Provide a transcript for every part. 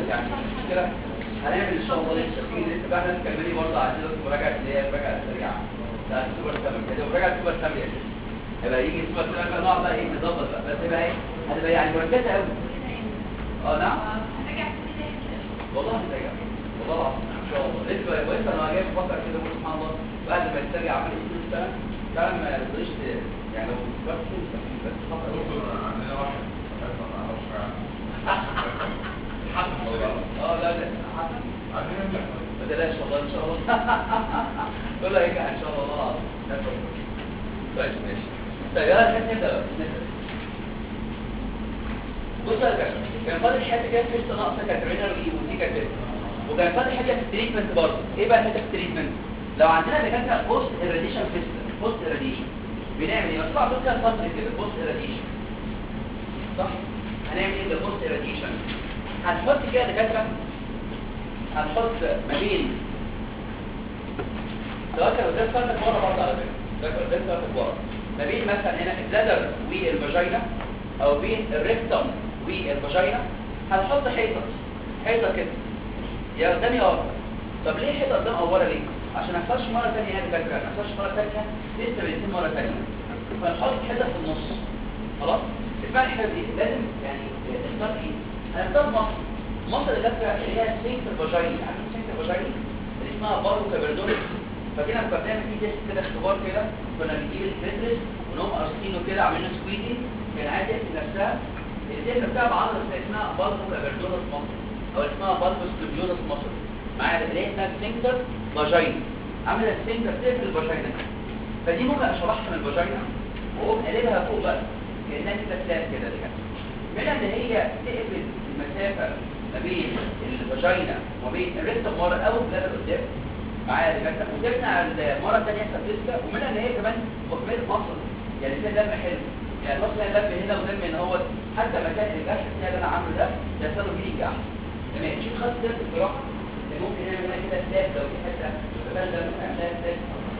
يعني كده هنعمل ان شاء الله لسه في لسه بقى احنا تكملي برضه عايزين لكم مراجعه اللي هي المراجعه السريعه بتاعت السوبر سامي كده مراجعه السوبر سامي هيبقى يجي السوبر سامي بقى نقعد بقى ايه نظبط بقى بس يبقى ايه هتبقى يعني مركزه قوي اه نعم والله هترجع والله العظيم ان شاء الله لسه لسه انا جاي بفكر كده بقول سبحان الله بعد ما يسترجع عمل ايه طول السنه فعلا ما يرضيش يعني لو فكرت فيه بس خطر دكتور عندنا واحد ما نعرفش اه لا لا حسن عايزين ننجح ما تقلقش والله ان شاء الله كله هينجح ان شاء الله والله العظيم لا تفكر. طيب ماشي طيب يلا الحته نبدا بقى نبدا بص يا باشا كان فاضل حته كده لسه ناقصه كانت رينر ودي كانت لسه. وكان فاضل حاجه في التريتمنت برضه ايه بقى الحته في التريتمنت لو عندنا دكاتره بوست اراديشن فيستر بوست اراديشن بنعمل ايه بس طبعا كده سطر كده بوست اراديشن صح هنعمل ايه بالبوست اراديشن هنحط كده دكاتره هنحط ما بين سواء كانوا ده سطر ورا برضه على فكره ده كان ده سطر ورا ما بين مثلا هنا البلادر والفاجينا او بين الريكتوم والفاجينا هنحط حيطه حيطه كده يا قدام يا ورا طب ليه حيطه قدام او ورا ليه عشان ما يحصلش مره ثانيه يعني فاكره ما يحصلش مره ثانيه لسه بنتين مره ثانيه فنحط حيطه في النص خلاص اسمها الحيطه دي لازم يعني نختار ايه هنختار مصر مصر اللي فاكره اللي هي سينك الفاجينا عارفين سينك الفاجينا اللي اسمها بارو كابردوريس فكنا كنا بنعمل فيه تيست كده اختبار كده كنا بنجيب الكريترس ونقوم قارصينه كده عاملين سكويزنج كان عايز يقتل نفسها الدم بتاع بعضها اسمها بالبو كابردوريس مصر او اسمها بالبو ستوديوس مصر معايا اللي هي اسمها سفنكتر فاجينا عامله السفنكتر تقفل الفاجينا فدي ممكن اشرحها من الفاجينا واقوم قلبها فوق بقى كانها كده سلاب كده كده منها ان هي تقفل المسافه ما بين الفاجينا وما بين الريكتم ورا او البلاد قدام معايا دكاتره وتمنع المره الثانيه يحصل فيسكا ومنها ان هي كمان وكميه مصر يعني فيها دم حلو يعني مصر هي دم هنا ودم هنا هو حتى مكان الجرح بتاعي اللي انا عامله ده يحصل له هيلينج احسن لما يمشي خط ده في الجراحه ممكن نعمل هنا كده سلاك لو في حته مثلا ده ممكن نعملها سلاك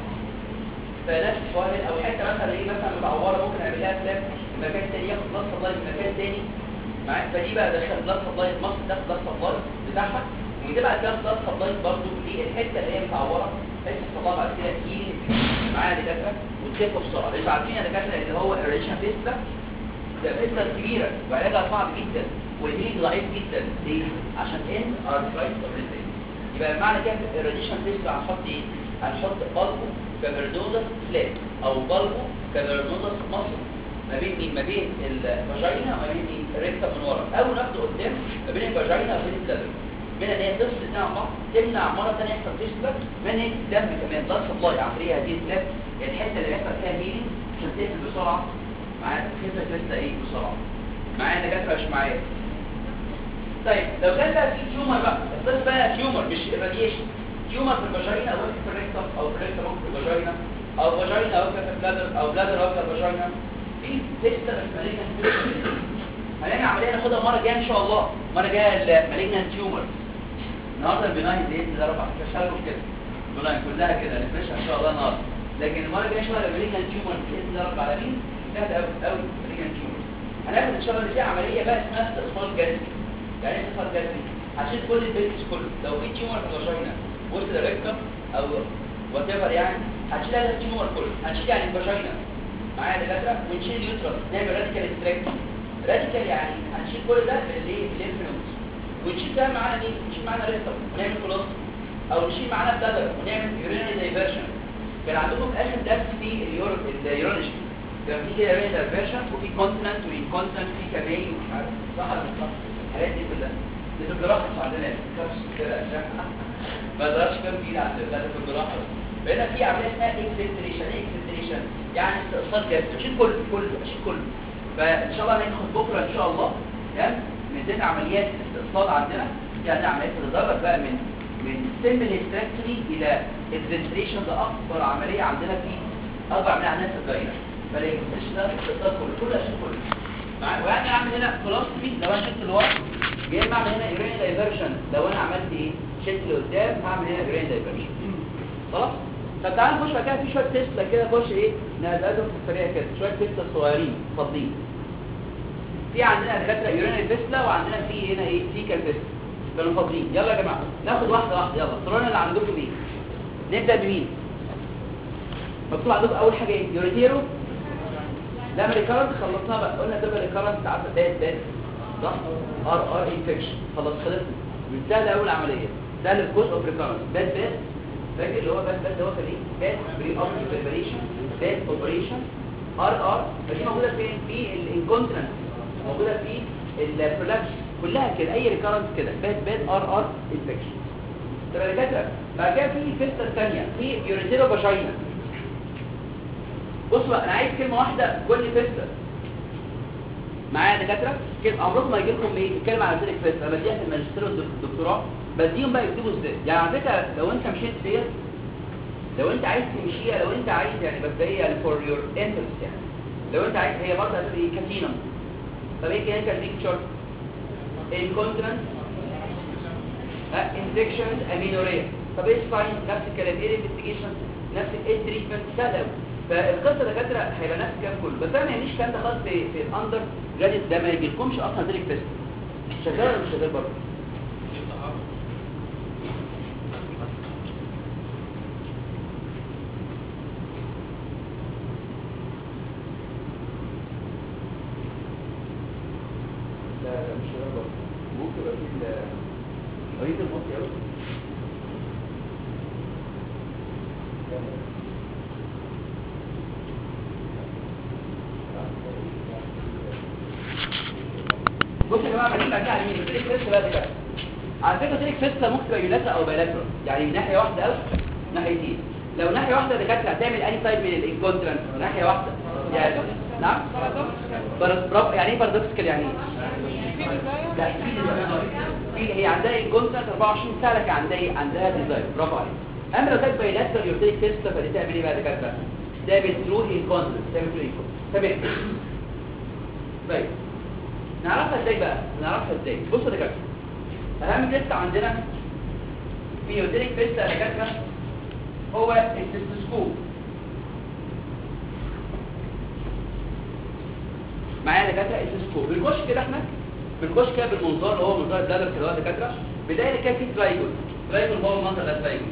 فنفس الشوارع او حته مثلا ايه مثلا متعوره ممكن نعمل لها سلاك في مكان تاني ياخد بلس سبلاي من مكان تاني معاك فدي بقى دخل بلس سبلاي مصر ده بلس سبلاي بتاعها وتبقى كام بلس سبلاي برضه للحته اللي هي متعوره بحيث تطلع بعد كده هيلينج معايا دكاتره وتخف بسرعه انتوا عارفين يا دكاتره اللي هو الريشن فيستا ده فيستا كبيره وعلاجها صعب جدا والهيلينج ضعيف جدا ليه؟ عشان ان ارثرايتس اوف يبقى معنى كده الراديشن فيستا هنحط ايه؟ هنحط بالبو كافردوزس فلات او بالبو كافردوزس مصر ما بين مين ما بين الفاجينا وما بين مين الريكتا من ورا او ناخده قدام ما بين الفاجينا وبين البلادر من ان هي تفصل ده عن بعض تمنع مره ثانيه يحصل فيستك من هي الدم كمان بلاد سبلاي عن طريق هذه الفلات الحته اللي بيحصل فيها هيلينج عشان تقفل بسرعه معايا تقفل فيستا ايه بسرعه معايا دكاتره مش معايا طيب لو كان بقى في تيومر بقى الطفل بقى تيومر مش راديشن تيومر في الفاجينا او في الريكتم او في الريكتم او في الفاجينا او فاجينا او في البلادر او بلادر او في الفاجينا في فيستا مالجنت هنعمل عمليه ناخدها المره الجايه ان شاء الله المره الجايه المالجنت تيومر النهارده البناين باذن الله رب العالمين كده بناين كلها كده نفرشها ان شاء الله النهارده لكن المره الجايه ان شاء الله المالجنت تيومر باذن الله رب العالمين سهل قوي قوي المالجنت تيومر هناخد ان شاء الله فيها عمليه بقى اسمها استئصال جذري يعني ايه استئصال جذري هنشيل كل البيلكس كله لو في تيومر في الفاجينا وسط الريكتم او وات ايفر يعني هنشيل هذا التيومر كله هنشيل يعني الفاجينا معايا دكاتره ونشيل اليوترس نعمل راديكال ستريكت راديكال يعني هنشيل كل ده بالايه الليمف نودز ونشيل كمان معانا مين نشيل معانا ريكتم ونعمل كولوس او نشيل معانا بلادر ونعمل يورينري دايفرشن كان عندكم اخر درس في اليورو اليورولوجي كان في كده يورينري دايفرشن وفي كونتيننت وانكونتيننت في كمين ومش عارف صح ولا مش صح الحاجات دي كلها دي في الجراحه مش عندنا كبس كده عشان ما اقدرش كام جديد عندنا لا ده في الجراحه بس فهنا في عمليه اسمها اكسنتريشن ايه اكسنتريشن يعني استئصال جاز اشيل كله كله اشيل كله فان شاء الله هناخد بكره ان شاء الله تمام من ضمن عمليات الاستئصال عندنا يعني عمليات تتدرج بقى من من سيمبل هيستريكتومي الى اكسنتريشن ده اكبر عمليه عندنا في اكبر عمليه عندنا في الدايره فالاكسنتريشن ده الاستئصال كله كله اشيل كله معايا ويعني اعمل هنا كولوستمي لو انا شلت لورا يا اما اعمل هنا يورين دايفرشن لو انا عملت ايه شلت لقدام هعمل هنا يورين دايفرشن خلاص طب تعالى نخش بقى كده في شويه تيست كده نخش ايه نقدم في السريع كده شويه تيست صغيرين فاضيين في عندنا دكاتره يورينري فيستلا وعندنا في هنا ايه فيكال فيستلا كانوا فاضيين يلا يا جماعه ناخد واحده واحده يلا السرعه اللي عندكم ايه نبدا بمين مكتوب عندكم اول حاجه ايه يوريتيرو لا ما ريكارنت خلصناها بقى قلنا ده ريكارنت عارفه ده ده صح ار ار انفكشن خلاص خلصنا من سهل اول عمليه سهل الكوز اوف ريكارنت باد باد فاكر اللي هو باد باد اللي هو كان ايه باد بري اوف بريبريشن باد اوبريشن ار ار فدي موجوده فين في الانكونترنس موجوده في البرولابس كلها كده اي ريكارنت كده باد باد ار ار انفكشن طب يا دكاتره بعد كده في فيستر ثانيه في يوريتيرو فاجينا بصوا بقى انا عايز كلمه واحده كل فيستر معايا يا دكاتره كلمه عمركم ما يجي لكم ايه بتتكلم على سيرك فيستر انا بديها في الماجستير والدكتوراه بديهم بقى يكتبوا ازاي يعني على فكره لو انت مشيت ديت لو انت عايز تمشيها لو انت عايز يعني بس هي يعني فور يور انترست يعني لو انت عايز هي برضه هتبقى ايه كاتينم طب ايه كده كان بيكتشر incontinence انفكشن امينوريا طب ايه الساين نفس الكلام ايه الانفستيجيشن نفس ايه التريتمنت سهل فالقصه دكاتره هيبقى نفس الكلام كله بس انا ما يعنيش الكلام ده خالص في في الاندر جراديت ده ما يجيلكمش اصلا تريك فيست شغال ولا مش شغال برضه لا لا مش شغال برضه ممكن يبقى في مريض الموت قوي بصوا يا جماعه بنيجي بعد كده على مين التريك فيست بقى كده على فكره التريك فيست ممكن تبقى يوناتا او بايلاترال يعني من ناحيه واحده او ناحيتين لو ناحيه واحده دكاتره هتعمل اي تايب من الانكونترنس ناحيه واحده يعني نعم برافو يعني ايه بارادوكسيكال يعني ايه لا في في هي عندها انكونترنس 24 ساعه لكن عندها ايه عندها ديزاين برافو عليك اما لو كانت بايلاترال يورتيك فيست فدي تعمل ايه بقى دكاتره تعمل ثرو انكونترنس تعمل ثرو انكونترنس تمام طيب نعرفها ازاي بقى نعرفها ازاي بصوا يا دكاتره اهم تيست عندنا في يوتيريك تيست يا دكاتره هو التستوسكوب معايا يا دكاتره التستوسكوب بنخش كده احنا بنخش كده بالمنظار اللي هو منظار الدلر كده يا دكاتره بدايه كده في ترايجون ترايجون هو المنظر ده ترايجون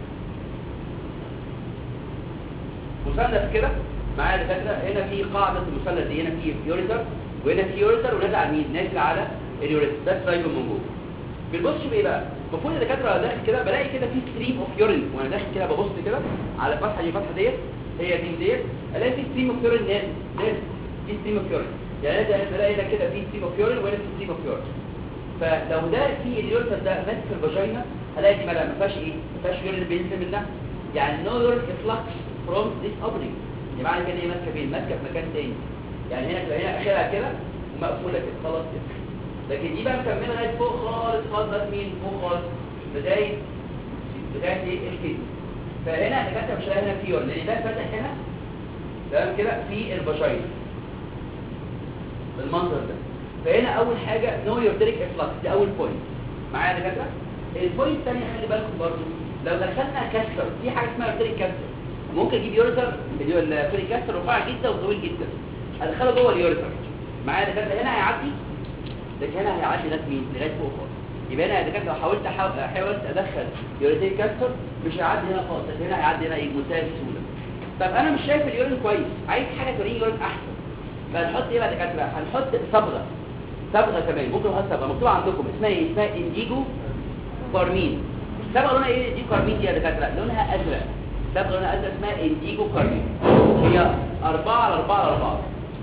مثلث كده معايا يا دكاتره هنا في قاعده المثلث دي هنا في يوريتر وهنا في يوريتر ونازل على مين نازل على اليوريتر ده ترايجون من جوه بنبص بايه بقى المفروض الدكاتره وانا داخل كده بلاقي كده في ستريم اوف يورين وانا داخل كده ببص كده على الفتحه دي الفتحه ديت هي دي ديت الاقي في ستريم اوف يورين نازل نازل في ستريم اوف يورين يعني انا بلاقي هنا كده في ستريم اوف يورين وهنا في ستريم اوف يورين فلو ده في اليوريتر ده ماسك في الفاجينا هلاقي دي ما فيهاش ايه ما فيهاش يورين بينزل منها يعني نو يورين افلكس فروم ذيس اوبننج يعني معنى كده ايه ماسكه فين ماسكه في مكان تاني يعني هنا تبقى هنا اخرها كده ومقفوله كده خلاص كده لكن دي بقى مكمله لغايه فوق خالص خالص بس مين فوق خالص بدايه بدايه ايه الكيد فهنا الدكاتره مش هنا في يورين لان ده فاتح هنا تمام كده في الفاجينا بالمنظر ده فهنا اول حاجه نو يورتريك افلكس دي اول بوينت معايا يا دكاتره البوينت الثانيه خلي بالكم برضو لو دخلنا كاستر في حاجه اسمها يورتريك كاستر ممكن اجيب يورتر الفريك كاستر رفيع جدا وطويل جدا ادخله جوه اليورتر معايا يا دكاتره هنا هيعدي لكن هنا هيعدي ناس مين لغايه فوق خالص يبقى انا اذا كنت لو حاولت أحاول- حاولت ادخل يوريتين كاستر مش هيعدي هنا خالص لكن هنا هيعدي هنا ايه بمنتهى السهوله طب انا مش شايف اليورين كويس عايز حاجه توريني يورين احسن فهنحط ايه بقى يا دكاتره هنحط صبغه صبغه كمان ممكن نحط صبغه مكتوبه عندكم اسمها ايه اسمها انديجو كارمين صبغه لونها ايه دي كارمين دي يا دكاتره لونها ازرق صبغه لونها ازرق اسمها انديجو كارمين هي 4 على 4 على 4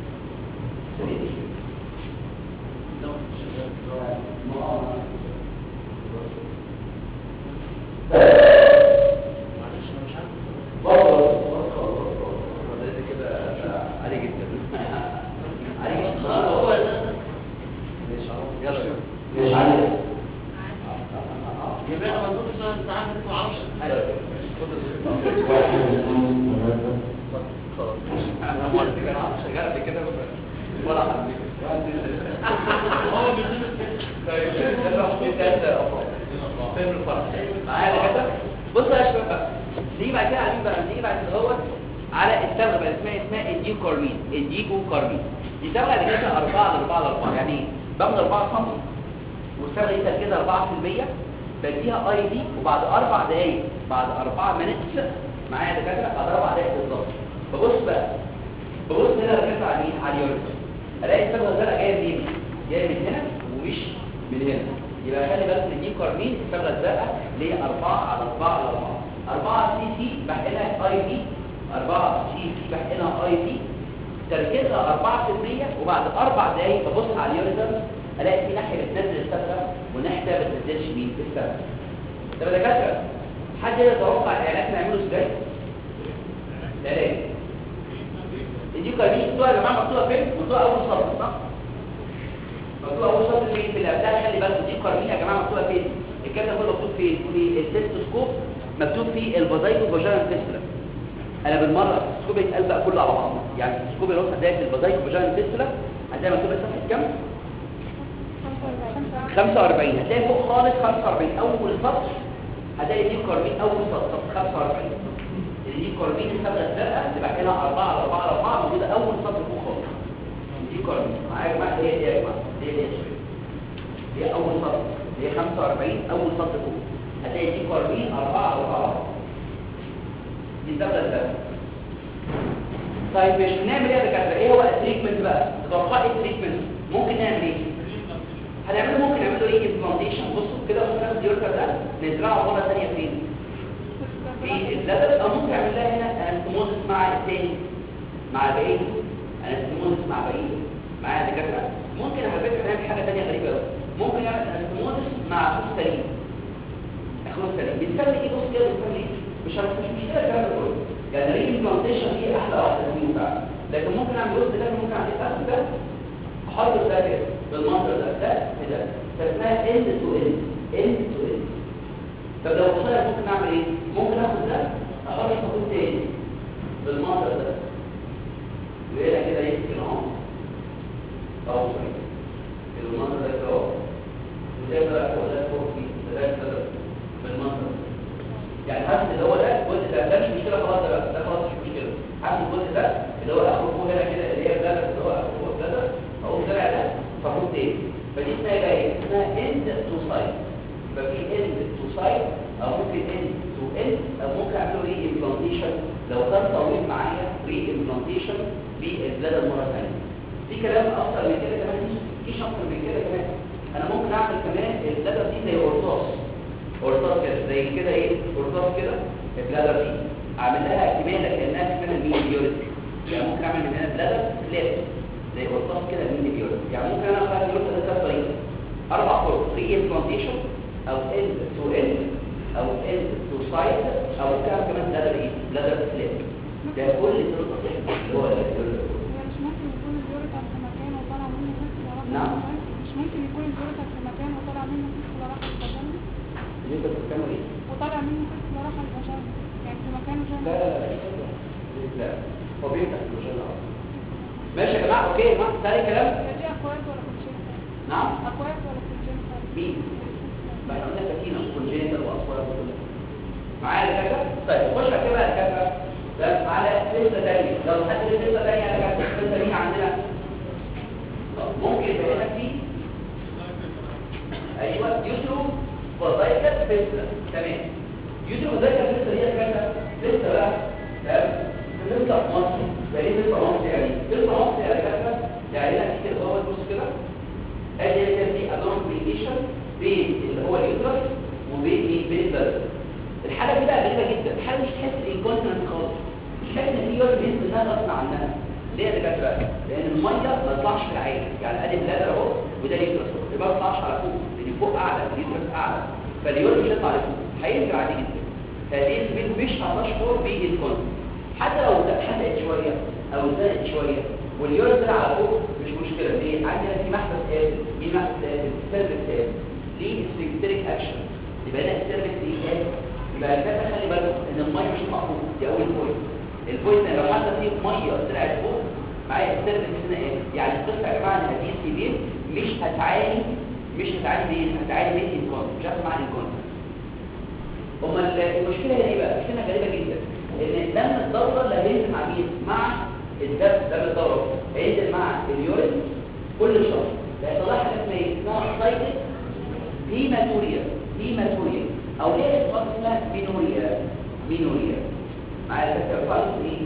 عالي جدا عالي جدا هو يلا مش عالي يبقى انا مظبوط عشان انت عارف انت ما اعرفش انا مرة كده انا شغال قبل كده ولا حد هو بيجيب طيب ده بقى في ثلاث افراد فين الفرق معايا يا كده بصوا يا شباب بقى نيجي بعد كده على مين بقى نيجي بعد كده هو على الصبغه بقى اسمها اسمها انديجو كارمين انديجو كارمين دي صبغه اللي كده 4 على 4 على 4 يعني ايه باخد 4 سم والصبغه دي تركيزها 4% بديها اي دي وبعد اربع دقايق بعد اربع مينتس معايا يا دكاتره بعد اربع دقايق بالظبط ببص بقى ببص هنا ركزت على مين على اليورين الاقي الصبغه الزرقاء جايه منين جايه من هنا ومش من هنا يبقى خلي بالك ان دي كارمين الصبغه الزرقاء اللي هي 4 على 4 على 4 4 سي سي بحقنها اي دي 4 سي سي بحقنها اي دي تركيزها 4% وبعد اربع دقايق ببص على اليوريتر الاقي في ناحيه بتنزل الصبغه وناحيه ما بتنزلش مين الصبغه طب يا دكاتره حد يقدر يتوقع العلاج نعمله ازاي؟ العلاج دي كارمين مكتوبه يا جماعه مكتوبه فين؟ مكتوبه اول سطر صح؟ مكتوبه اول سطر فين في اللي قبلها خلي بالكم دي كارمين يا جماعه مكتوبه فين؟ الكلام ده كله مكتوب فين؟ في التستوسكوب مكتوب فيه الفازايكو فاجينال فيستولا انا بالمره التستوسكوب يتقال بقى كله على بعضه يعني التستوسكوب اللي هو هتلاقي في الفازايكو فاجينال فيستولا هتلاقي مكتوب صفحه كام؟ 45 هتلاقي فوق خالص 45 اول سطر هتلاقي دي كارمين اول سطر 45 اللي دي كارمين الصبغه الزرقاء اللي بعد كده 4 على 4 على 4 موجوده اول سطر فوق خالص دي كارمين معايا يا جماعه هي دي يا جماعه هي دي دي اول سطر هي 45 اول سطر فوق هتلاقي دي كارمين 4 على 4 دي الصبغه الزرقاء طيب مش بنعمل ايه يا دكاتره ايه هو التريتمنت بقى تتوقع ايه التريتمنت ممكن نعمل ايه هنعمله ممكن نعمله ايه امبلانتيشن بصوا كده ممكن ناخد اليوركر ده نزرعه مره ثانيه فين في البلد او ممكن نعمل لها هنا انستموزس مع الثاني مع البعيد انستموزس مع بعيد مع الدكاتره ممكن على فكره نعمل حاجه ثانيه غريبه قوي ممكن نعمل انستموزس مع اخوه سليم اخوه سليم بنسمي ايه بص كده بنسمي ايه مش عارف مش مشكله الكلام ده كله يعني ري امبلانتيشن دي احلى واحده فيهم فعلا لكن ممكن اعمل جزء ده ممكن اعمل اخد ده احط ده كده بالمنظر ده ده كده فاسمها end to end end to end طب لو قصير ممكن اعمل ايه ممكن اخد ده احط خطوط تاني بالمنظر ده وهنا كده يمكن اهو اهو كده المنظر ده كده اهو وده بقى فوق ده فوق فيه ده كده بالمنظر ده يعني حاسس اللي هو ده الجزء ده ده مش مشكله خلاص ده بقى ده خلاص مش مشكله حاسس الجزء ده اللي هو اخره فوق هنا كده اللي هي بلادر اللي هو اخره فوق بلادر اهو الزرع ده فخد تاني فدي اسمها ايه بقى اسمها اند تو سايد يبقى في اند تو سايد او ممكن اند تو اند او ممكن اعمله ري امبلانتيشن لو كان طويل معايا ري امبلانتيشن بالبلادر مره ثانيه في كلام اكتر من كده كمان مفيش اكتر من كده كمان انا ممكن اعمل كمان البلادر دي زي قرطاس قرطاس كده زي كده ايه قرطاس كده البلادر دي اعمل لها كماله كانها كماله مين بيوريت يعني ممكن اعمل من هنا بلادر فلات زي قرطاس كده مين بيوريت يعني ممكن انا اخلي البيوريت ده كذا طريقه اربع طرق ري امبلانتيشن او اند تو اند او اند تو سايد او ممكن اعمل كمان بلادر ايه بلادر فلات ده كل الطرق اللي هو البيوريت مش ممكن يكون اليوريتر في مكان وطلع منه فيستولا راح نعم. الفاجينا؟ مش ممكن يكون اليوريتر في مكان وطلع منه فيستولا راح الفاجينا اللي انت بتتكلم ايه وطلع منه فيستولا راح الفاجينا يعني في مكان لا جنب لا لا لا هو بيفتح المجال العربي ماشي يا جماعه اوكي يا جماعه ثاني كلام هي دي اكواد ولا كونجنتال نعم اكواد ولا كونجنتال مين ما احنا قلنا سكينه كونجينيتال واصوات وكل معايا الكلام طيب خش على كده بقى الكلام ده على لسه ثانيه لو حد لسه ثانيه على كده لسه ثانيه عندنا طب ممكن يبقى هنا في ايوه يوتيوب وظايفه فيسلا تمام يوتيوب وظايفه فيسلا دي كده لسه بقى تمام بنطلع في مصر يعني ايه بنطلع مصر يعني بنطلع مصر يعني كده يعني هنا في كده هو بص كده ادي كده في الون كوميونيكيشن بين اللي هو اليوترس وبين مين بين البلد الحاله دي بقى غريبه جدا الحاله مش تحس الانكونتنت خالص مش تحس ان في يورين بينزل انها غصب عنها ليه يا دكاتره لان الميه ما تطلعش في العين يعني ادي بلادر اهو وده اليوترس اهو يبقى ما تطلعش على فوق لان فوق اعلى اليوترس اعلى فاليورين مش هيطلع لفوق هينزل عادي جدا فهذه البنت مش هتشعر بالكونتنت حتى لو حدقت شويه او زادت شويه واليورين طلع على فوق مش مشكله ليه عندنا في محبس اسيد مين محبس اسيد سيرفكس اسيد ليه سبيكتريك اكشن يبقى هنا السيرفكس ايه اسيد يبقى الفكره خلي بالكم ان الميه مش مقفوله دي اول بوينت البوينت لو حتى في ميه طلعت فوق معايا السيرفكس هنا ايه يعني القصه يا جماعه ان هذه السيبين مش هتعاني مش هتعاني مين هتعاني من الكونت مش هتسمع الكونت امال المشكله هنا ايه بقى مشكله غريبه جدا ان دم الدوره اللي هينزل مع مين مع الدم دم الدوره هينزل مع اليورين كل شهر ده هيطلع حاجه اسمها ايه اسمها سايكل هيماتوريا هيماتوريا او ليه اسمها اسمها مينوريا مينوريا معايا الفكره خالص ايه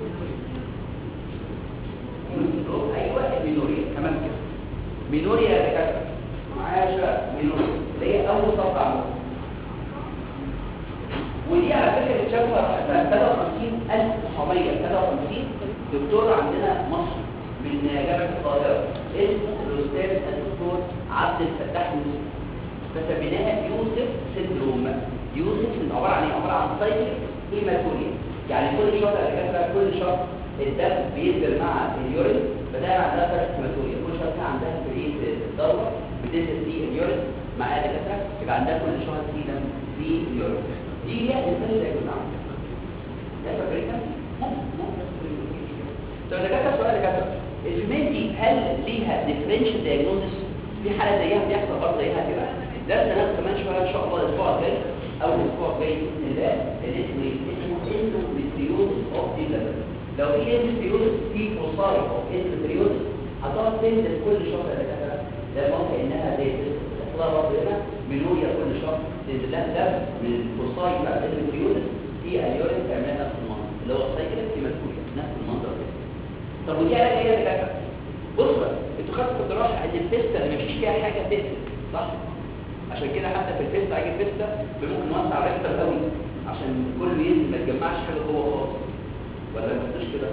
يوسف ايوه مينوريا تمام كده مينوريا يا دكاتره معايا شباب مينوريا اللي هي اول صفحه عندنا ودي على فكره اتشافها سنه 53 1953 دكتور عندنا مصري من جامعه القاهره اسمه الاستاذ الدكتور عبد الفتاح يوسف فسميناها يوسف سندروم يوسف سندروم عباره عن ايه عباره عن سايكل هيماتوريا يعني كل شهر يا دكاتره كل شهر الدم بينزل مع اليورين فده عندها ثلاث هيماتوريا كل شهر كان عندها فريق الدوره بتنزل في اليورين مع دكاتره يبقى عندها كل شهر في دم في اليورين دي هي الانسان اللي يكون عنده ده فكرتها طب ده كده سؤال ده كده الفيميل دي هل ليها ديفرنشال دايجنوستس في حاله زيها بيحصل برضه زيها كده ده سنه كمان شويه ان شاء الله الاسبوع الجاي او الاسبوع الجاي باذن الله اللي اسمه ايه اسمه اندوميتريوزس اوف دي ليفل لو في اندوميتريوزس في فوساي اوف اندوميتريوزس هتقعد تنزل كل شهر ده كده ده ممكن انها زي تحصلها برضه هنا منويه كل شهر تنزل لها دم من الفوساي بتاع الاندوميتريوزس في اليورين تعمل نفس المنظر اللي هو السايكل هيماتوريا نفس المنظر ده طب ودي علاج ايه يا دكاتره بص بقى انتوا خدتوا في الجراحه ان الفيستا اللي مفيش فيها حاجه تقفل صح عشان كده حتى في الفيستا اجي الفيستا ممكن نوسع ريكتر قوي عشان كله ينزل ما يتجمعش حاجه جوه خالص ولا ما تقولش كده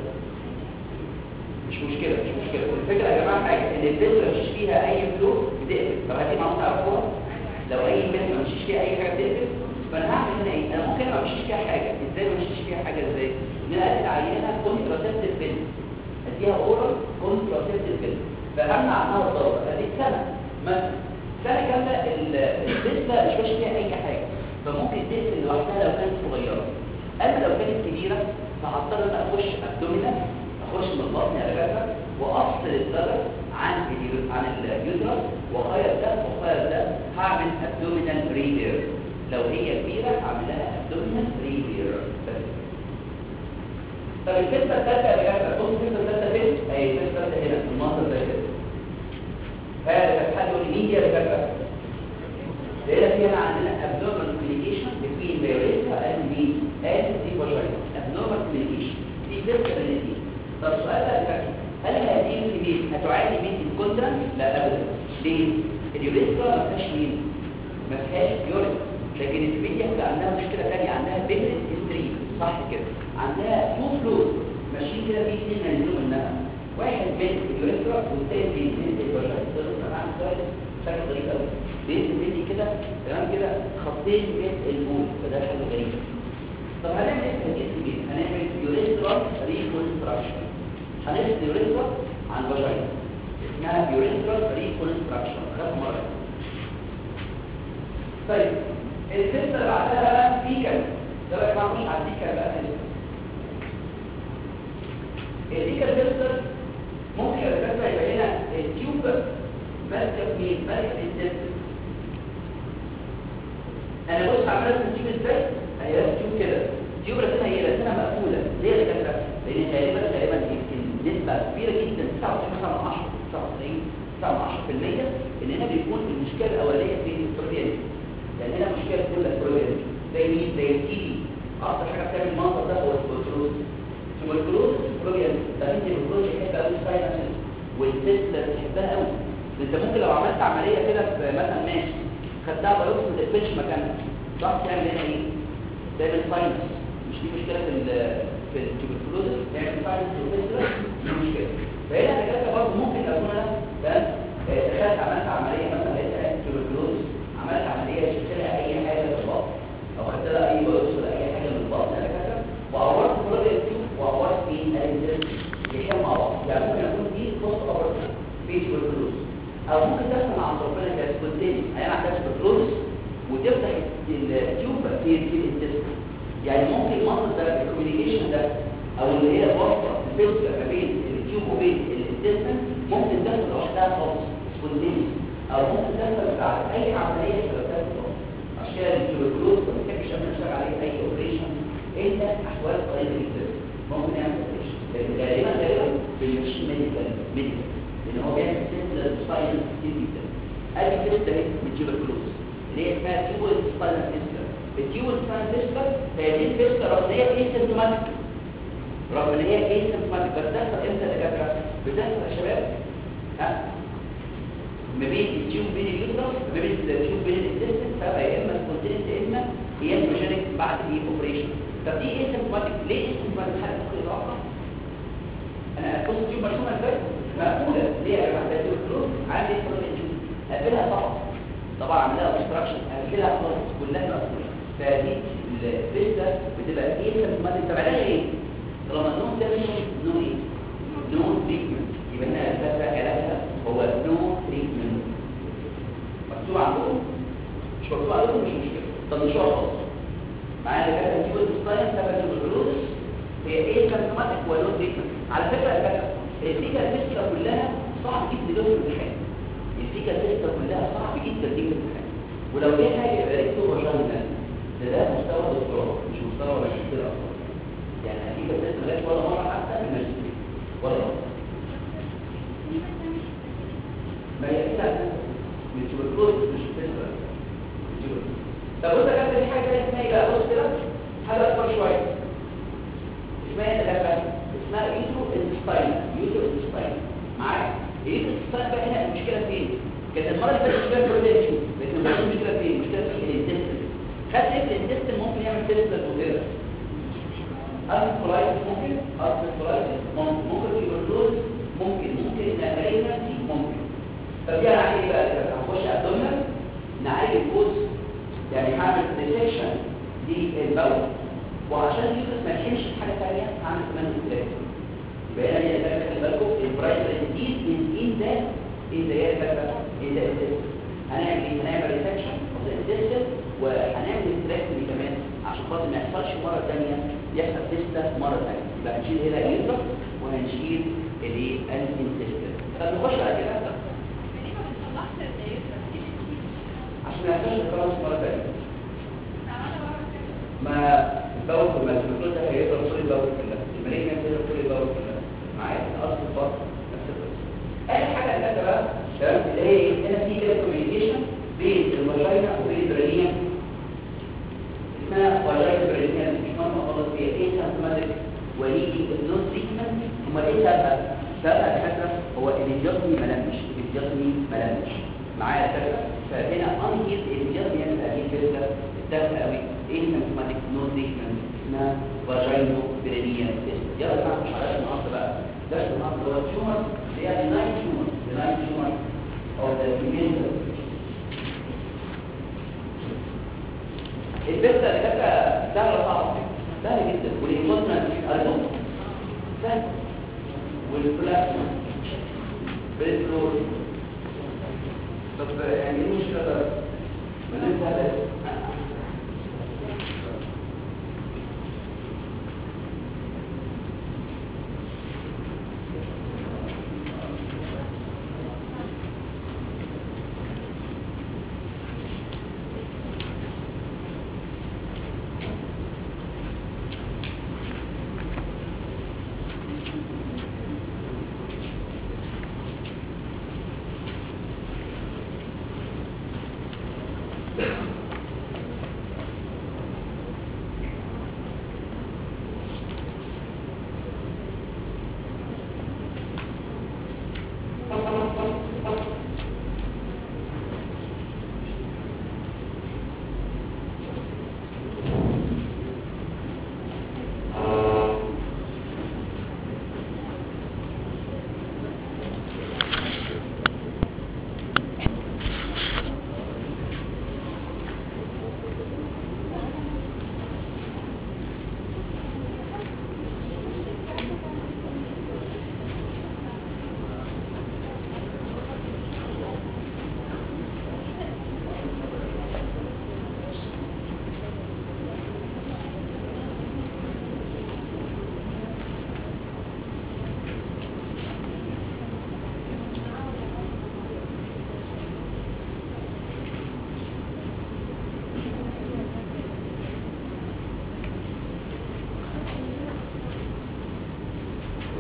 مش مشكله مش مشكله الفكره يا جماعه حاجه ان الفيستا مفيش فيها اي فلو بتقفل طب هاتي معاهم تعرفوها لو اي فيستا مفيش فيها اي حاجه بتقفل فانا هعمل هنا ايه انا ممكن ما امشيش فيها حاجه ازاي ما امشيش فيها حاجه ازاي ان انا ادي العينه كونتراسيبتيف بيل اديها اورال كونتراسيبتيف بيل فامنع عنها الضرر ادي سنه مثلا سنه كامله البسله مش ماشي فيها اي حاجه فممكن تقفل لوحدها لو كانت صغيره اما لو كانت كبيره فهضطر ان اخش ابدومينال اخش من البطن على جبهه وافصل الضرر عن اليو- عن اليوترس واخير ده واخير ده هعمل ابدومينال ريبير لو هي كبيره هعمل لها ابدومينال ريبير بس طب الفكره الثالثه يا جماعه بص الفكره الثالثه فين اهي الفكره الثالثه هنا في المنظر ده كده هذا كان حد يقول لي مين دي يا جماعه لقينا في هنا عندنا abnormal communication between the urethra and the and the vagina abnormal communication دي فكره من دي طب السؤال بقى دلوقتي هل هذه الكبير هتعاني من الكونترنس لا ابدا ليه اليوريثرا ما فيهاش مين ما فيهاش يورين لكن الفيديا بيبقى عندها مشكله ثانيه عندها بيجنس ستريم صح كده عندها تو فلوس ماشيين كده في اثنين هينزلوا منها واحد من اليوريثرا والثاني من الفاجينا ده طبعا سؤال شكل غريب قوي بينزل مني كده تمام كده خطين من البول فده حاجه غريبه طب هنعمل ايه في هذه الكبير هنعمل يوريثرا ريكونستراكشن هنفصل يوريثرا عن فاجينا اسمها يوريثرا ريكونستراكشن خدها مره طيب الفكره اللي بعدها بقى فيكال ده بقى ما مش على الفيكال بقى الفيكال فلتر ممكن الفكره يبقى هنا التيوب ماسكه في مين ماسكه في الدم انا بص عمال ارسم التيوب ازاي هي التيوب كده التيوب رسمها هي رسمها مقفوله ليه يا دكاتره لان غالبا غالبا يمكن نسبه كبيره جدا 99 99 99 ان هنا بيكون المشكله الاوليه في البروتين لان هنا مشكله كل البروتين زي مين زي التي بي اكتر حاجه بتعمل المنظر ده هو التوبركلوز التوبركلوز البروتين ده انت البروتين يحب قوي الساينسز والتسلا بتحبها قوي انت ممكن لو عملت عمليه كده في مثلا ماشي خدتها بايوبسي ما تقفلش مكانها صح تعمل هنا ايه تعمل ساينس مش دي مشكله في ال في التوبركلوز تعمل ساينس وتسلا دي مشكله فهنا الدكاتره برضه ممكن اكون انا تمام دخلت عملت عمليه مثلا لقيتها توبركلوز عملت عمليه شلت لها اي حاجه من البطن او خدت لها اي بايوبسي ولا اي حاجه من البطن يا دكاتره وعورت كل التيوب وعورت في الانترنت الاثنين مع بعض يعني ممكن اكون دي بوست اوبرتيف في توبركلوز او ممكن تحصل عند ربنا كده سبونتيني انا عندها توبركلوز وتفتح التيوب في في الانترنت يعني ممكن المنظر ده الكوميونيكيشن ده او اللي هي الوصله الفلتر ما بين التيوب وبين الانترنت ممكن تحصل لوحدها خالص سبونتيني او ممكن تحصل بعد اي عمليه شبكات الوصل عشان كده التوبركلوز ما بتحبش انا اشتغل عليه اي اوبريشن الا احوال قريبه جدا ممكن يعمل اوبريشن لان غالبا غالبا بيمشي ميديكال ميديكال لان هو بيعمل سيستم ساينس كتير جدا ادي فيستة اهي من تيوبركلوز اللي هي اسمها تيوبول سباينال فيستة التيوبول سباينال فيستة هي دي الفيستة رغم ان هي اسيمتوماتيك رغم ان هي اسيمتوماتيك بس تحصل امتى يا دكاتره بتحصل يا شباب ها ما بين التيوب بين اليوترس ما بين التيوب بين الانتستين سواء يا اما سبونتينيس يا اما هي البروجينيك بعد ايه اوبريشن طب دي ايه سيمبتوماتيك ليه سيمبتوماتيك حاجه ممكن يتوقع انا بص التيوب مرسومه ازاي مقفوله ليه يا جماعه ده تيوب كلوز عندي سبونتين تيوب اقفلها صعب طبعا عملها اوبستراكشن اقفلها خالص كلها مقفوله فدي الفيستا بتبقى ايه سيمبتوماتيك طب علاجها ايه طالما النوم ده نو ايه نو تريتمنت يبقى هنا الفيستا علاجها هو نو تريتمنت مكتوب عندكم مش مكتوب عندكم مش مشكله طب نشوفها خالص معايا اللي كانت تيوب السباين سبب الجلوس هي ايه سيمبتوماتيك ولو تريتمنت على فكره يا فكره الفيكا الفيستا كلها صعب جدا تجيب الامتحان الفيكا الفيستا كلها صعب جدا تجيب الامتحان ولو جه حاجه يبقى ريكتو فاجينا ده ده مستوى دكتوراه مش مستوى ماجستير اصلا يعني الفيكا الفيستا ما جاتش ولا مره حتى في الماجستير ولا مره ما هي كده من تبركلوز مش فيستا طب بص يا كابتن في حاجه تانية اسمها ايه بقى بص كده حاجه اكبر شويه اسمها ايه يا كابتن اسمها يوترو انتستاين يوترو انتستاين معايا اليوترو انتستاين بقى هنا المشكله فين كانت المره اللي فاتت مشكله في البروتين لكن المره دي المشكله فين المشكله في الانتستين خدت ايه في الانتستين ممكن يعمل تيست وكده ارثرايتس ممكن ارثرايتس ممكن ممكن تيبركلوز ممكن ممكن مالجنسي ممكن طب دي هنعمل ايه بقى هنخش ابدومينال نعالج الجزء يعني هعمل ريسكشن للبول وعشان اليوترس ما يحمش في حاجه ثانيه هعمل كمان ازاي يبقى هنا هي ده خلي بالكم البرايمري ديز از ان ذا ان ذا ان ذا هنعمل ايه هنعمل ريسكشن اوف ذا وهنعمل استراكتومي كمان عشان خاطر ما يحصلش مره ثانيه يحصل تيستا مره ثانيه يبقى هنشيل هنا اليوترس وهنشيل الايه الانتستين طب نخش على كده عشان ما يحصلش خلاص مره ثانيه ما البول في المسؤول ده هيقدر كل البول كلها الملايين هيقدر كل البول كلها معايا الاصل الفرق نفس القصه اخر حاجه اللي بقى تمام اللي هي ايه هنا في كده كوميونيكيشن بين الفاجينا وبين البرينيا اسمها فاجينا برينيا مش مهمه خالص هي ايه سيمبتوماتيك وليدي نون تريتمنت امال ايه سببها؟ سببها الحسن هو الانجازمي ملمش الانجازمي ملمش معايا فكره فهنا انهيد الانجازمي يعمل هذه الفكره سهل قوي ايه سيمبتوماتيك نون تريتمنت اسمها فاجينو برينيا يلا بقى مش على النهارده بقى درس النهارده هو تيومر اللي هي الناين تيومر الناين تيومر او ذا فيميل البيتا اللي كانت سهله صعبه سهله جدا والانفورمنت ارجو سهل والبلازما بالفلور طب يعني ايه المشكله ما انت سهله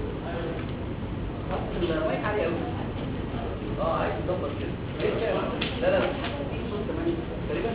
المايك عالي قوي اه عايز تظبط كده لا لا في صوت كمان تقريبا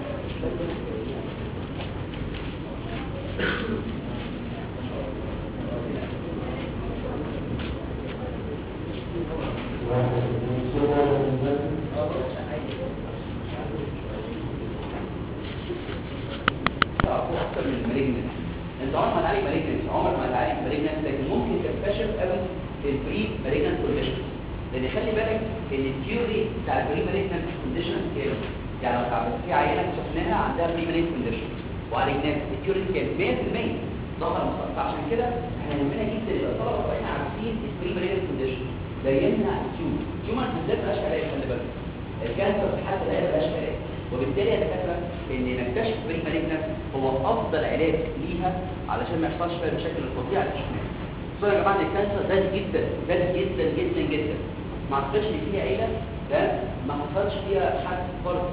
تعرفوا اكتر من المالجنس انت عمرك ما تعالج مالجنس عمرك ما تعالج مالجنس لكن ممكن تكتشف قوي البري مالجنس كونديشن لان خلي بالك ان الثيوري بتاع البري مالجنس كونديشن كام يعني لو تعرف في عينه اكتشفناها عندها بري مالجنس كونديشن وعالجناها الثيوري كام 100% ظهر مصاب فعشان كده احنا يهمنا جدا يبقى الطلبه واحنا عارفين البري مالجنس كونديشن ده يمنع التيومر التيومر بالذات مالهاش علاج خلي بالك الكانسر في حد ذاته مالهاش علاج وبالتالي يا دكاتره ان نكتشف بري مالجنس هو افضل علاج ليها علشان ما يحصلش فيها المشاكل الفظيعه اللي شفناها بس يا جماعه الكانسر ده جدا ده جدا جدا جدا ما اعتقدش ان فيها عيله ده ما حصلش فيها حد فرد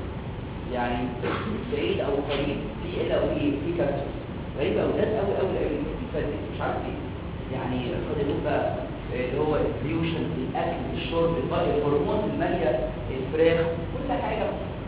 يعني بعيد او قريب في عيله او في في كانسر غريبه قوي ناس قوي قوي قوي بتفرق مش عارف ايه يعني خد بالك بقى اللي هو الفيوشن الاكل الشرب الهرمون الماليه الفراخ كل حاجه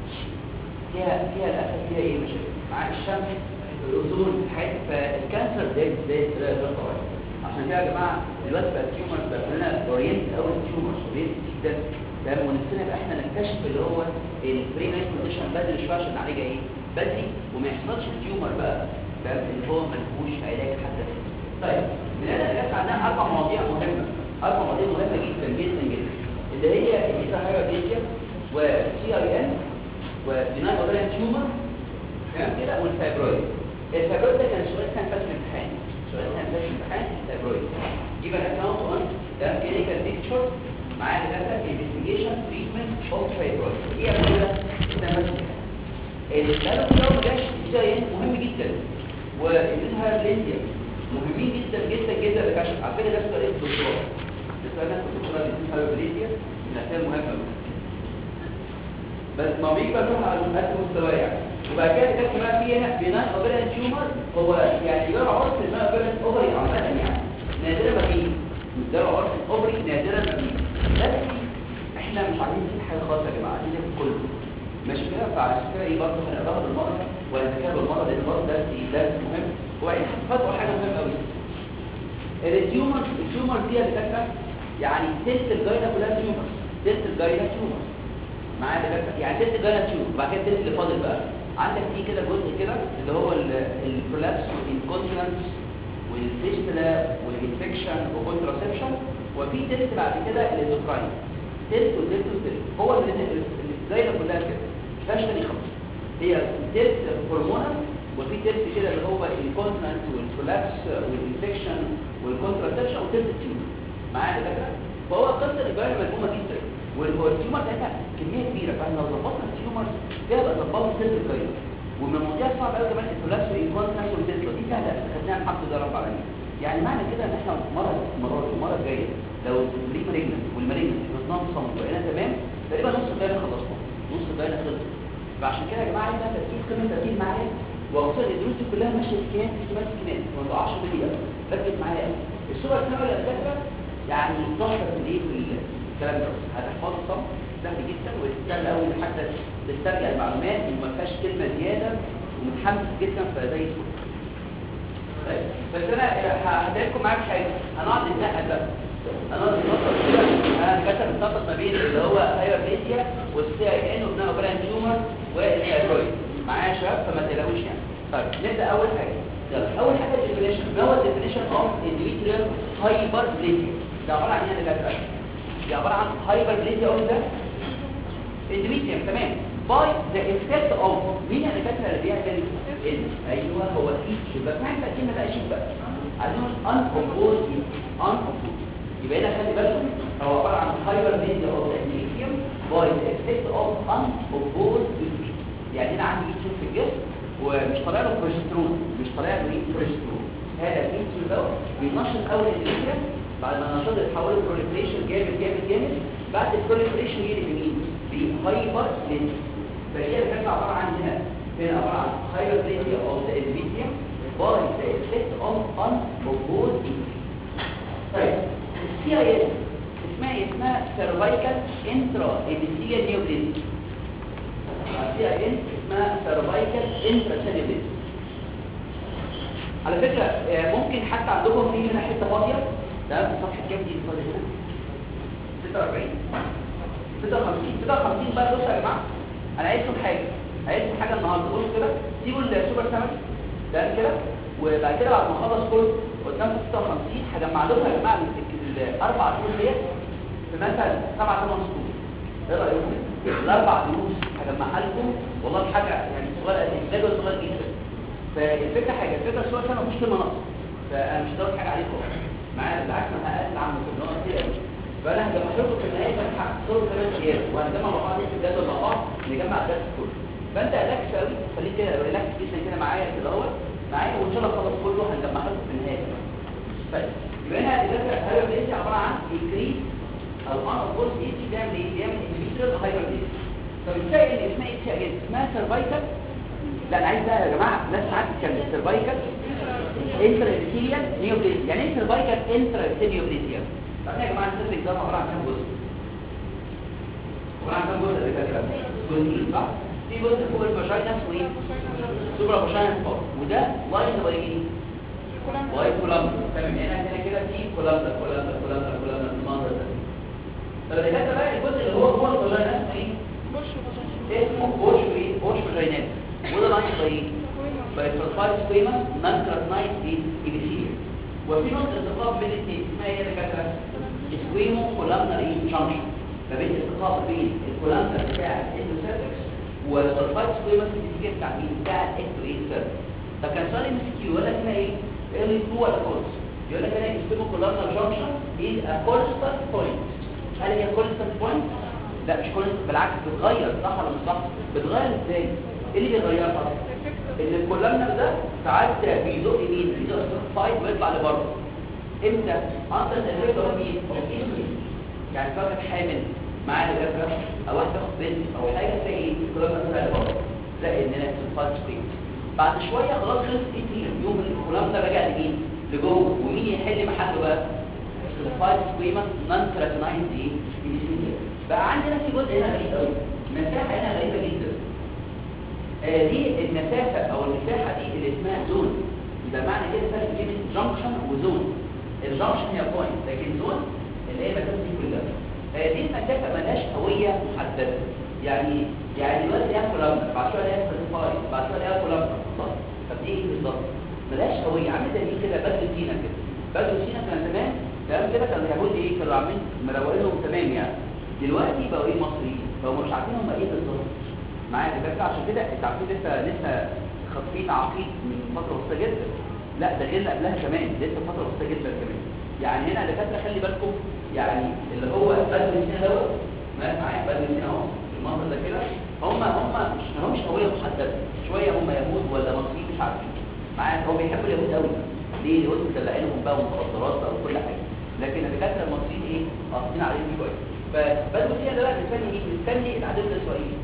فيها فيها للاسف فيها ايه مشاكل مع الشمس الاوزون حاجات فالكانسر ده ده ده ده طبيعي عشان كده يا جماعه دلوقتي بقى التيومرز بقى كلنا اورينت قوي التيومرز اورينت جدا تمام ونفسنا يبقى احنا نكتشف اللي هو البري نايت كونديشن بدري شويه عشان نعالجها ايه بدري وما يحصلش التيومر بقى فاهم اللي هو ملهوش علاج حتى طيب من هنا جت عندنا اربع مواضيع مهمه اربع مواضيع مهمه جدا جدا جدا اللي هي الهيدروجينيا وسي اي ان وبناء اوبريان تيومر تمام كده والفايبرويد الفايبرويد ده كان سؤال كان فات الامتحان سؤال كان فات الامتحان الفايبرويد يبقى اكونت اون ده كلينيكال بيكتشر معايا كده انفستيجيشن تريتمنت اوف فايبرويد ايه كده ده بس الكلام ده ما جاش ازاي مهم جدا وانها لينيا مهمين جدا جدا جدا لكشف على فكره ده سؤال الدكتوراه ده سؤال ناس الدكتوراه اللي اسمها لينيا من الاسئله المهمه قوي بس ما بيكبر بقى على قد مستواه يعني وبعد كده كده كمان في هنا بناء اوبريان تيومر هو يعني يرى عرض بناء اوبريان اوبري عامه يعني نادرا ما فيه ده عرض اوبري نادرا ما فيه لكن احنا مش عايزين نسيب حاجه خالص يا جماعه عايزين نسيب كله ماشي كده فعشان كده ايه برضه هنقراها بالمره ونتكلم بالمره لان برضه ده درس مهم وبعدين هتفاجئوا حاجه مهمه قوي التيومر التيومر دي اللي فاكره يعني تلت الجاينه كلها تيومر تلت الجاينه تيومر معايا دكاتره يعني تلت الجاينه تيومر وبعد كده التلت اللي فاضل بقى عندك في كده جزء كده اللي هو البرولابس والانكونتيننس والفيستلا والانفكشن وكونتراسبشن وفي تلت بعد كده الاندوكراين تلت وتلت وتلت هو اللي الدايره كلها كده مش فيهاش تاني خالص هي تلت هرمونال وفي تلت كده اللي هو الكونتنس والكولابس والانفكشن والكونتراسبشن وتلت التيومر معايا كده فهو قصه الجايره ملمومه جدا والتيومر ده كميه كبيره فاحنا لو ظبطنا التيومر كده بقى ظبطنا تلت الجايره ومن المواضيع الصعبه قوي كمان الكولابس والكونتنس والتلت دي سهله خدناها الحمد لله رب العالمين يعني معنى كده ان احنا مره المره المره الجايه لو البري مالجنس والمالجنس حفظناهم صم وبقينا تمام تقريبا نص الدايره خلصنا نص الدايره خلصت فعشان كده يا جماعه عايز تركيز قمه تركيز معايا وخصوصا الدروس دي كلها ماشيه سكينات سكينات سكينات ما تقعش في دقيقه ركز معايا قوي الصوره الثانيه اللي فاكره يعني تحفه في الايه في الكلام ده هتحفظه صم سهل جدا وسهل قوي حتى تسترجع المعلومات وما فيهاش كلمه زياده ومتحمس جدا فزي الفل طيب بس انا هديلكم معاك حاجه هنقعد نتنقل بقى هنقعد نفكر كده انا كاتب التنقل ما بين اللي هو هايبرليزيا والسي اي ان وبناء اوبران تيومر والثايرويد معايا يا شباب فما تقلقوش يعني طيب نبدا اول حاجه يلا اول حاجه الديفينيشن ما هو الديفينيشن اوف اندوميتريال هايبرليزيا ده عباره عن ايه يا دكاتره دي عباره عن هايبرليزيا اوف ذا اندوميتريوم تمام باي ذا افكت اوف مين اللي دكاتره اللي بيعمل ال ايوه هو ايش بقى ما احنا كلمه بقى شيء بقى عايزين ان كومبوز ان كومبوز يبقى هنا خلي بالكم هو عباره عن هايبرليزيا اوف ذا اندوميتريوم باي ذا افكت اوف ان كومبوز يعني هنا عندي ايتروم في الجسم ومش طالع له بروجسترون مش طالع له ايه بروجسترون هذا الايتروم ده بينشط اول الاندوميتريوم بعد ما نشاط يتحول لبروليفريشن جامد جامد جامد بعد البروليفريشن يجي لمين بهايبر ليزيا فهي اللي كانت عباره عن هنا هنا عباره عن هايبر ليزيا اوف ذا اندوميتريوم باي ذا افكت اوف ان كومبوز طيب السي اي اس اسمها ايه اسمها سيرفايكال انترا ابيثيليال نيوبليزيا سي اي ان اسمها سيرفايكال انترا سيلوليزيا على فكرة آه، ممكن حتى عندكم في هنا حتة فاضية ده في صفحة كام دي الفاضية هنا 46 56 56 بقى بصوا يا جماعة انا عايزكم حاجة عايزكم حاجة النهاردة بصوا كده سيبوا السوبر سمك ده كده وبعد كده بعد ما اخلص كل قدام 56 هجمع لكم يا جماعة ال- الاربع دروس ديت في مثلا سبع ثمان سطور ايه رايكم الاربع دروس هجمعها لكم والله حاجة يعني صغيرة قد ايه جدول صغير جدا فالفكره حاجه الفكره الصور كان مفيش كلمه ناقصه فانا مش هدور حاجه عليكم معايا بالعكس انا هقلل عنكم في النقط كتير قوي فانا هجمع لكم في النهايه بلحق صور كمان زياده وهنجمع مع بعض في الجدول مع بعض نجمع الدرس كله فانت ريلاكس قوي خليك كده ريلاكس جدا كده معايا في الاول معايا وان شاء الله خلاص كله هنجمع لكم في النهايه طيب يبقى هنا الفكره هايبر عباره عن انكريز او ان اوف اي تي بيعمل ايه؟ بيعمل انفيترال هايبر طب ازاي ان اسمها ايه تي اسمها سيرفايكال لا انا عايز بقى يا جماعه ناس ساعات بتتكلم سيرفايكال انترا ابيثيليال نيوبليزيا يعني ايه سيرفايكال انترا ابيثيليال نيوبليزيا طب يا جماعه السيرفيك ده عباره عن كام جزء عباره عن كام جزء اللي كده جزئين صح في جزء فوق الفاجينا اسمه ايه سوبرا فاجينا فوق وده لاين بايجين واي كولامبر تمام هنا هنا كده في كولامبر كولامبر كولامبر كولامبر المنظر ده طب اللي كده بقى الجزء اللي هو فوق الفاجينا اسمه ايه اسمه بوش ايه بوش فاجينات وده لاين بايجين بايفرفايد سكويما نان كراتنايت دي ايبيثيليا وفي نقطة التقاط بين الاثنين اسمها ايه يا دكاترة؟ سكويمو كولامنر ايه جانكشن ما بين التقاط بين الكولامنر بتاع الاندوسيرفكس والفرفايد سكويما سيتيفيكيت بتاع مين؟ بتاع الاكتو ايه سيرفكس طب كان سؤال ام سي كيو يقول لك هنا ايه؟ ايه اللي هو الكورس؟ يقول لك هنا سكويمو كولامنر جانكشن از ا كونستانت بوينت هل هي كونستانت بوينت؟ لا مش كونستانت بالعكس بتغير صح ولا مش صح؟ بتغير ازاي؟ ايه اللي بيغيرها؟ ان الكولامنر ده ساعات بيزق يمين بيزق فايت ويطلع لبره امتى اصلا الرجل هو مين يعني فاكر حامل معاه دكاتره او واحد تاخد بنت او حاجه تلاقي ايه الكولامنر طلع لبره تلاقي ان نفس الفايت سبرينج بعد شويه خلاص خلص كتير يوم الكولامنر رجع لمين لجوه ومين يحل محله بقى الفايت سكويما نون كراتينايز دي بقى عندنا في جزء هنا غريب قوي مساحه هنا غريبه جدا آه دي المسافة أو المساحة دي اللي اسمها زون يبقى معنى كده فرق بين جنكشن وزون الجنكشن هي بوينت لكن زون اللي هي المسافة دي كلها آه دي المسافة ملهاش هوية محددة يعني يعني دلوقتي ليها كولامنر بعد شوية ليها سيرتيفايد بعد شوية ليها كولامنر صح طب دي ايه بالظبط؟ ملهاش هوية عاملة زي دي كده بدو سينا كده بدو سينا كان زمان تمام كده كانوا اليهود ايه كانوا عاملين مروقينهم تمام يعني دلوقتي بقوا ايه مصريين فهم مش عارفين هم ايه بالظبط معايا دكاتره عشان كده انت عارفين لسه لسه خاطفين عقيد من فتره بسيطه جدا لا ده غير اللي قبلها كمان لسه فتره بسيطه جدا كمان يعني هنا دكاتره خلي بالكم يعني اللي هو بدل سنه دوت معايا بدل سنه اهو المنظر ده كده هم هم مش همش هويه محدده شويه هم يهود ولا مصريين مش عارفين معايا هو بيحبوا اليهود قوي ليه اليهود مدلعينهم بقى ومخدرات بقى وكل حاجه لكن الدكاتره المصريين ايه قاصدين عليهم شويه فبدل سنه ده بقى مستني ايه مستني العدو الاسرائيلي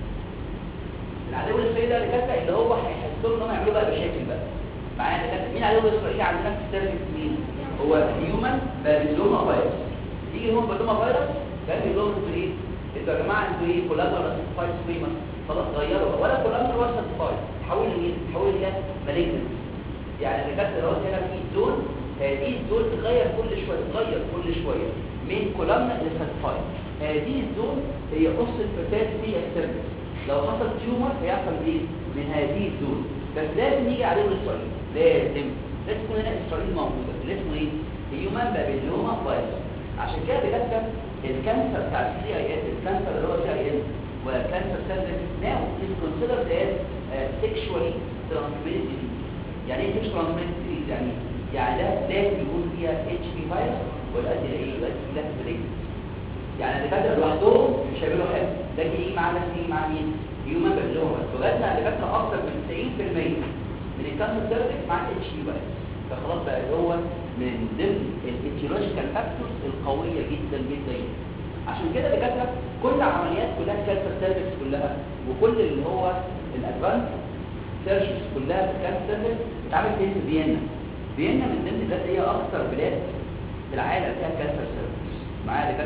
العدو الاسرائيلي ده دكاتره اللي هو هيحسهم ان هم يعملوا بقى مشاكل بقى معايا دكاتره مين العدو الاسرائيلي عندنا في السيرفيس مين هو هيومن بابيلوما فيروس يجي هم بابيلوما فيروس كان يقول لهم انتوا ايه انتوا يا جماعه انتوا ايه كولابر سيرتيفايد سكويما خلاص غيروا ولا كولابر ولا سيرتيفايد حول لمين حول الى مالجنت يعني الدكاتره اللي هو هنا في زون هذه الزون تتغير كل شويه تتغير كل شويه من كولابنا الى سيرتيفايد هذه الزون هي قصه الفتاه في السيرفيس لو حصل تيومر هيحصل ايه من هذه الزون بس لازم يجي عليه الاسرائيل لازم لازم تكون هنا اسرائيل موجوده اللي اسمه ايه هيومن بابيلوما فيروس عشان كده بجد الكانسر بتاع السي اي اس الكانسر اللي هو سي اي اس وكانسر سيرفيس ناو از كونسيدرد از سيكشوالي ترانسميتد ديزيز يعني ايه سيكشوال ترانسميتد ديزيز يعني يعني ده لازم يكون فيها اتش بي فيروس ويؤدي لايه يؤدي الى بريكنس يعني الدكاتره لوحدهم مش هيعملوا حاجه لكن يجي معاه ناس يجي معاه مين هيومن بابيلوما وجدنا دكاتره اكثر من 90% من الكانسر سيرفيس مع اتش بي فيروس فخلاص بقى هو من ضمن الاتيولوجيكال فاكتورز القويه جدا جدا جدا عشان كده دكاتره كل عمليات كلها الكانسر سيرفيس كلها وكل اللي هو الادفانس سيرجرز كلها في الكانسر سيرفيس بتتعمل في فيينا فيينا من ضمن البلاد هي اكثر بلاد في العالم فيها كانسر سيرفيس معايا دكاتره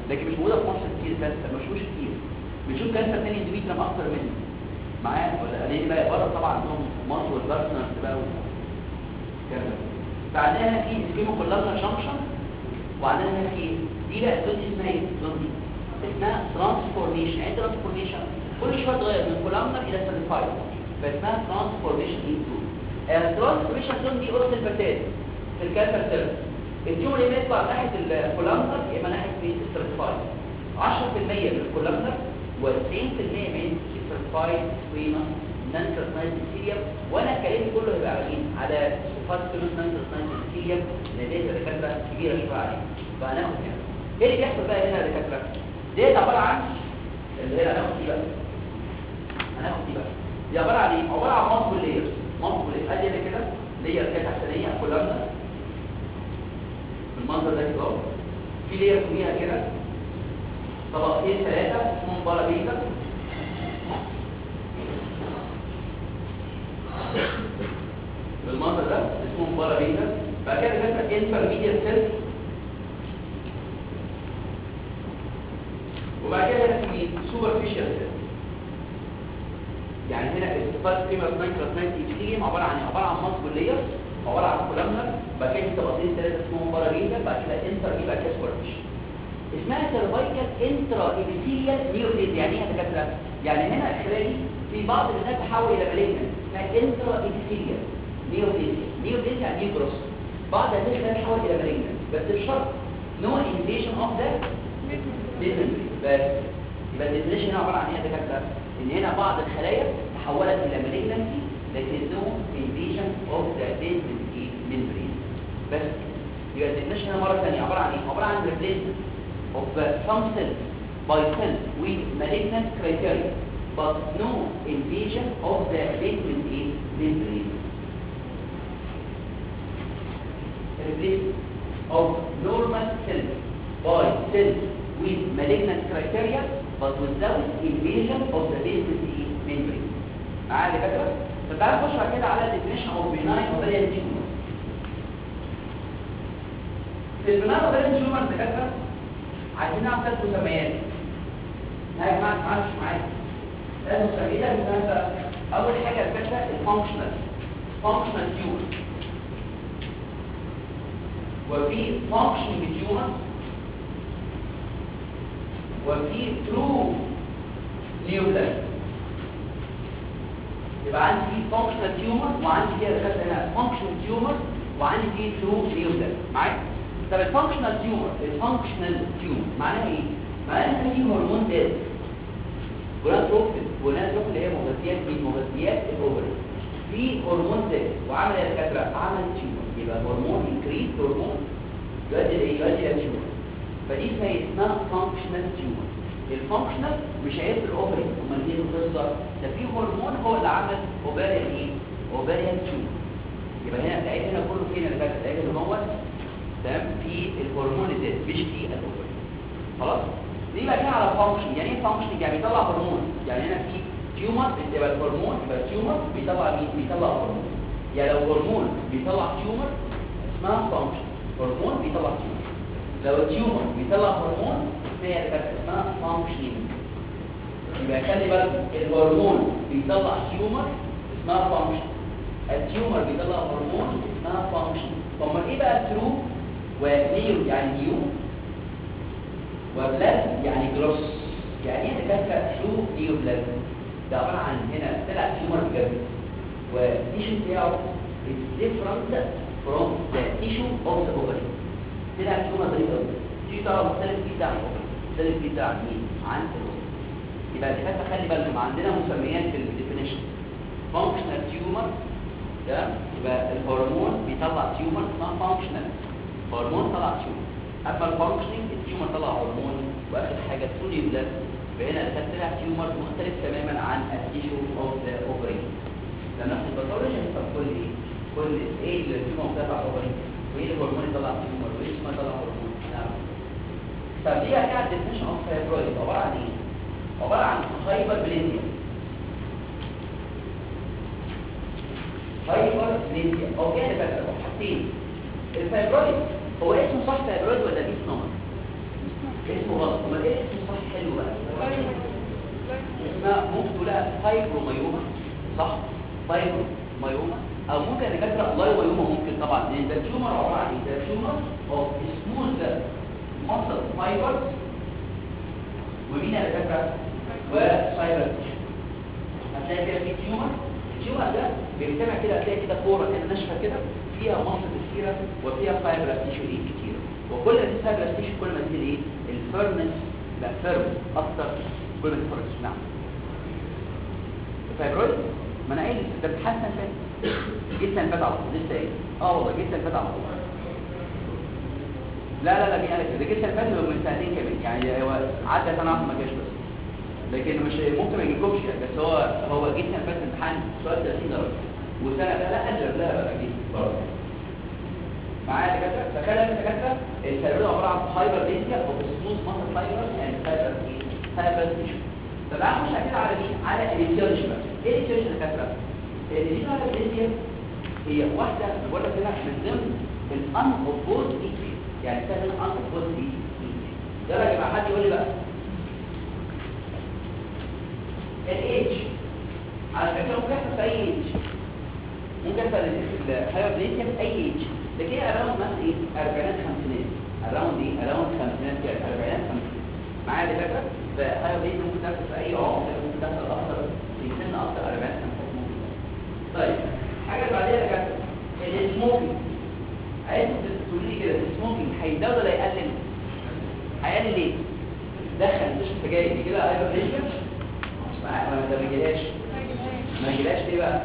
لكن مش موجوده في مصر كتير كانسر ما بشوفوش كتير بنشوف كانسر تاني اندوميتريم اكتر منه معايا ولا لان بقى بره طبعا عندهم مصر والبارتنرز بقى والكلام ده فعندنا هنا في سكيمو كولابنا جانكشن وعندنا هنا في ايه؟ دي بقى الزون دي اسمها ايه؟ الزون دي اسمها ترانسفورميشن يعني ترانسفورميشن كل شويه تغير من كولامنا الى سيرفايد فاسمها ترانسفورميشن دي زون الترانسفورميشن زون دي قلت الفتاه في الكانسر سيرفس التيومر يا اما يطلع ناحيه الكولامنر يا اما ناحيه الستراتيفايد 10% من الكولامنر و90% من الستراتيفايد سكويما نانكرسنايز بكتيريا وانا كلامي كله هيبقى على مين؟ على صفات كلوس نانكرسنايز بكتيريا لان دي دكاتره كبيره شويه عليها فهناخد يعني ايه اللي بيحصل بقى هنا يا دكاتره؟ ديت عباره عن اللي هي هناخد دي بقى هناخد دي بقى دي عباره عن ايه؟ عباره عن مالتيبل لايرز مالتيبل لايرز ادي هنا كده لاير كده تحتانيه كولامنر بالمنظر ده كده اهو في لير فوقيها كده طبقتين ثلاثه اسمهم بارابيتا بالمنظر ده اسمهم بارابيتا بعد كده كده انترميديت سيل وبعد كده هنا في سوبرفيشال سيل يعني هنا السبايس فيمر نايترس نايت ايبيثيليوم عباره عن عباره عن مالتيبل لايرز عباره عن كولامنر بعد كده في طبقتين ثلاثه اسمهم بارابيتا بعد كده انتر يبقى كده سوبرفيشال اسمها سيرفايكال انترا ايبيثيليال نيوكليز يعني ايه يا دكاتره يعني هنا الخلايا دي في بعض الناس تحول الى مالجنت اسمها انترا ايبيثيليال نيوكليز نيوكليز يعني نيوكروس بعض هذه الخلايا تحول الى مالجنت بس بشرط نو انفيشن اوف ذا ميمبرين بس يبقى الديفينيشن هنا عباره عن ايه يا دكاتره ان هنا بعض الخلايا تحولت الى مالجنسي لكن نو انفيشن اوف ذا ميمبرين بس يبقى الديفينيشن هنا مره ثانيه عباره عن ايه عباره عن ريبليسمنت of uh, some cells by cells with malignant criteria but no invasion of the basement A membrane. Replacement of normal cells by cells with malignant criteria but without invasion of the basement A membrane. معايا يا دكاتره؟ فتعالوا نخش بعد كده على definition of benign ovarian tumor. في البناء ovarian tumor دكاتره عايزين نعمل ثلاث مسميات لا يا جماعه ما مش معايا ثلاث مسميات مثلا اول حاجه الفكره الفانكشنال فانكشنال تيور وفي فانكشن تيور وفي ترو نيوبلاست يبقى عندي في فانكشنال تيومر وعندي فيها دخلت هنا فانكشنال تيومر وعندي فيه ترو نيوبلاست معايا طب الفانكشنال تيومر الفانكشنال تيومر معناها ايه معناها ان في هرمون داز جونادوتروفين جونادوتروفين اللي هي مغذيات من مغذيات الاوفري في هرمون داز وعمل يا دكاتره عمل تيومر يبقى هرمون انكريز هرمون يؤدي لايه يؤدي الى تيومر فدي اسمها اسمها فانكشنال تيومر الفانكشنال مش عيب الاوفري امال ايه القصه ده في هرمون هو اللي عمل اوفريان ايه اوفريان تيومر يبقى هنا العيب هنا كله فين اللي فات العيب اللي هو تمام في الهرمون الذات مش في الاوفر خلاص دي بقى كده على فانكشن يعني ايه فانكشن يعني بيطلع هرمون يعني هنا في تيومر يبقى الهرمون يبقى التيومر بيطلع مين بيطلع هرمون يعني لو هرمون بيطلع تيومر اسمها فانكشن هرمون بيطلع تيومر لو التيومر بيطلع هرمون هي اسمها فانكشنينج يبقى خلي بالك الهرمون بيطلع تيومر اسمها فانكشن التيومر بيطلع هرمون اسمها فانكشن طب ايه بقى الترو ونيو يعني نيو وبلاد يعني جروس يعني ايه دكاتره ترو نيو بلاد ده عباره عن هنا طلع تيومر بجد والتيشو بتاعه is different from the tissue of the ovary طلع تيومر غريب قوي التيشو بتاعه مختلف جدا عن الاوفري مختلف جدا عن مين عن الاوفري يبقى دكاتره خلي بالكم عندنا مسميات في الديفينيشن functional tumor ده يبقى الهرمون بيطلع تيومر اسمها فانكشنال هرمون طلع تيومر اما الفانكشنينج التيومر طلع هرمون واخر حاجه توني بلاد يبقى هنا ده طلع تيومر مختلف تماما عن التيشو اوف ذا اوفري لما ناخد الباثولوجي هنفهم كل ايه كل ايه اللي التيومر بتاع الاوفري وايه الهرمون اللي طلع تيومر وايه التيومر طلع هرمون نعم طب دي بقى الديفينيشن اوف فايبرويد عباره عن ايه عباره عن هايبر بليزيا هايبر بليزيا او كده بقى حاجتين الفايبرويد هو اسمه صح فايبرويد ولا ميس نمر اسمه غلط امال ايه اسمه صح حلو بقى اسمها ممكن تقولها فايبروميوما صح فايبروميوما او ممكن دكاتره لايوميوما ممكن طبعا لان ده تيومر عباره عن ايه ده تيومر اوف سموث ماسل فايبرز ومين يا دكاتره وفايبر هتلاقي كده في تيومر التيومر ده بيجتمع كده هتلاقي كده كوره كده ناشفه كده فيها مصل كتيره وفيها فايبر تيشو ايه كتير وكل ما دي فايبر تيشو كل ما تزيد ايه الفيرمنس لا فيرم اكتر كل ما تفرج نعم الفايبرويد ما انا قايل ده بتحسن فين جيت سنه فات على طول لسه قايل اه والله جيت سنه فات على طول لا لا لا مين قال كده ده جيت سنه فات من سنتين كمان يعني هو عدى سنه واحده ما جاش بس لكن مش ممكن ما يجيلكمش يعني بس هو هو جيت سنه فات امتحان سؤال 30 درجه وسنه لا لا اجل لا بقى جيت برضه معايا دكاتره تخيل انت دكاتره الفايبرويد عباره عن فايبر ديزيا او سموث ماسل فايبر اند فايبر فايبر تيشو طب تعالى نخش كده على مين على الاتيولوجي بقى ايه الاتيولوجي يا دكاتره الاتيولوجي هي واحده بقول لك هنا من ضمن الان اوبوز ايتي يعني اسمها الان اوبوز ايتي يلا يا جماعه حد يقول لي بقى الايدج على فكره ممكن يحصل في اي ايدج ممكن يحصل الهايبرليزيا في اي ايدج لكن هي اراوند مثلا ايه اربعينات خمسينات اراوند ايه اراوند خمسينات كده اربعينات خمسينات معايا دكاتره فهايبرليزيا ممكن تحصل في اي عمر ممكن تحصل اكتر في سن اكتر اربعينات خمسينات ممكن طيب حاجه بعديها يا دكاتره السموكينج عايزكم تقولوا لي كده السموكينج هيزود ولا يقلل هيقلل ليه دخل تشرب سجاير دي كده هايبرليزيا معايا ما ده ما يجيلهاش ما يجيلهاش ليه بقى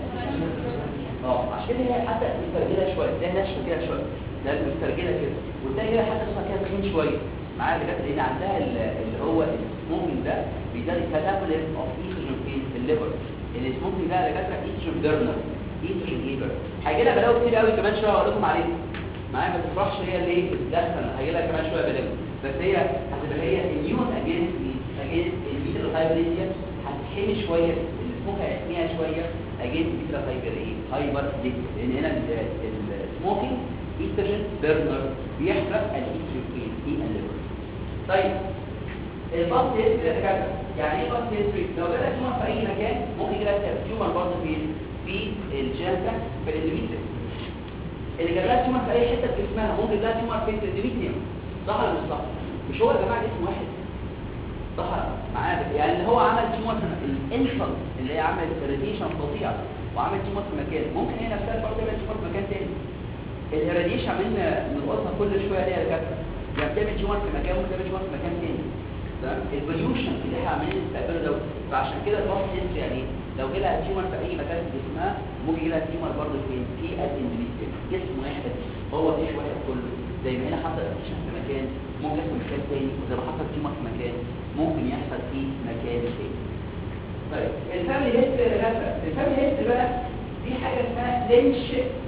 اه عشان كده هي حتى مسترجله شويه ده ناشفه كده شويه ده مسترجله كده والتاني كده حتى اسمها كده تخين شويه معايا بجد لان عندها ال- اللي هو السموكينج ده بيزيد كاتابوليز اوف ايستروجين في في الليفر السموكينج ده اللي جاتلك ايستروجين بيرنر ايستروجين ايبر هيجي لها بلاوي كتير قوي كمان شويه هقول لكم عليها معايا ما تفرحش هي اللي ايه بتدخن هيجي لها كمان شويه بلاوي بس هي هتبقى هي اميون اجينست اجينست البيتا هايبريزيا هتحمي شويه السموك هيحميها شويه اجينست البيتا هايبر ايه هايبر لان هنا السموكينج ايستروجين بيرنر بيحرق الايستروجين في الليفر طيب الباص هيستري يا دكاتره يعني ايه باص هيستري لو جالك تيومر في اي مكان ممكن يجيلك تيومر برضه في في الجانتا في الاندوميتريوم اللي جالك تيومر في اي حته في جسمها ممكن يجيلك تيومر في الاندوميتريوم صح ولا مش صح مش هو يا جماعه جسم واحد صح معايا يعني اللي هو عمل تيومر في الانفل اللي هي عملت راديشن فظيع وعمل تيومر في مكان ممكن هي نفسها برضه تعمل تيومر في مكان تاني الراديشن من نقطها كل شويه ليها دكاتره يعني بتعمل تيومر في مكان وبتعمل تيومر في مكان تاني تمام البوليوشن اللي احنا عاملين نستقبله ده فعشان كده الباص هيستري يعني ايه لو جالها تيومر في اي مكان في جسمها ممكن يجيلها تيومر برضه فين في الاندوميتريوم جسم واحد هو ايش واحد كله زي ما هنا حصل راديشن في مكان ممكن يحصل في مكان تاني وزي ما حصل تيومر في مكان ممكن يحصل في مكان تاني طيب الفاميلي هيستري يا دكاتره الفاميلي هيستري بقى دي حاجه اسمها لينش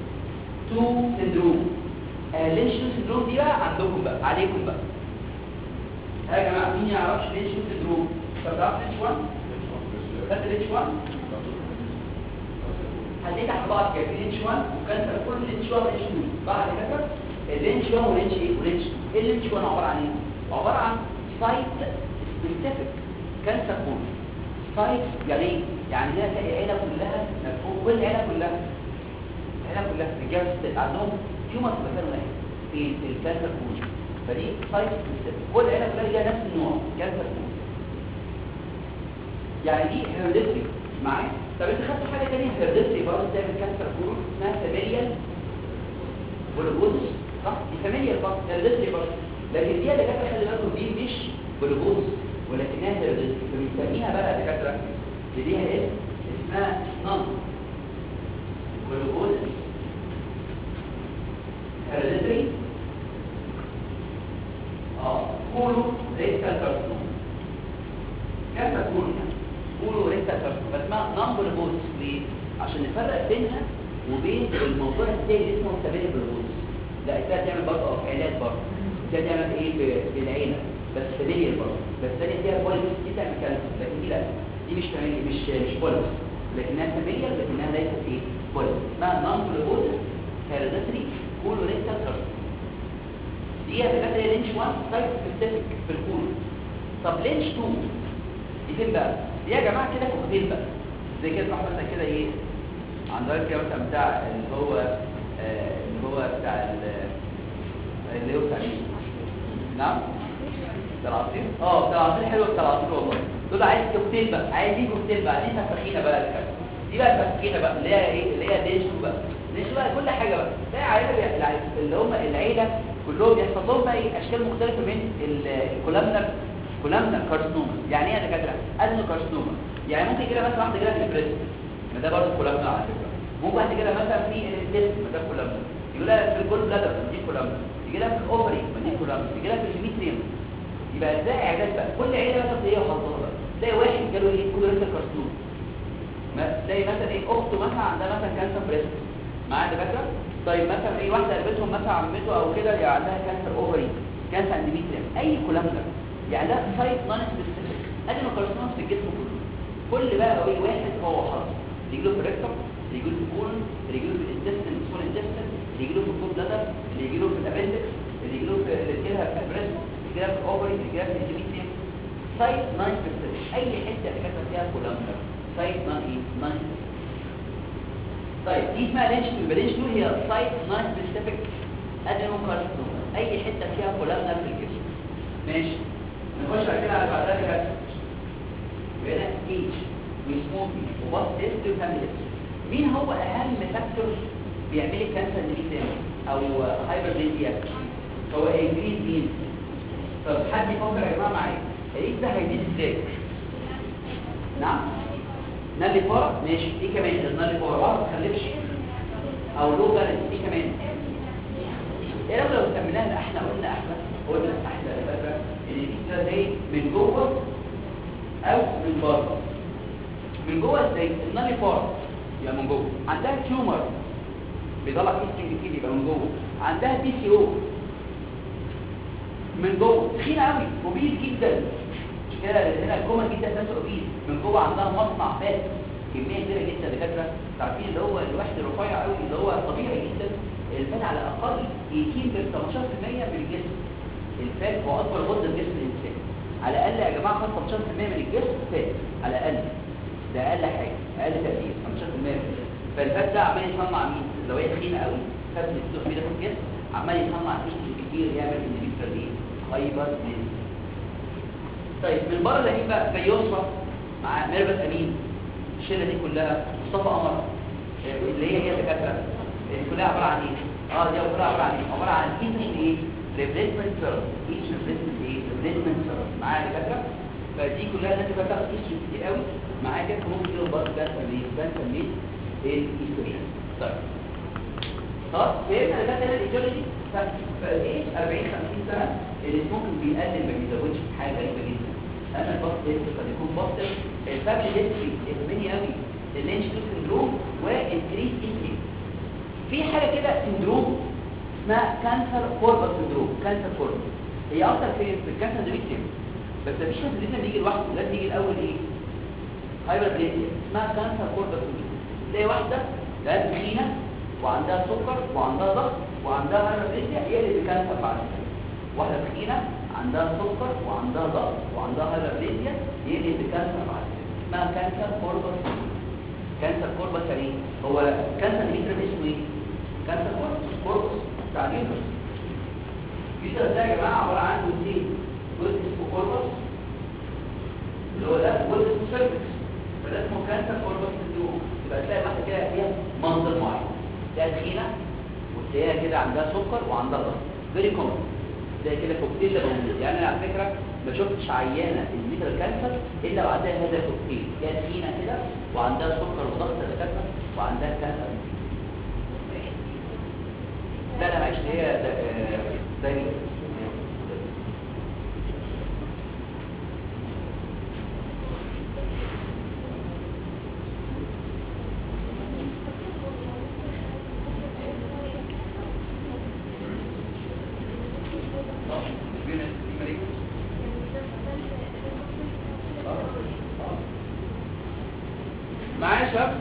2 سندروم آه لينش 2 سندروم دي بقى عندكم بقى عليكم بقى ها يا جماعه مين يعرفش لينش 2 سندروم طب تعرف لينش 1 خدت لينش 1 هتلاقي تحت بعض كده في لينش 1 وكانسر كل لينش 1 ولينش 2 بعد كده اللينش 1 ولينش ايه ولينش 2 ايه اللينش 1 عباره عن ايه عباره عن سايت سبيسيفيك كانسر كود سايت يعني ايه يعني هي تلاقي العيله كلها مفهوم كل العيله كلها العيله كلها رجاله ستات عندهم تيومر في مكان واحد في في الكانسر كود فدي سايت سبيسيفيك كل العيله كلها ليها نفس النوع كانسر كود يعني دي هيرديتري معايا طب انت خدت حاجه ثانيه هيرديتري برضه بتعمل كانسر كود اسمها فاميليال بولوبوزس صح دي فاميليال برضه هيرديتري برضه لكن دي اللي كانت خلي بالكم دي مش بولوبوزس ولكنها هيرديتري فبنسميها بقى دكاتره اللي ليها اسم اسمها نون بولوبوزس هيرديتري اه كولو ريكتال كارسنوم كانسر كولو يعني كولو ريكتال كارسنوم فاسمها نون بولوبوزس ليه؟ عشان نفرق بينها وبين الموضوع الثاني اللي اسمه سبيل بولوبوزس لا ده تعمل برضه افعالات برضه ده تعمل ايه في- في العيله بس فاميليال برضه بس الثانيه فيها بوليس دي تعمل كانسر لكن دي لا دي مش فاميليا مش مش بوليس لكنها فاميليال لكنها ليست ايه بوليس اسمها نون بولوبوزس هيريديتري كولوريكتال كارسنوم دي دي هتبقى هي لينش 1 سايت سبيسيفيك في الكون طب لينش 2 دي فين بقى دي يا جماعه كده كوكتيل بقى زي كده واحد مثلا كده ايه عندك كده مثلا بتاع اللي هو آه اللي هو بتاع ال- اللي هو بتاع مين نعم بتاع العصير اه بتاع العصير حلو بتاع العصير والله دول عايز كوكتيل بقى عايزين كوكتيل بقى دي تفخينه بقى الكلام. دي بقى التفخينه بقى اللي هي ايه اللي هي ليش بقى ليش بقى كل حاجه بقى ده عائله بي- الع- اللي هم العيله كلهم بيحصل لهم بقى ايه اشكال مختلفه من ال- الكولامنا كولامنا كارسنوما يعني ايه يا دكاتره ادنو كارسنوما يعني ممكن كده مثلا واحده كده في البريست ما ده برضه كولامنا على فكره ممكن واحده كده مثلا في الانتست ما ده كولامنا يجي لها في الجول بلادر ما دي كولامنا يجي لها في الاوفري ما دي كولامنا يجي لها في الميتريوم يبقى ازاي اعداد بقى كل عيله مثلا تلاقيها وحظها بقى تلاقي واحد جاله ايه كولوريتال كارسنوما ما تلاقي مثلا ايه اخته مثلا عندها مثلا كانسر بريست معايا دكاتره طيب مثلا ايه واحده قريبتهم مثلا عمته او كده يعني عندها كانسر اوفري كانسر اندوميتريوم اي كولامنا يعني ده سايت نون سبيسيفيك ادينو كارسنوما في الجسم كله كل بقى ايه واحد هو حظ يجي له في الريكتوم يجي له في الكولون اللي يجي له في الانتستين سمول انتستين اللي يجي له في الجول بلادر اللي يجي له في الابندكس اللي يجي له في اللي يجي لها في البريست اللي يجي لها في الاوفري اللي يجي لها في الاندوميتريوم سايت نون سبيسيفيك اي حته اللي كانت فيها كولامنا سايت نون ايه نون طيب دي اسمها لينش تو لينش تو هي سايت نون سبيسيفيك ادينوكارسينوما اي حته فيها كولامنا في الجسم ماشي نخش على كده على بعدها كده هنا ايج وسموكينج وباص تيست وفاميلي مين هو اهم فاكتور بيعمل لك كانسر نيكليم او هايبرليزيا هو انجريز مين طب حد يفكر يا جماعه معايا الايج ده هيزيد ازاي نعم نالي فورا ماشي دي كمان النالي فورا ما تخلفش او لو بالانس دي كمان ايه لو لو سميناها احنا قلنا احنا قلنا احنا الفكره ان دي كده زي من جوه او من بره من جوه ازاي النالي فورا يبقى من جوه عندها تيومر بيطلع كيستنج كتير يبقى من جوه عندها بي سي او من جوه تخينه قوي وبيز جدا مش كده هنا الكومن جدا ناس اوبيز من جوه عندها مصنع فات كميه كبيره جدا دكاتره عارفين اللي هو الواحد الرفيع قوي اللي هو طبيعي جدا الفات على الاقل يكين ب 18% من الجسم الفات هو اكبر غده في جسم الانسان على الاقل يا جماعه خد 18% من الجسم فات على الاقل ده اقل حاجه اقل تقدير 15% من الجسم فالفات ده عمال يصنع مين لو هي تخينه قوي فات بتدوخ كده في الجسم عمال يصنع كيس كتير يعمل انديفيدوال ايه هايبر ليز طيب من بره لاقيين بقى زي يسرى مع ميرفت امين الشله دي كلها مصطفى قمر آه، اللي هي هي دكاتره اللي كلها عباره عن ايه اه دي كلها عباره عن ايه عباره عن ايتش ايه ريبليسمنت سيرم ايتش ريبليسمنت ايه ريبليسمنت سيرم معايا دكاتره فدي كلها الناس اللي بتاخد ايتش كتير قوي معايا كده ممكن يجيلهم برضه ده تمرين ده تمرين الايستروجين طيب خلاص فهمنا ده كده الايديولوجي فايه 40 50 سنه اللي ممكن بيقلل ما بيزودش حاجه غريبه جدا اما الباست تيست قد يكون باست الفاميلي هيستوري يهمني قوي اللينش تو سندروم والكريس هيستوري في حاجه كده سندروم اسمها كانسر كوربا سندروم كانسر كوربا هي اكتر في في الكانسر ديفيكتيم بس مفيش كانسر ديفيكتيم بيجي لوحده لازم يجي الاول ايه هايبر بليزيا اسمها كانسر كوربا سندروم تلاقي واحده لا تخينه وعندها سكر وعندها ضغط وعندها هايبرليزيا يقلب بكانسر بعد كده واحده تخينه عندها سكر وعندها ضغط وعندها هايبرليزيا يقلب بكانسر بعد كده اسمها كانسر كوربس كانسر كوربس يعني ايه هو كانسر الفيترم اسمه ايه كانسر كوربس كوربس بتاع اليوترس اليوترس ده يا جماعه عباره عن جزئين جزء اسمه كوربس اللي هو ده جزء اسمه سيرفكس فده اسمه كانسر كوربس سندروم يبقى تلاقي واحده كده فيها منظر معين تلاقيها تخينه وتلاقيها كده عندها سكر وعندها ضغط فيري كومن تلاقي كده كوكتيل ده موجود يعني انا على فكره ما شفتش عيانه الميتال كانسر الا وعندها هذا الكوكتيل هي تخينه كده وعندها سكر وضغط دكاتره وعندها كانسر لا لا معلش دي هي ده آه، زي معايا يا شباب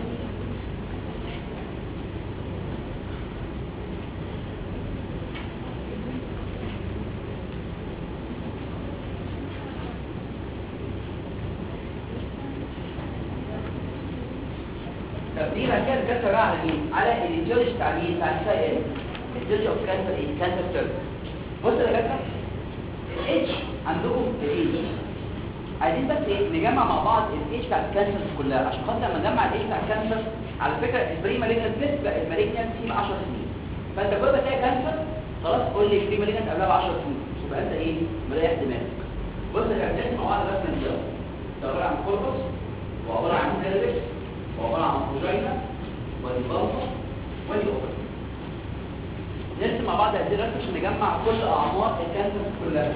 دي بقى كده الدكاتره بقى على مين على الايديولوجي بتاع مين بتاع السائل الايديولوجي اوف كانسر ايه كانسر سيرفيس بص يا دكاتره الاتش عندكم الاتش عايزين بس ايه نجمع مع بعض الاتش بتاع الكانسر كلها عشان خاطر لما نجمع الاتش بتاع الكانسر على فكره البري مالجنت نسبه المالجنت فيه 10 سنين فانت كل ما تلاقي كانسر خلاص قول لي بري مالجنت قبلها ب 10 سنين يبقى انت ايه مريح دماغك بص يا جماعه مع بعض رسمه دي ده عباره عن كوربس وعباره عن سيرفكس وعباره عن فوجينا والبلطه والاوبر نرسم مع بعض هذه الرسمه عشان نجمع كل اعمار الكانسر كلها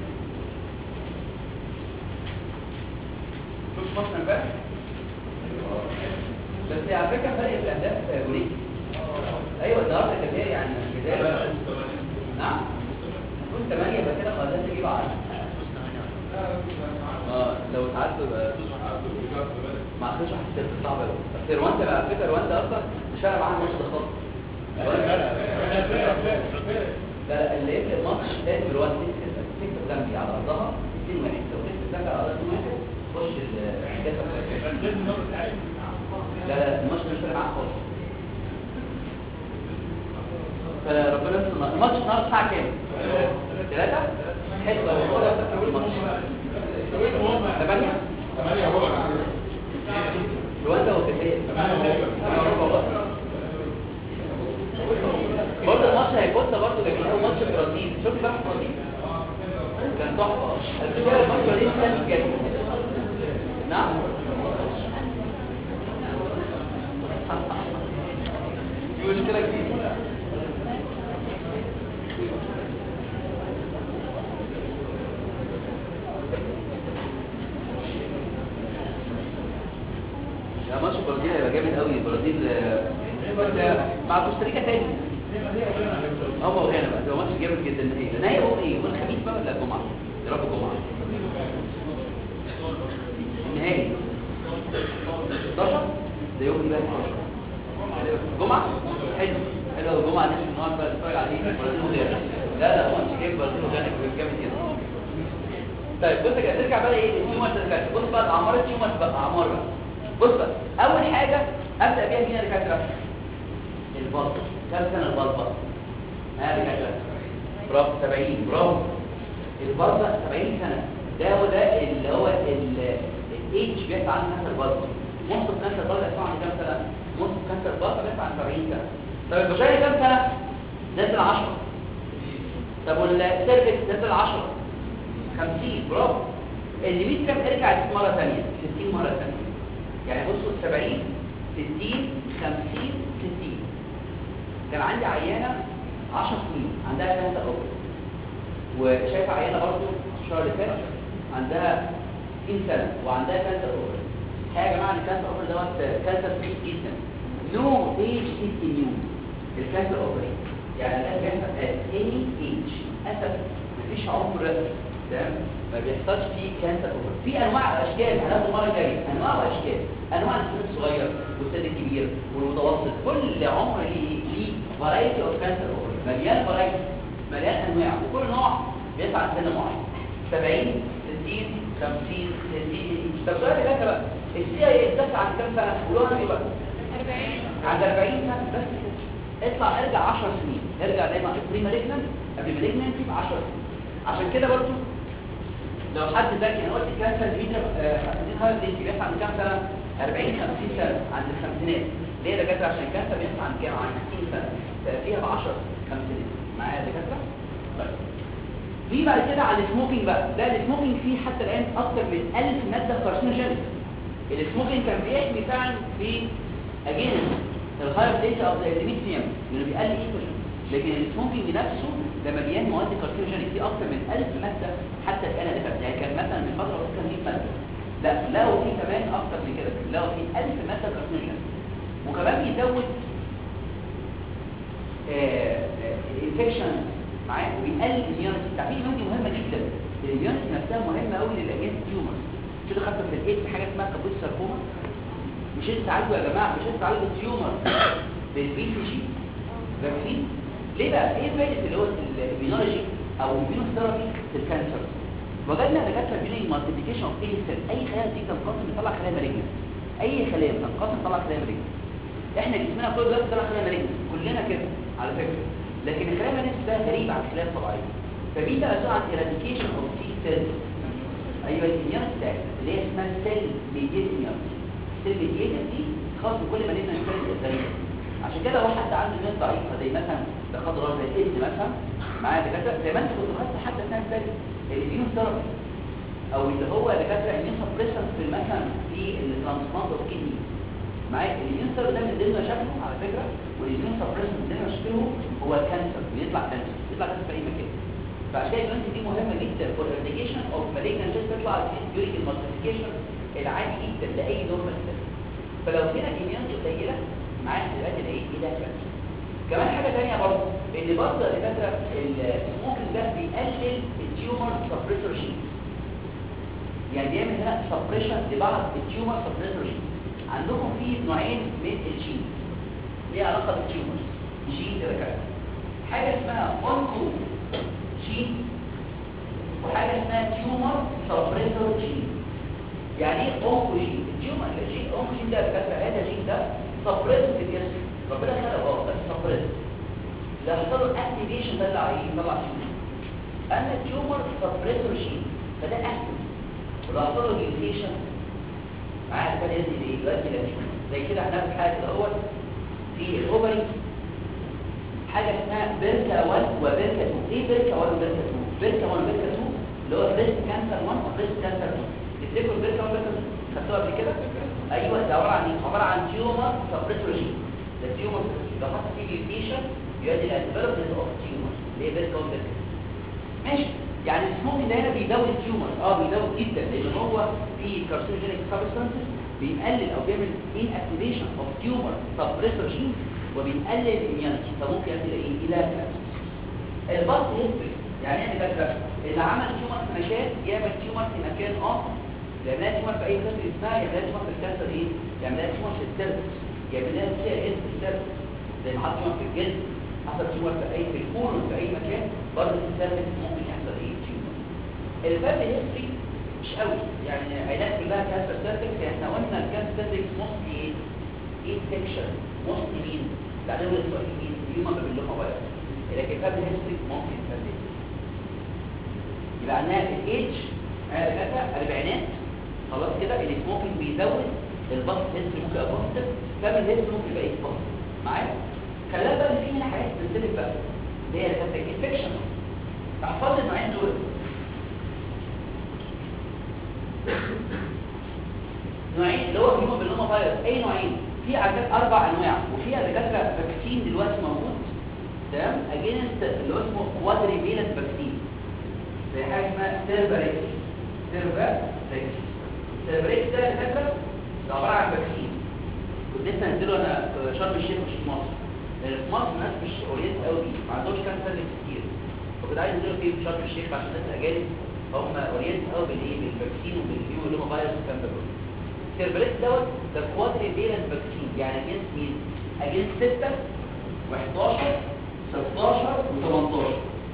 شوف فصل امبارح بس على فكره فرق الاهداف بنيك ايوه النهارده كان يعني بدايه نعم كنت 8 يبقى كده خلاص تجيب 10 اه لو تعدوا يبقى ما اخدش حسيت صعب قوي بس رواندا بقى على فكره رواندا اصلا مش فارق معاها ماتش ده خالص لا لا اللي يفرق الماتش لازم رواندا تكسب تكسب جنبي على ارضها 2 1 لو كسبت جنبي على ارضها 2 1 خش الكاس لا لا الماتش مش فارق معاها خالص فربنا يستر الماتش النهارده الساعه كام؟ 3 حلو لو هو ده فاكر الماتش 8 رواندا وكتير برضه الماتش هيكون برضه جميل قوي ماتش البرازيل شفت بقى البرازيل كان تحفه الفكره الماتش البرازيل كان جميل نعم دي مشكله كبيره لا ماتش البرازيل هيبقى جامد قوي البرازيل آه، بس مع كوستاريكا تاني هم وغانا بقى ده ماتش جامد جدا النهائي النهائي هو ايه يوم الخميس بقى ولا الجمعه يا رب الجمعه النهائي 16 ده يوم ايه بقى 16 الجمعه حلو حلو الجمعه نمشي النهارده بقى نتفرج على ايه البرازيل وغانا لا لا ماتش جامد البرازيل وغانا جامد جدا طيب بص كده نرجع بقى ايه التيومرز اللي فاتت بص بقى اعمار التيومرز بقى اعمار بقى بص بقى اول حاجه ابدا بيها مين يا دكاتره البلطه كام سنه البلطه ها يا دكاتره برافو 70 برافو البلطه 70 سنه ده هو ده اللي هو الايدج بيطلع عن كانسر البلطه مصر كانسر البلطه بيطلع عن كام سنه مصر كانسر البلطه بيطلع عن 70 سنه طب البشريه كام سنه نزل 10 طب والسيرفكس نزل 10 50 برافو الليميت كام ارجع دي مره ثانيه 60 مره ثانيه يعني بصوا 70 60 50 60 كان عندي عيانه 10 سنين عندها كانسر اوفر وشايفه عيانه برضه الشهر اللي فات عندها 60 سنه وعندها كانسر اوفر الحقيقه يا جماعه الكانسر اوفر دوت كانسر فري جدا نو ايج از اميون الكانسر اوفر يعني ده بيحصل at any age اسف مفيش عمر تمام ما بيحصلش فيه كانسر اوفر في انواع اشكال هناخد المره الجايه انواع واشكال انواع السن الصغير والسن الكبير والمتوسط كل عمر ليه ليه فرايتي اوف كانسر اوفر مليان فرايتي مليان انواع وكل نوع بيطلع عن سن معين 70 60 50 60 طب سؤال ده بقى السي اي بتطلع عن كام سنه قولوها ايه بقى 40 عند 40 سنه بس كده اطلع ارجع 10 سنين ارجع دايما بري مالجنان قبل مالجنان ب 10 سنين عشان كده برضو لو حد ذكي انا قلت الكانسر دي دي هاي دي بيحصل عند كام سنه 40 50 سنه عند الخمسينات ليه يا دكاتره عشان الكانسر بيحصل عند كام عند 60 سنه فيها ب 10 خمسينات معايا يا دكاتره طيب في بعد كده على السموكينج بقى ده السموكينج فيه حتى الان اكتر من 1000 ماده كارسينوجينيك السموكينج كان بيحمي فعلا في اجينست الهاير ديتا اوف ذا اندوميتريوم لانه بيقلل ايستروجين لكن السموكينج نفسه ده مليان مواد كارسينوجينيك في اكتر من 1000 ماده حتى الان اللي فاتت يعني كان مثلا من فتره كان 100 ماده لا لقوا فيه كمان اكتر من كده لقوا فيه 1000 ماده كارسينوجينيك وكمان بيزود الانفكشن معايا وبيقلل الاميونيتي تعرفين الاميونيتي مهمه جدا الاميونيتي نفسها مهمه قوي للاجهزه التيومرز كده خدت في الايد حاجه اسمها كابوس ساركوما مش انت تعالجوا يا جماعه مش انت تعالجوا التيومر بالبي سي جي فاكسين ليه بقى ايه فايده اللي هو البيولوجي او البيوثيرابي في الكانسر وجدنا دكاتره بيقولوا مالتيبيكيشن اوف اي سيل اي خلايا تيجي تنقسم تطلع خلايا مالجنت اي خلايا تنقسم تطلع خلايا مالجنت احنا جسمنا كله دلوقتي طلع خلايا مالجنس كلنا كده على فكره لكن الخلايا المالجنس ده غريب عن الخلايا الطبيعيه فمين بقى مسؤول عن eradication of T cells ايوه الاميونيتي بتاعتنا اللي هي اسمها سيل ميديت اميونيتي سيل ميديت دي خاص بكل مالجنس سيلز الغريبه عشان كده لو حد عنده اميونيتي ضعيفه زي مثلا لا قدر الله زي الايدز مثلا معايا دكاتره زي ما انت كنت خدت حتى سنه ثالثه الاميون ثيرابي او اللي هو دكاتره اميون سبريسنت في مثلا في الترانسبلانت اوف كيدني معايا الاميون ثيرابي ده من ضمن مشاكله على فكره والاميون سبريسنت من ضمن مشاكله هو الكانسر بيطلع كانسر بيطلع كانسر في اي مكان فعشان كده الاميونتي دي مهمه جدا فور الارديكيشن اوف مالجنت سيلز بتطلع ديورينج المالتيبيكيشن العادي جدا لاي نورمال سيل فلو هنا الاميونتي قليله معاك دلوقتي الايه ايه ده كانسر كمان حاجة تانية برضه ان برضه الدكاترة السموكينج ده بيقلل التيومر سبريسور جين يعني بيعمل هنا سبريشن لبعض التيومر سبريسور جين عندكم في نوعين من الجين ليها علاقة بالتيومرز جين دكاترة حاجة اسمها اونكو جين وحاجة اسمها تيومر سبريسور جين يعني ايه اونكو جين التيومر الجين اونكو جين ده دكاترة هذا جين ده سبريسور في الجسم ربنا خلق اه بس سبريس اللي هيحصل له اكتيفيشن ده اللي هيطلع تيومر اما التيومر سبريسور جين فده اكتف ولو حصل له ميوتيشن معاه ده يدي ايه دلوقتي للتيومر زي كده هناخد حاجه الاول في الاوفري حاجه اسمها بيركا 1 وبيركا 2 ايه بيركا 1 وبيركا 2 بيركا 1 وبيركا 2 اللي هو بريست كانسر 1 وبريست كانسر 2 تفتكروا بيركا 1 وبيركا 2 خدتوها قبل كده ايوه ده عباره عن ايه عباره عن تيومر سبريسور جين ده تيومر لو حط فيه ميوتيشن يؤدي الى ديفلوبمنت اوف تيومر اللي هي بيركا 1 وبيركا 2 ماشي يعني السموكينج ده هنا بيزود التيومر اه بيزود جدا لان هو في كارسينوجينيك سبستانسز بيقلل او بيعمل ان اكتيفيشن اوف تيومر سبريسور جين وبيقلل الاميونيتي فممكن يؤدي الى ايه الى كانسر الباص هيستوري يعني ايه ده اللي عمل تيومر في مكان يعمل تيومر في مكان اخر يعملها تيومر في اي كانسر اسمها يعملها تيومر في الكانسر ايه يعملها تيومر في السيرفكس يعملها سي اس في السيرفكس زي ما حط تيومر في الجلد حصل تيومر في اي في الكولون في اي مكان برضه في السيرفكس ممكن يحصل ايه تيومر الفاميلي هيستوري مش قوي يعني علاج كلها كانسر سيرفكس يعني احنا قلنا الكانسر سيرفكس موستلي ايه انفكشن موستلي مين بعدين السؤال مين هيومن بابيلوما فيروس لكن الفاميلي هيستوري ممكن تفرق يبقى عندنا الايدج كذا اربعينات خلاص كده السموكينج بيزود الباص هيستوري ممكن يبقى بوزيتيف فاميلي هيستوري ممكن يبقى ايه بوزيتيف معايا خلينا بقى ان في هنا حاجات سبيسيفيك بقى اللي هي الانفكشن احفظ النوعين دول نوعين اللي هو هيومن بالنوما فيروس اي نوعين في عندك اربع انواع وفي دكاتره فاكسين دلوقتي موجود تمام اجينست اللي هو اسمه كوادري فيلنت فاكسين زي حاجه اسمها سيرفريكس سيرفريكس سيرفريكس ده دكاتره ده عباره عن فاكسين كنت لسه هنزله انا في شرم الشيخ مش في مصر لان في مصر الناس مش اورينت قوي ما عندهمش كانسر كتير فكنت عايز انزله فيه في شرم الشيخ عشان الناس الاجانب هم اورينت قوي بالايه بالفاكسين وبالهيو اللي هو فيروس والكلام ده كله السيرفريكس دوت ده كوادري فيلنت فاكسين يعني اجينست مين اجينست 6 و11 16 و18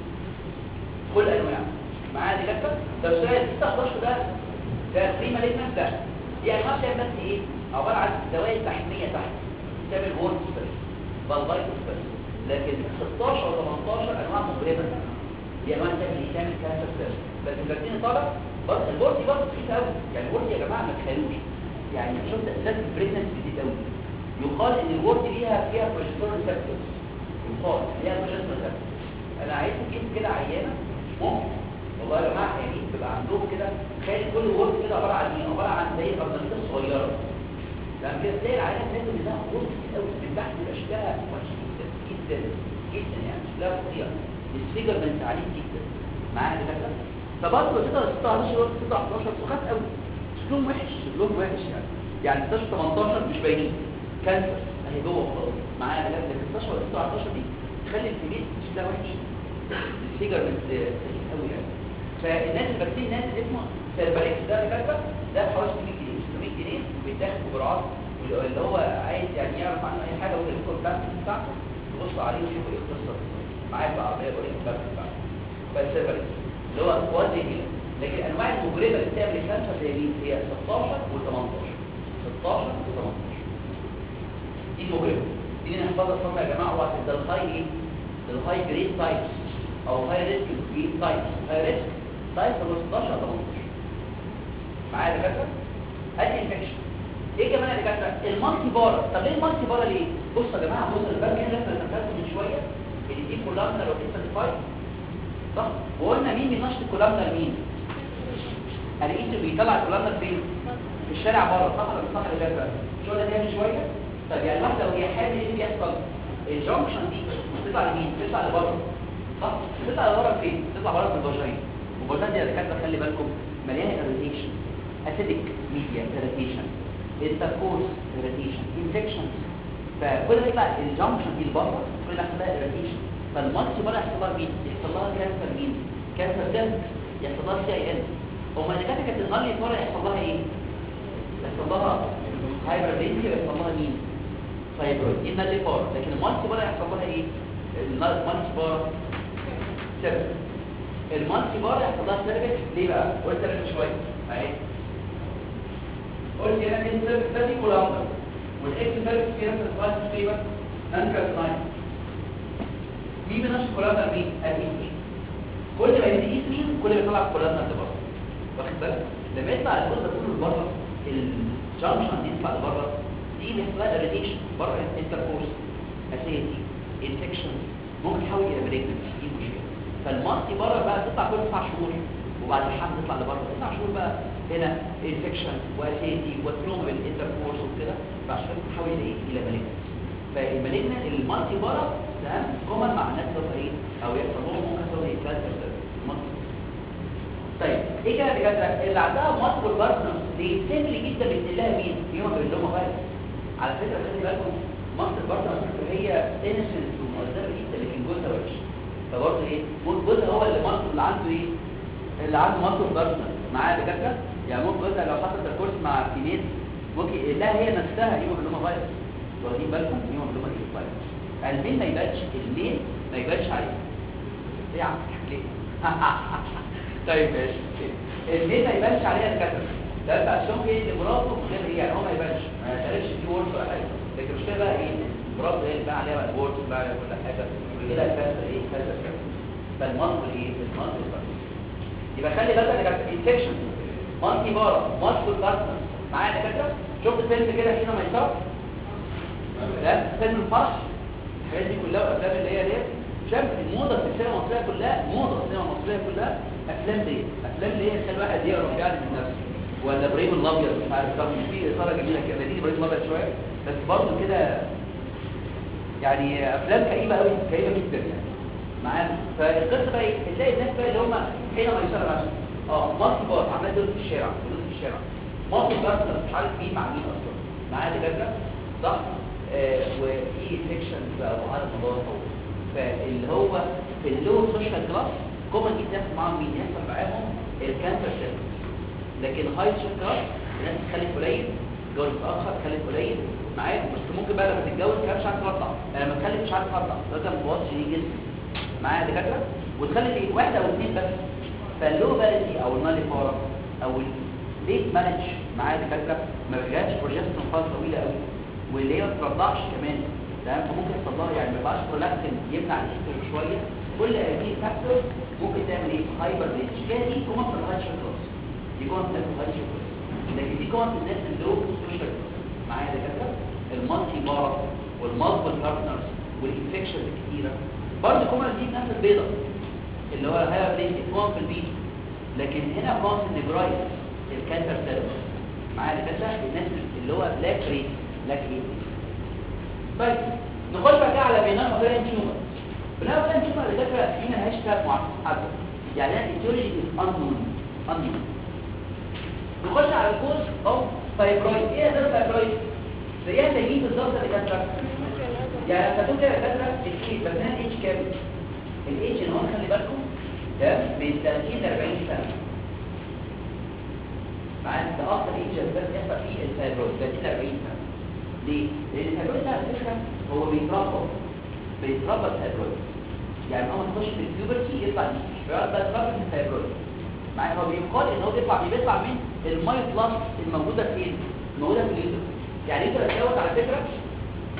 كل انواع معايا دي كده طب سؤال 16 ده ده بري مالجنت ده دي انواع بتعمل بس ايه عباره عن دوائر تحميه تحت بتعمل هورمونز بس بالفايتس بس لكن 16 و18 انواع مجرمه دي انواع تعمل ايه تعمل كانسر سيل بس الفاكسين طالع بس البورتي برضه رخيص قوي يعني البورتي يا جماعه ما تخيلوش يعني شفت اساس البريجننسي كتير قوي يقال ان البورتي ليها فيها بروجسترون ريسبتورز يقال ليها بروجسترون ريسبتورز انا عايز اجيب كده عيانه ممكن والله يا جماعه يعني بيبقى عندهم كده تخيل كل ورد كده عباره عن ايه عباره عن زي اورجانيزات صغيره لما كده تلاقي العينه نازل منها ورد كتير قوي من تحت بيبقى شكلها وحش جدا جدا جدا يعني شكلها فظيع السيجرمنت عليه جدا معايا كده فبرضه تقدر 16 ورد 16 سخات قوي شكلهم وحش شكلهم وحش يعني يعني 16 18 مش باينين كانسر اهي جوه خلاص معايا لكن 16 و 19 دي تخلي الفيليت شكلها وحش السيجرمنت سخيف قوي يعني فالناس الفاكسين ناس اسمه سيرفريكس ده كذا ده بحوالي 600 جنيه 600 جنيه بيتاخد بجرعات اللي هو عايز يعني يعرف عنه اي حاجه ويقول لكم بتاعته بتاعته تبص عليه وشوفوا ايه القصه معايا في العربيه ولا ايه بتاعته بتاعته فالسيرفريكس اللي هو كوادري هنا لكن انواع المجرمه اللي بتعمل كانسر زي مين هي 16 و18 16 و18 دي المجرمه دي اللي نحفظها صم يا جماعه هو ده الهاي ايه ده الهاي جريد تايبس او هاي ريسك جريد تايبس هاي ريسك تايب 16 18 معايا يا دكاتره ادي انفكشن ايه كمان يا دكاتره المالتي بارا طب ليه المالتي بارا ليه بصوا يا جماعه بصوا الباب هنا لسه ذكرته من شويه ان دي كولامنر وكيساليفايد صح وقلنا مين بينشط الكولامنر مين الرئيس بيطلع الكولامنر فين في الشارع بره صح ولا مش صح يا دكاتره شو ده من شويه طب يعني الواحده لو هي حامل ايه اللي بيحصل الجنكشن دي بتطلع لمين بتطلع لبره صح بتطلع لبره فين بتطلع بره في الفاجينا والفاجينا دي يا دكاتره خلي بالكم مليانه اريتيشن اسيدك ميديا اريتيشن انتركورس اريتيشن انفكشنز فكل ما يطلع الجنكشن دي لبره كل ما يحصل لها اريتيشن فالمالتي بره يحصل لها مين يحصل لها كانسر مين كانسر سيرفكس يحصل لها سي اي ان وما اللي كانت كانت المالتي بره يحصل لها ايه يحصل لها هايبرليزيا يحصل لها مين فايبرويد دي النالي بار لكن المالتي بار يحصل لها ايه المالتي بار سيرفكس المالتي بار يحصل لها سيرفكس ليه بقى قلت لك من شويه اهي قلت هنا ان السيرفكس ده دي كولامبر والاكس سيرفكس فيها سيرفكس تقريبا نانكر سناين مين بنفس كولامبر مين الاسمين كل ما يزيد اسمين كل ما يطلع كولامبر لبره واخد بالك لما يطلع الجزء ده كله لبره الجانكشن دي تطلع لبره دي بيحصل لها اريتيشن بره انتركورس اسيتي انفكشن ممكن تحول الى مالجنسي دي مشكله فالمالتي بره بقى تطلع كل تسع شهور وبعد الحمل تطلع لبره تسع شهور بقى هنا انفكشن واسيتي وتروما بالانتركورس وكده فعشان كده تحول الى ايه الى مالجنسي فالمالجنس المالتي بره تمام كومن مع الناس اللي ايه او يحصل لهم ممكن يحصل ايه كانسر طيب ايه كده دكاتره اللي عندها مالتيبل بارتنرز دي سهل جدا بتلاقيها مين يوم اللي فايروس على فكره خلي بالكم مصر برضه على فكره هي انسنت ومؤثره جدا لكن جوزها وحش فبرضه ايه جوزها هو اللي مصر اللي عنده ايه اللي عنده مصر بارتنر معاه دكاتره يعني ممكن جوزها لو حصل الكورس مع فيميل ممكن لا هي نفسها يوم اللي فايروس واخدين بالكم يوم اللي فايروس المين ما يبانش المين ما يبانش عليه ايه يا عم ليه طيب ماشي المين ما يبانش عليها الكاتره ده بقى عشان ايه مراته غير ايه يعني هو ما يبانش ما يعترفش في ورث ولا حاجه لكن مش بقى ايه مراته هي اللي بقى عليها بقى الورث بقى عليها كل حاجه وكده الكاتره ايه كذا كذا فالمنطق ايه المنطق بقى يبقى خلي بالك يا جماعه انفكشن مالتي بارا مالتي بارتنر معايا يا دكاتره شفت فيلم كده هنا ما يصاب ده فيلم الفرح الحاجات دي كلها والافلام اللي هي ديت شاف الموضه في السينما المصريه كلها موضه السينما المصريه كلها افلام دي افلام اللي هي تخلي الواحد يقرا يعني من نفسه ولا ابراهيم الابيض مش عارف طب في اثاره جميله كده دي ابراهيم الابيض شويه بس برضه كده يعني افلام كئيبه قوي كئيبه جدا يعني معانا فالقصه بقى ايه تلاقي الناس بقى اللي هم حينما يشتغل عشان اه مالتي بار عمال دول في الشارع دول في الشارع مالتي بارتنر مش عارف مين مع مين اصلا معايا دكاتره صح آه وفي انفكشنز بقى وعلى الموضوع هو فاللي هو في اللو سوشيال كلاس كومن جدا يحصل معاهم مين يحصل معاهم الكانسر سيرفيس لكن هاي سوشيال كلاس الناس تخلف قليل جوز متاخر تخلف قليل معايا بس ممكن بقى لما تتجوز كمان مش عارف تطلع لما تخلف مش عارف تطلع ده كان مبوظ شديد جدا معايا دكاتره وتخلف ايه واحده او اثنين بس فاللو بالانسي او النالي فورا او الليت مانج معايا دكاتره ما بيجاش بروجسترون فتره طويله قوي واللي هي ما بترضعش كمان تمام فممكن يحصل لها يعني ما يبقاش برولاكتين يمنع الاستروجين شويه كل هذه الفاكتورز ممكن تعمل ايه هايبر ريتش كده دي كومن في الهايشر كلاس دي كومن في الهايشر كلاس لكن دي كومن في الناس اللو سوشيال معايا دكاتره المالتي بار والمالتيبل بارتنرز والانفكشنز الكتيره برضه كومن دي الناس البيضاء اللي هو الهايبر ريتش كومن في البيض لكن هنا كومن في النيجرايت الكانسر سيلز معايا دكاتره الناس اللي هو بلاك ريت بلاك ريت طيب نخش بقى على بينام اوفيرين تيومر بينام اوفيرين تيومر اللي فاكره مين هاشتاج محدد يعني انا ايتيولوجي از انون انون نخش على الكوز اوف فايبرويد ايه ده الفايبرويد زيها زي مين بالظبط اللي كانت يعني لما تقول كده كاتره الكيس بس هنا الاتش كام الاتش ان هو خلي بالكم ده من 30 ل 40 سنه معانا ده اكتر ايج بس يحصل فيه الفايبرويد 30 ل 40 سنه ليه؟ لأن الفايبرويد ده على فكرة هو بيتربى بيتربى الفايبرويد يعني أول ما تخش في البيوبرتي يطلع مش بيقعد بقى يتربى في الفايبرويد معايا هو بيقال إن هو بيطلع بيطلع من المايو بلاست الموجودة فين؟ الموجودة في اليوتر يعني انت لو على فكرة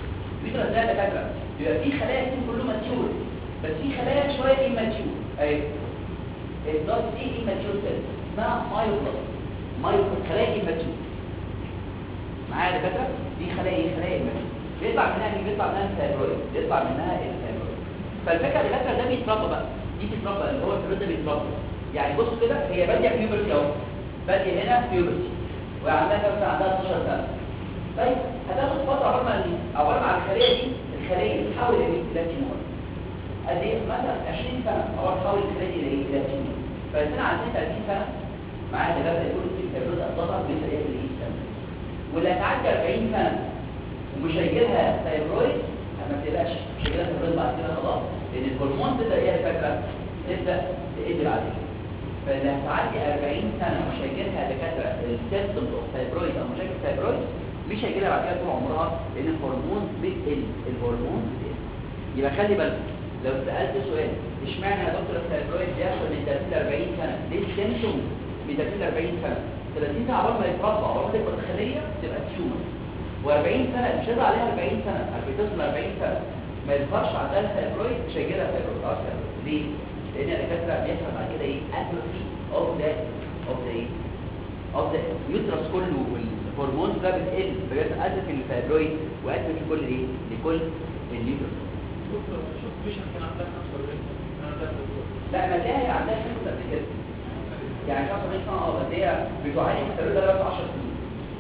اليوترس ده دكاتره بيبقى فيه خلايا كتير كله ماتيور بس في خلايا شويه ايماتيور اهي الدوت دي ايماتيور سيل اسمها مايوبلاست مايوبلاست خلايا ايماتيور معايا يا دكاتره دي خلايا ايه خلايا ايماتيور بيطلع منها مين بيطلع منها الفايبرويد بيطلع منها الفايبرويد فالفكره يا دكاتره ده بيتربى بقى دي بتتربى اللي هو الفايبرويد ده بيتربى يعني بصوا كده هي باديه بيوبرتي اهو باديه هنا بيوبرتي وعندها كام سنه عندها 12 سنه طيب هتاخد فتره عقبال ما عقبال ما الخليه دي الخليه تتحول الى تيمور قد ايه مثلا 20 سنه او تحول الخليه دي الى الى تيمور فالسنه عندنا 30 سنه معاها دكاتره يقولوا في الفيبروز اصلا بيسرق الايه السنه واللي هتعدي 40 سنه ومش هيجي لها ثايرويد ما تقلقش مش هيجي لها ثايرويد بعد كده خلاص لان الهرمون تبدا ايه يا فاكره تبدا تقل بعد كده فاللي هتعدي 40 سنه مش هيجي لها دكاتره السيستم اوف ثايرويد او مشاكل ثايرويد مش هيجي لها بعد كده طول عمرها لان الهرمون بيقل الهرمون بيقل يبقى خلي بالك لو سالت سؤال اشمعنى يا دكتور الثايرويد بيحصل من 30 ل 40 سنه ليه السيمتوم من 30 ل 40 سنه 30 سنه عقبال ما يتربى عقبال ما تكبر الخليه تبقى تيومر و40 سنه مش هيظهر عليها 40 سنه توصل 40 سنه ما يظهرش عندها الثايرويد مش هيجي لها ثايرويد خلاص ليه؟ لان الدكاتره بيحصل بعد كده ايه اتروفي اوف ذا اوف ذا ايه اوف ذا يوترس كله والهرمون ده بتقل فبيحصل اتروفي للثايرويد واتروفي كل ايه لكل اليوترس دكتور شوف بيشن كان عندها 45 انا ده لا ما تلاقي عندها سنه قبل كده يعني 75 سنه اه بس هي بتعاني من الثايرويد ده 10 سنين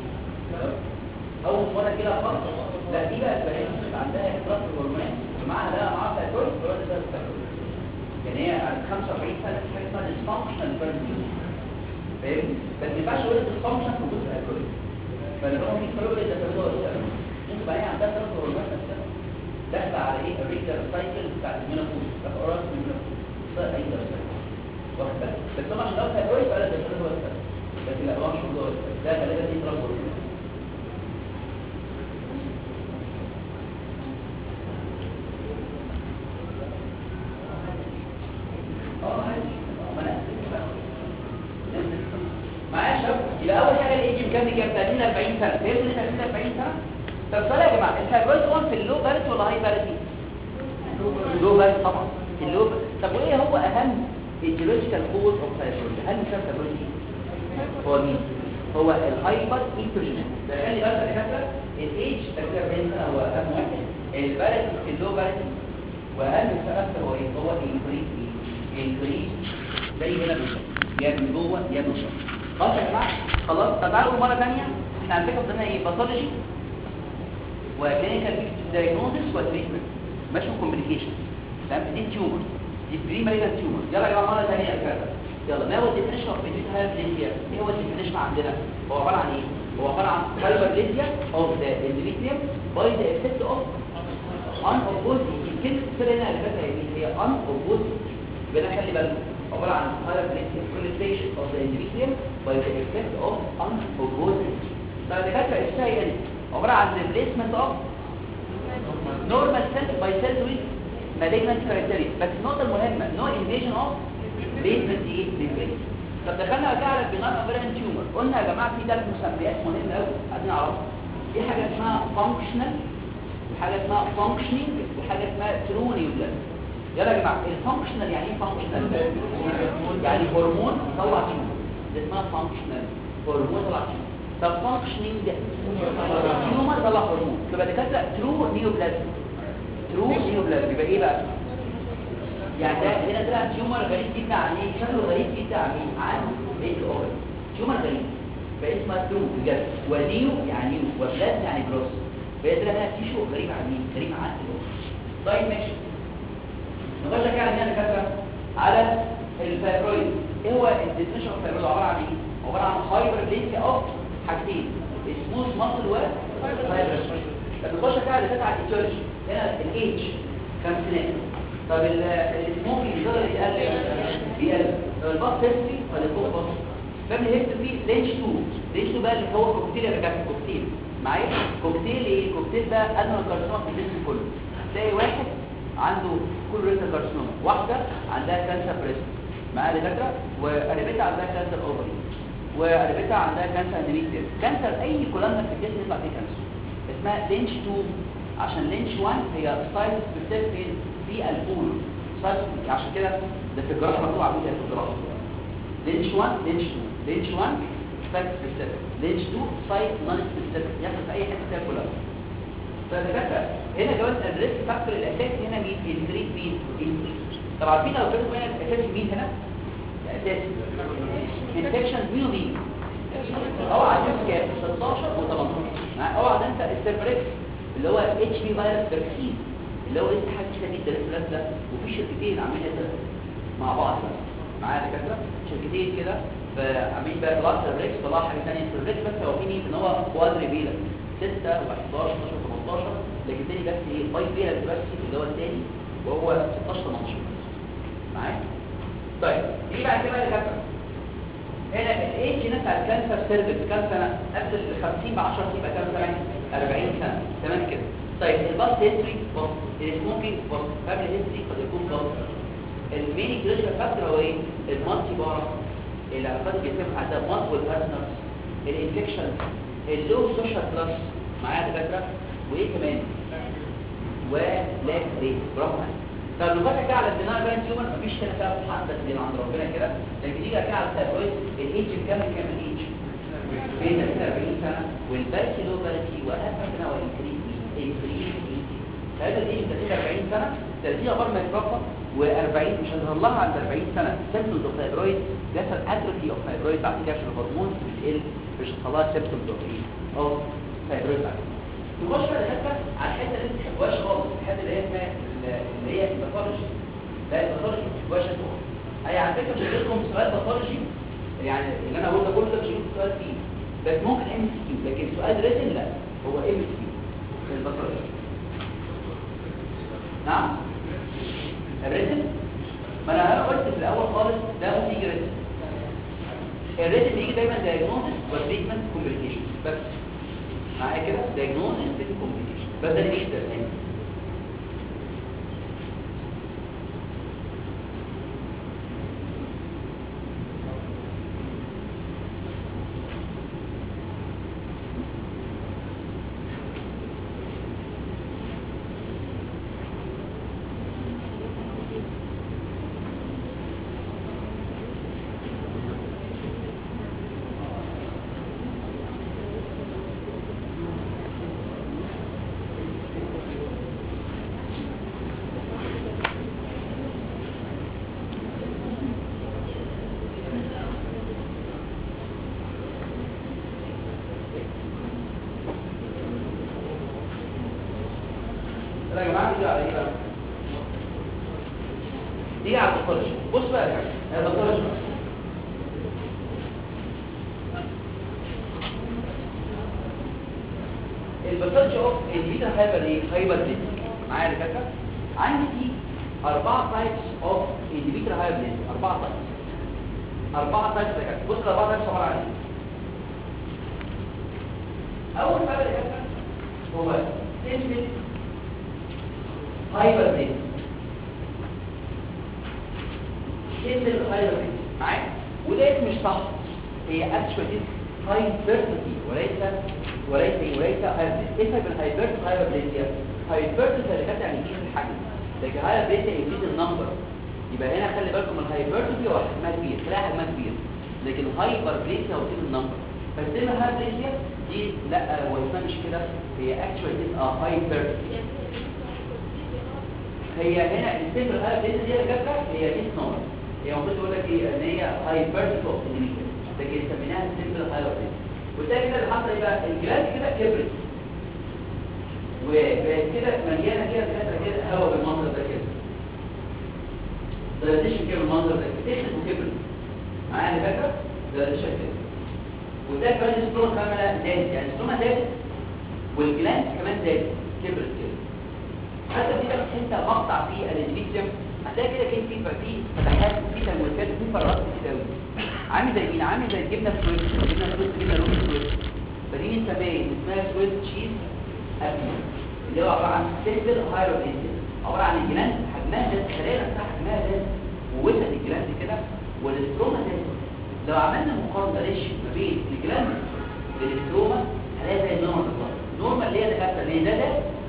اول مره كده خالص لا دي بقى تبقى هي عندها اختلاط الهرمونات ومعاها ده معاها ثايرويد الثايرويد ده ثايرويد يعني هي عند 45 سنه في حاجه اسمها ديسفانكشنال فيرمنت فاهم بس ما ينفعش اقول ديسفانكشن في وجود الثايرويد فلما هو في ثايرويد ده ثايرويد ممكن بقى هي عندها ثلاث هرمونات نفسها داخله على ايه الريجلر سايكل بتاعت المينوبوز ده قرارات من المينوبوز ده ريجلر سايكل واخد بالك بس طبعا عشان لو ثايرويد فلا ده ثايرويد بس لكن لا هو مش هو ده غالبا دي ترانسفورميشن معايا شباب يبقى اول حاجه الايدج بكام كام 30 40 سنه فهمت ليه 30 40 سنه طب سؤال يا جماعه الثايرويد هو في اللو بارت ولا هاي بارت لو بارت طبعا اللو طب وايه هو اهم ايديولوجيكال كوز اوف ثايرويد هل مثلا ثايرويد هو مين هو الهايبر ايتروجين ده خلي بالك يا دكاتره الايدج 30 40 سنه هو اهم واحد البارت في اللو بارت واهم سبب هو ايه هو الانكريز انكريز زي هنا بالظبط يا من جوه يا من بره خلاص يا جماعه خلاص طب تعالوا مره ثانيه احنا على فكره قلنا ايه باثولوجي وكلينيكال دايجنوستس وتريتمنت ماشي كومبليكيشن تمام دي تيومر دي بريماريال تيومر يلا يا جماعه مره ثانيه يا كده يلا ما هو الديفينيشن اوف بيجيت هايبرليزيا ايه هو الديفينيشن عندنا هو عباره عن ايه هو عباره عن هايبرليزيا اوف ذا اندوميتريوم باي ذا افكت اوف ان اوبوز كلمه السر هنا اللي فاتها هي ان اوبوز يبقى ده خلي بالك عباره عن هايبرليزيا proliferation of the endometrium by the effect of unopposed طيب الدكاتره ازاي هي دي عباره عن replacement of normal cells by cells with malignant criteria بس النقطه المهمه no invasion of basement ايه membrane طب دخلنا بقى على البناء اوبران تيومر قلنا يا جماعه في ثلاث مسميات مهمه قوي عايزين نعرفها في حاجه اسمها functional وحاجه اسمها functioning وحاجه اسمها true neoplasm يلا يا جماعه الفانكشنال يعني ايه فانكشنال يعني هرمون يطلع تيومر ده اسمها فانكشنال هرمون يطلع تيومر طب فانكشنينج تيومر يطلع هرمون يبقى دكاتره ترو نيوبلازم ترو نيوبلازم يبقى ايه بقى يعني ده هنا طلع تيومر غريب جدا عن ايه شكله غريب جدا عن ايه عن ايه الاورال تيومر غريب فاسمها ترو بجد ونيو يعني نيو وبلاد يعني جروس فهي طلع هنا تيشو غريب عن مين غريب عن الاورال طيب ماشي نخش كده عندنا دكاتره على الفايبرويد ايه هو الديفينيشن اوف الفايبرويد عباره عن ايه عباره عن هايبرليزيا اوف حاجتين سموث ماسل و فايبرويد طب نخش كده على على الايتيولوجي هنا الايدج خمسينات طب السموكينج بيقدر يقلل بيقلل طب الباص هيستري ولا الفوق باص فاميلي هيستري لينش 2 لينش 2 بقى اللي هو كوكتيل يا رجاله كوكتيل معايا كوكتيل ايه كوكتيل ده ادنى كارسينوما في الجسم كله تلاقي واحد عنده كل ريتنا كارسينوما واحده عندها كانسر بريست معاها دكاتره وقريبتها عندها كانسر اوفري وقريبتها عندها كانسر اندوميتريوم كانسر اي كولامنا في الجسم يطلع فيه كانسر اسمها لينش 2 عشان لينش 1 هي سايت سبيسيفيك في البول سايت عشان كده ده في الجراحه مكتوب على كده في الجراحه لينش 1 لينش 2 لينش 1 سايت سبيسيفيك لينش 2 سايت نون سبيسيفيك يحصل في اي حته فيها كلها فدكاتره هنا كمان الريسك فاكتور الاساسي هنا مين الكريت مين طبعا في لو كده هنا الاساسي مين هنا الاساسي انفكشن مين ومين اوعى تنسى كام 16 و18 اوعى تنسى السيرفريكس اللي هو اتش بي فيروس فاكسين اللي هو لسه حاجه شديد ده لسه ده وفي شركتين عاملين كده مع بعض بقى معايا دكاتره شركتين كده عاملين بقى طلعت الريكس طلع حاجه ثانيه الريكس بس هو في مين ان هو كوادري بيلا 6 و11 12 18 لكن تاني بس ايه باي بيلا بس اللي هو الثاني وهو 16 18 معايا طيب دي بعد كده اللي كاتبه هنا الايدج هنا بتاع الكانسر سيرفيس كام سنه قبل ال 50 ب 10 سنه يبقى كام سنه 40 سنه تمام كده طيب الباست هيستوري بص السموكينج بص قبل الهيستوري قد يكون بص الميني كريشر فاكتور هو ايه المالتي بارا العلاقات اللي بيتم عندها مالتيبل بارتنرز الانفكشن اللو سوشيال كلاس معايا دكاتره وايه كمان ولاك ريت برافو عليك طب لو فاكر كده على الدينار بان تيومر مفيش كده فيها محدد من عند ربنا كده لكن يجي كده على الثايرويد الايدج كام كام الايدج بين 40 سنه والبالتي لو بالتي واهم سنه والانكريز انكريز هذا الايدج 40 سنه 30 قبل ما يترفع و40 مش هنظهر لها عند 40 سنه سيمبتومز اوف ثايرويد بيحصل اتروفي اوف ثايرويد بعد كده عشان الهرمون بتقل مش هيحصل لها سيمبتومز اوف ايه اوف ثايرويد بعد كده نخش بقى الحته على الحته اللي انت ما تحبوهاش خالص الحته اللي هي اسمها اللي هي الباثولوجي لا الباثولوجي ما تحبوهاش انتوا هي على فكره مش لكم سؤال باثولوجي يعني اللي انا بقوله ده كله ده مش هجيب سؤال فيه بس ممكن ام سي كيو لكن سؤال ريتن لا هو ام سي كيو الباثولوجي نعم الريتن ما انا قلت في الاول خالص ده ممكن يجي ريتن الريتن بيجي دايما diagnosis وتريتمنت كومبليكيشن بس معايا كده diagnosis with complication بس ده اللي بيجي ده لا يا جماعه دي على ايه بقى دي على الباثولوجي بص بقى يا جماعه الباثولوجي الباثولوجي اوف البيتا هايبر ايه هايبر بليد معايا يا دكاتره عندي في اربعه تايبس اوف البيتا هايبر بليد اربعه تايبس اربعه تايبس يا دكاتره بص الاربعه تايبس عباره عن ايه اول حاجه يا دكاتره هو سيمبل هايبر بليد سيمبل هايبر بليد معايا وده مش صح هي اكشوالي هايبرتي وليس وليس وليس هايبرتي ايه سبب الهايبرتي هايبرتي هايبرتي اللي كانت يعني يزيد الحجم لكن هايبرتي يزيد النمبر يبقى هنا خلي بالكم الهايبرتي هو حجمها كبير تلاقي حجمها كبير لكن هايبربليسيا هو يزيد النمبر بس لما هايبربليسيا دي لا هو اسمها مش كده هي اكشوالي اه هايبرتي هي هنا السيمبل هايبرتي دي اللي جابها هي ميس نمبر هي المفروض تقول لك ايه ان هي هايبرتي اوف لكن سميناها سيمبل هايبرتي وده كده اللي حصل ايه بقى الجلاس كده كبرت وبقت كده مليانه كده كده كده هواء بالمنظر ده كده دردشن كده بالمنظر ده كده تخلت وكبرت معايا اللي فاكره دردشن كده وده كمان الستروما كمان زادت يعني الستروما زادت والجلاس كمان زادت كبرت كده حتى دي بقى انت مقطع في الانفيكسيوم هتلاقي كده كده في في فتحات وفي تنويرات وفي فراغات كتير قوي عامل زي مين عامل زي الجبنه سويس الجبنه سويس جبنه لون سويس فدي بنسميها ايه اسمها سويس تشيز ابني اللي هو عباره عن سيمبل هايروبيسيس عباره عن الجلاند حجمها ده الخلايا نفسها حجمها ده ووسط الجلاند كده والاستروما ده لو عملنا مقارنه ليش ما بين الجلاند والاستروما هنلاقي زي النورمال بالظبط النورمال اللي هي دكاتره ليه ده ده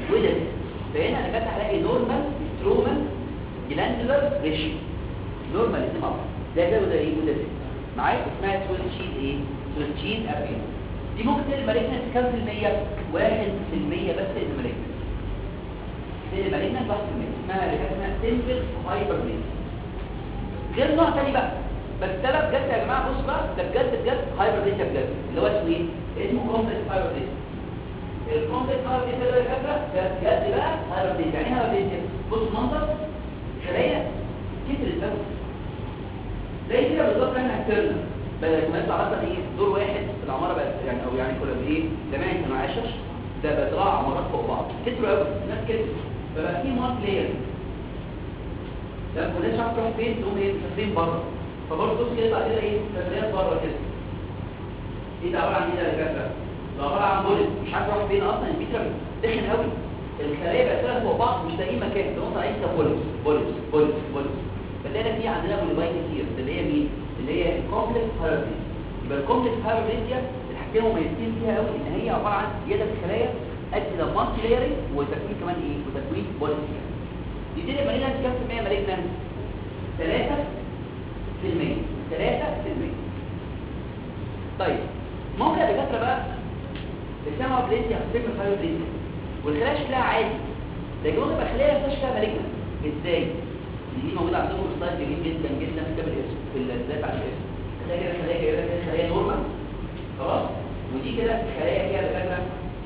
وده فهنا انا كنت هلاقي نورمال سترومال جلاندولار ريشيو نورمال الاثنين مع بعض ده ده وده ايه وده ده معايا اسمها سويتشيد ايه سويتشيد ابيل دي ممكن تلاقي المالجنت كام في المية؟ واحد في المية بس المالجنت تلاقي المالجنت واحد في المية اسمها اللي كانت اسمها سيمبل هايبر غير نوع تاني بقى بس ده بقى بجد يا جماعه بص بقى ده بجد بجد هايبر بجد اللي هو اسمه ايه؟ اسمه كومبلكس هايبر الكومبلكس هايبر ده يا فاكره ده بجد بقى هايبر يعني ايه هايبر بص المنظر خلايا كترت قوي زي كده بالظبط احنا اكترنا بدل ما يطلع مثلا ايه دور واحد في العماره بقى يعني او يعني كنا ايه زمان كانوا عشش ده بقى طلع عمارات فوق بعض كتروا قوي الناس كتروا فبقى في مارك لاير لما كناش عارف تروح فين تقوم ايه مسافرين بره فبرضه بص كده يطلع كده ايه سفريات بره كده ايه ده عباره عن ايه ده يا جماعه ده عباره عن بولت مش عارف اروح فين اصلا البيتر دخن قوي الخلايا بقت طلعت فوق بعض مش لاقيين مكان تقوم طالعين كده بولت بولت بولت بولت فتلاقي في عندنا بوليبايت كتير اللي هي مين اللي هي الكومبلكس هايبريد يبقى الكومبلكس هايبريد دي الحاجتين مميزين فيها قوي ان هي عباره عن زياده في الخلايا ادي لمالتي لايرنج وتكوين كمان ايه وتكوين بولت دي دي مالينا كام في المية مالينا 3 في المية 3 في المية طيب ممكن يا دكاتره بقى السمع بليتي او سيجما فايو بليتي والخلايا شكلها عادي لكن ممكن يبقى خلايا ما شكلها مالجنا ازاي دي موجوده عندكم في سلايد جميل جدا جدا في كتاب الاسم في الذات على الاسم تلاقي كده خلايا كده كده خلايا نورمال خلاص ودي كده خلايا فيها دكاتره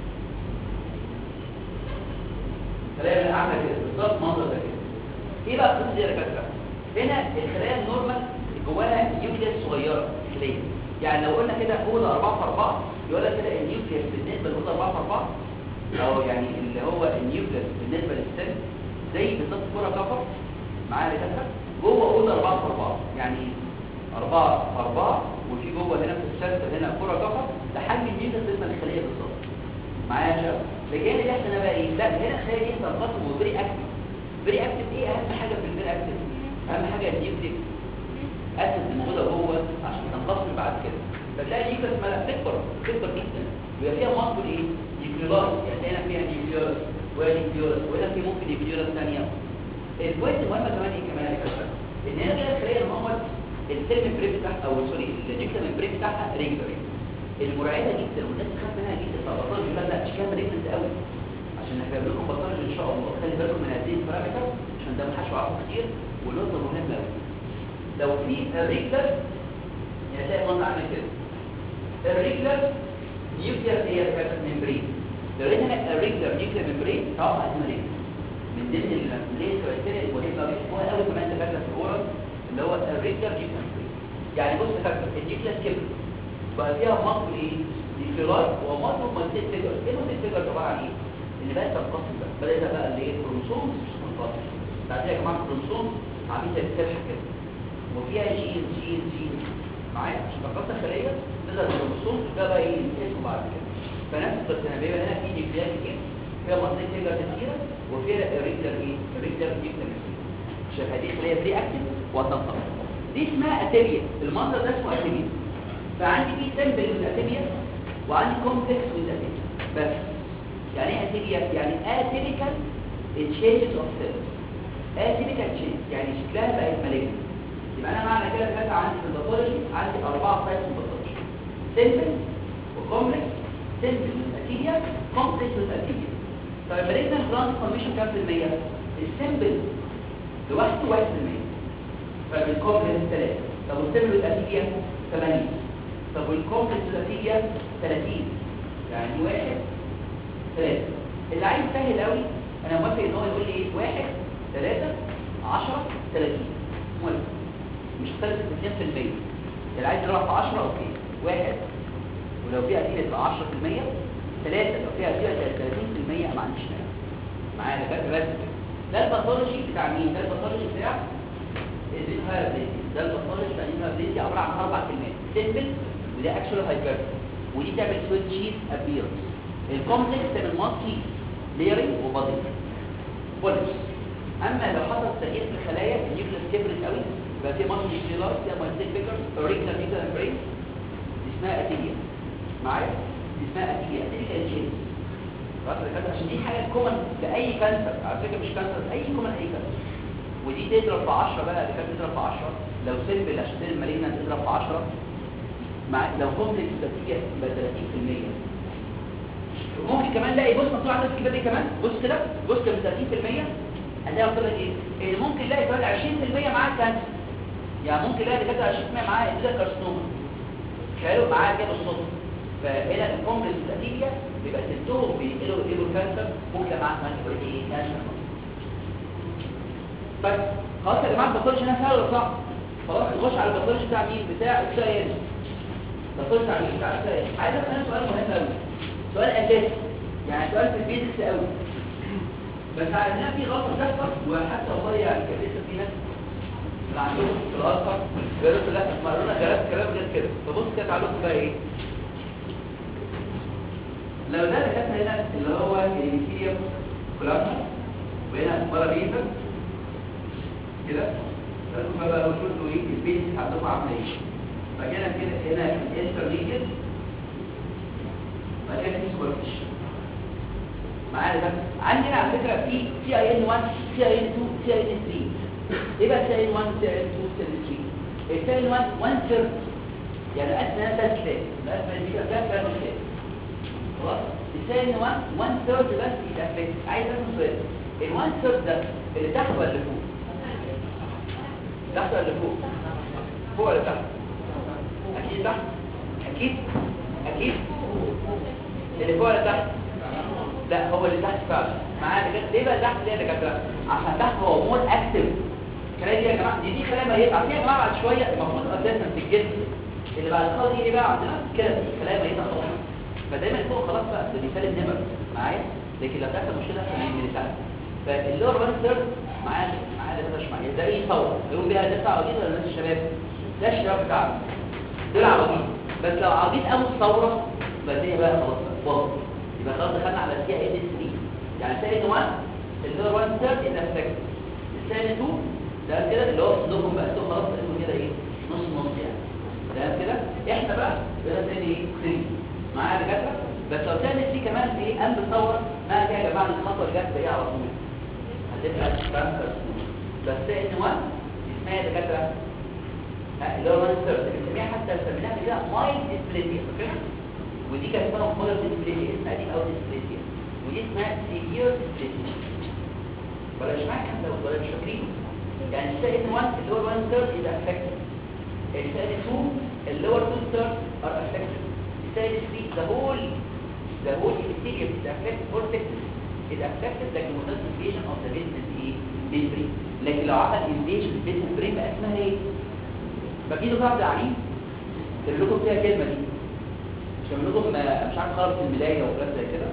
خلايا عامله كده بالظبط منظر ده كده ايه بقى القصه دي يا دكاتره هنا الخلايا النورمال جواها نيوكليس صغيره خليه يعني لو قلنا كده اوضه 4 في 4 يقول لك كده النيوكليس بالنسبه لاوضه 4 في 4 او يعني اللي هو النيوكليس بالنسبه للسيل زي بالظبط كره كفر معايا يا دكاتره جوه اوضه 4 في 4 يعني 4 في 4 وفي جوه هنا في السنتر هنا كره كفر ده حجم النيوكليس بالنسبه للخليه بالظبط معايا يا شباب لكن اللي احنا بقى ايه لا هنا الخليه دي تنقسم وفيري اكتف فيري اكتف ايه اهم حاجه في الفيري اكتف اهم حاجه النيوكليك اسيد الموجوده جوه عشان تنقسم بعد كده فتلاقي النيوكليس مالها تكبر تكبر جدا ويبقى فيها مصدر ايه نيوكليولاس يعني هنا فيها نيوكليولاس وهنا نيوكليولاس وهنا في ممكن نيوكليولاس ثانيه البوينت المهمه كمان ايه كمان يا كابتن ان هنا كده الخليه المعمل السيل ممبرين بتاعها او سوري النيوكليس ممبرين بتاعها ريجولار المرعبه جدا والناس بتخاف منها جدا فبطل يقول لك لا اشكالها ريجولار قوي عشان هجيب لكم بطارج ان شاء الله خلي بالكم من هذه البارامتر عشان ده محدش يعرفه كتير والنقطه مهمه قوي لو في الريجلر يعني هتلاقي منظر عامل كده الريجلر نيوكلير هي كانت ممبرين لو لقيت هنا الريجلر نيوكلير ممبرين توقع اسمها ريجلر من ضمن الليس كرايتيريا المهمه هو قوي كمان تفكر في الاورال اللي هو الريجلر نيوكلير ممبرين يعني بص فاكر النيوكلير كبر بقى فيها مصر ايه نيوكلير ومصر مالتي فيجر ايه مالتي فيجر عباره عن ايه اللي بقى تنقسم بقى بدأ ده بقى اللي هي كروموسوم مش منقسم بعد كده يا جماعه الكروموسوم عاملين زي السبحه كده وفيها جين جين جين معايا عشان تنقسم خليه تظهر الكروموسوم ده بقى ايه اسمه بعد كده فنفس القصه هنا بيبقى هنا في نيوكليات كتير فيها منطقه فيجر كتيره وفيها ريجلر ايه ريجلر نيوكلير عشان هذه خليه بري اكتف وتنقسم دي اسمها اتيبيا المنظر ده اسمه اتيبيا فعندي في سمبل من اتيبيا وعندي كومبلكس من اتيبيا بس يعني ايه اتيبيا يعني اتيبيكال changes of cells اتيبيكال change يعني شكلها بقت مالجنت يبقى انا معنى كده كده عندي في الباثولوجي عندي اربعه تايبس من الباثولوجي سمبل وكومبلكس سمبل من اتيبيا كومبلكس من اتيبيا طيب مالجنت ترانسفورميشن كام في المية السمبل لوحده 1% طيب الكومبلكس 3 طب والسمبل والاتيبيا 80 طب والكومبلكس والاتيبيا 30 يعني واحد ثلاثة اللي عايز سهل قوي انا موافق ان هو يقول لي ايه واحد ثلاثة عشرة ثلاثين موافق مش اختلف في 2% اللي عايز يروح في 10 اوكي واحد ولو فيها أسئلة تبقى 10% ثلاثة لو فيها أسئلة 30% ما عنديش مانع معايا ده بس بس ده الباثولوجي بتاع مين؟ ده الباثولوجي بتاع الهايبريدي ده الباثولوجي بتاع الهايبريدي عبارة عن أربع كلمات سيمبل وده اكشوال هايبريدي ودي تعمل سويتشيز ابيرنس الكومبلكس تعمل مالتي ليرنج وبادي بوليس اما لو حصل تغيير في الخلايا النيوكليس كبرت قوي يبقى في مالتي سيلولار فيها مالتي فيكرز اوريجينال نيوكلير برين اسمها اتيليا معايا دي اسمها اتيليا اتيليا تشينج خلاص يا دكاتره عشان دي حاجه كومن لاي كانسر على فكره مش كانسر اي كومن اي كانسر ودي تضرب في 10 بقى اللي كانت تضرب في 10 لو سيمبل عشان تضرب مالينا تضرب في 10 مع لو كومبلكس نتيجه يبقى 30% ممكن كمان لاقي بص مطلوع عندك كده دي كمان بص كده بص من 30% هتلاقي قلت لك ايه اللي ممكن لاقي كمان 20% معاه كانسر يعني ممكن لاقي دكاتره 20% معاه ابدا كارسنوما تخيلوا معاه كده بالصدفه فهنا الكومبلكس نتيجه بيبقى سيمتوم بينقلوا الايبو كانسر ممكن معاه كمان يبقى ايه كانسر طيب خلاص يا جماعه الباثولوجي هنا سهل ولا صعب خلاص نخش على الباثولوجي بتاع مين بتاع السائل الباثولوجي بتاع مين بتاع السائل عايز اسال سؤال مهم قوي سؤال اساسي يعني سؤال في البيزكس قوي بس عندنا في غلطه بتحصل وحتى والله يعني كان لسه في ناس اللي عندهم في الازهر قالوا لا مرنا جربت كلام غير كده فبص كده تعالوا بقى ايه لو ده اللي كانت هنا اللي هو الانتيريوم كولامنا وهنا بارابيزا كده لازم بقى لو شفتوا ايه البيت عندكم عامله ايه فكده كده هنا الانترميديت بعد كده في سكويرتش معايا ده عندنا على فكره في سي اي ان 1 سي اي ان 2 سي اي ان 3 ايه بقى سي اي ان 1 سي اي ان 2 سي اي ان 3 السي اي ان 1 1 ثيرد يعني اثناء ثلاث كتاب اثناء الفيديو ده ثلاث كتاب خلاص السي اي ان 1 1 ثيرد بس يتأفكت عايز اسال سؤال ال 1 ثيرد ده اللي تحت ولا اللي فوق تحت ولا فوق فوق ولا تحت اكيد تحت اكيد اكيد اللي فوق ولا تحت لا هو اللي تحت فعلا معايا بجد ليه بقى تحت ليه يا دكاتره عشان تحت هو مور اكتف الخلايا دي يا جماعه دي دي خلايا ميته عارفين يا جماعه بعد شويه المفروض اساسا في الجسم اللي بعد الخلايا دي ايه بقى عندنا كده دي خلايا ميته خلاص فدايما فوق خلاص بقى ده بيسال النمر معايا لكن لو تحت مشكله في من تحت فاللور وان ثيرد معايا معايا ده مش معايا ده ايه ثوره يقوم بيها ده بتاع عبيد ولا ناس الشباب ده الشباب بتاعنا دول عبيد بس لو عبيد قاموا الثوره يبقى الدنيا بقى خلاص باظت يبقى خلاص دخلنا على سي اي ان 3 يعني سي ان 1 اللور وان ثيرد ان افكت السي ان 2 ده كده اللي هو صدقهم بقى انتوا خلاص انتوا كده ايه نص نص يعني تمام كده احنا بقى بقينا سي ايه 3 معايا دكاتره بس لو كان في كمان ايه قلب الثوره ما كده يا جماعه الخطوه اللي جت على طول هتبقى كانسر بس ان 1 اسمها دكاتره اللي هو مانستر بنسميها حتى سميناها كده مايل ديسبليزيا فاكرها ودي كانت اسمها مودر ديسبليزيا اسمها دي او ديسبليزيا ودي اسمها سيفير ديسبليزيا ولا مش معاك انت ولا مش فاكرين يعني السائل 1 اللي هو 1 ثيرد از افكتد السائل 2 اللي هو 2 ثيرد ار افكتد السائل 3 ذا هول ذا هول epithelium is affected or affected is affected لكن not invasion of the basement ايه membrane لكن لو عمل invasion of the basement membrane بقى اسمها ايه بقى له بعض عنيف اللي لكم فيها الكلمه دي مش عامل لكم مش عارف خالص الملايه وكلام زي كده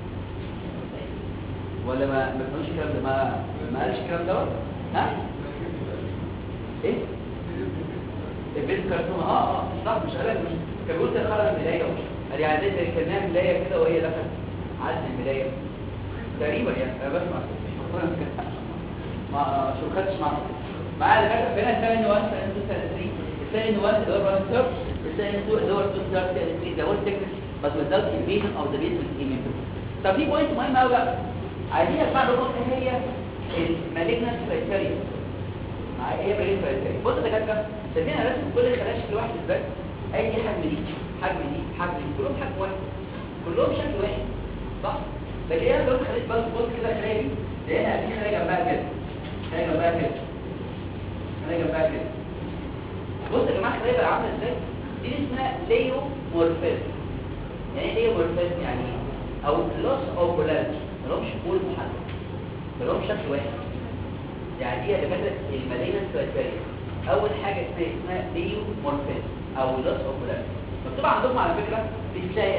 ولا ما ما فهمش الكلام ده ما ما قالش الكلام ده ها ايه البيت كرتون اه اه صح مش قالك مش كان بيقول خرج الملايه قال يعني زي كانها ملايه كده وهي دخلت عدت الملايه تقريبا يعني انا بسمع ما شو خدتش معاك معايا اللي فاكر فين الثاني 1 2 الثاني 1 اللي هو 1 ثيرد الثاني 2 اللي هو 2 ثيرد الثاني 3 ده هو التكنيك بس without invasion of the basement immune طب في بوينت مهم قوي بقى عايزين اسمع لكم ايه هي المالجنس كرايتيريا معايا ايه مالجنس كرايتيريا بص يا دكاتره سمينا رسم كل خلايا شكل واحد ازاي اي حجم دي حجم دي حجم دي كلهم حجم واحد كلهم شكل واحد صح لكن ايه لو خليت بس بص كده خلايا دي لقينا في خلايا جنبها كده خلايا جنبها كده خلايا جنبها كده بص يا جماعه خلايا بقى عامله ازاي دي اسمها ليومورفيزم يعني ايه ليومورفيزم يعني ايه او لوس اوف بولاريتي ملهمش بول محدد ملهمش شكل واحد يعني دي اللي كانت المالينا كرايتيريا اول حاجه اسمها اسمها ليومورفيزم او لوس اوف بولاريتي مكتوب عندكم على فكره في السائل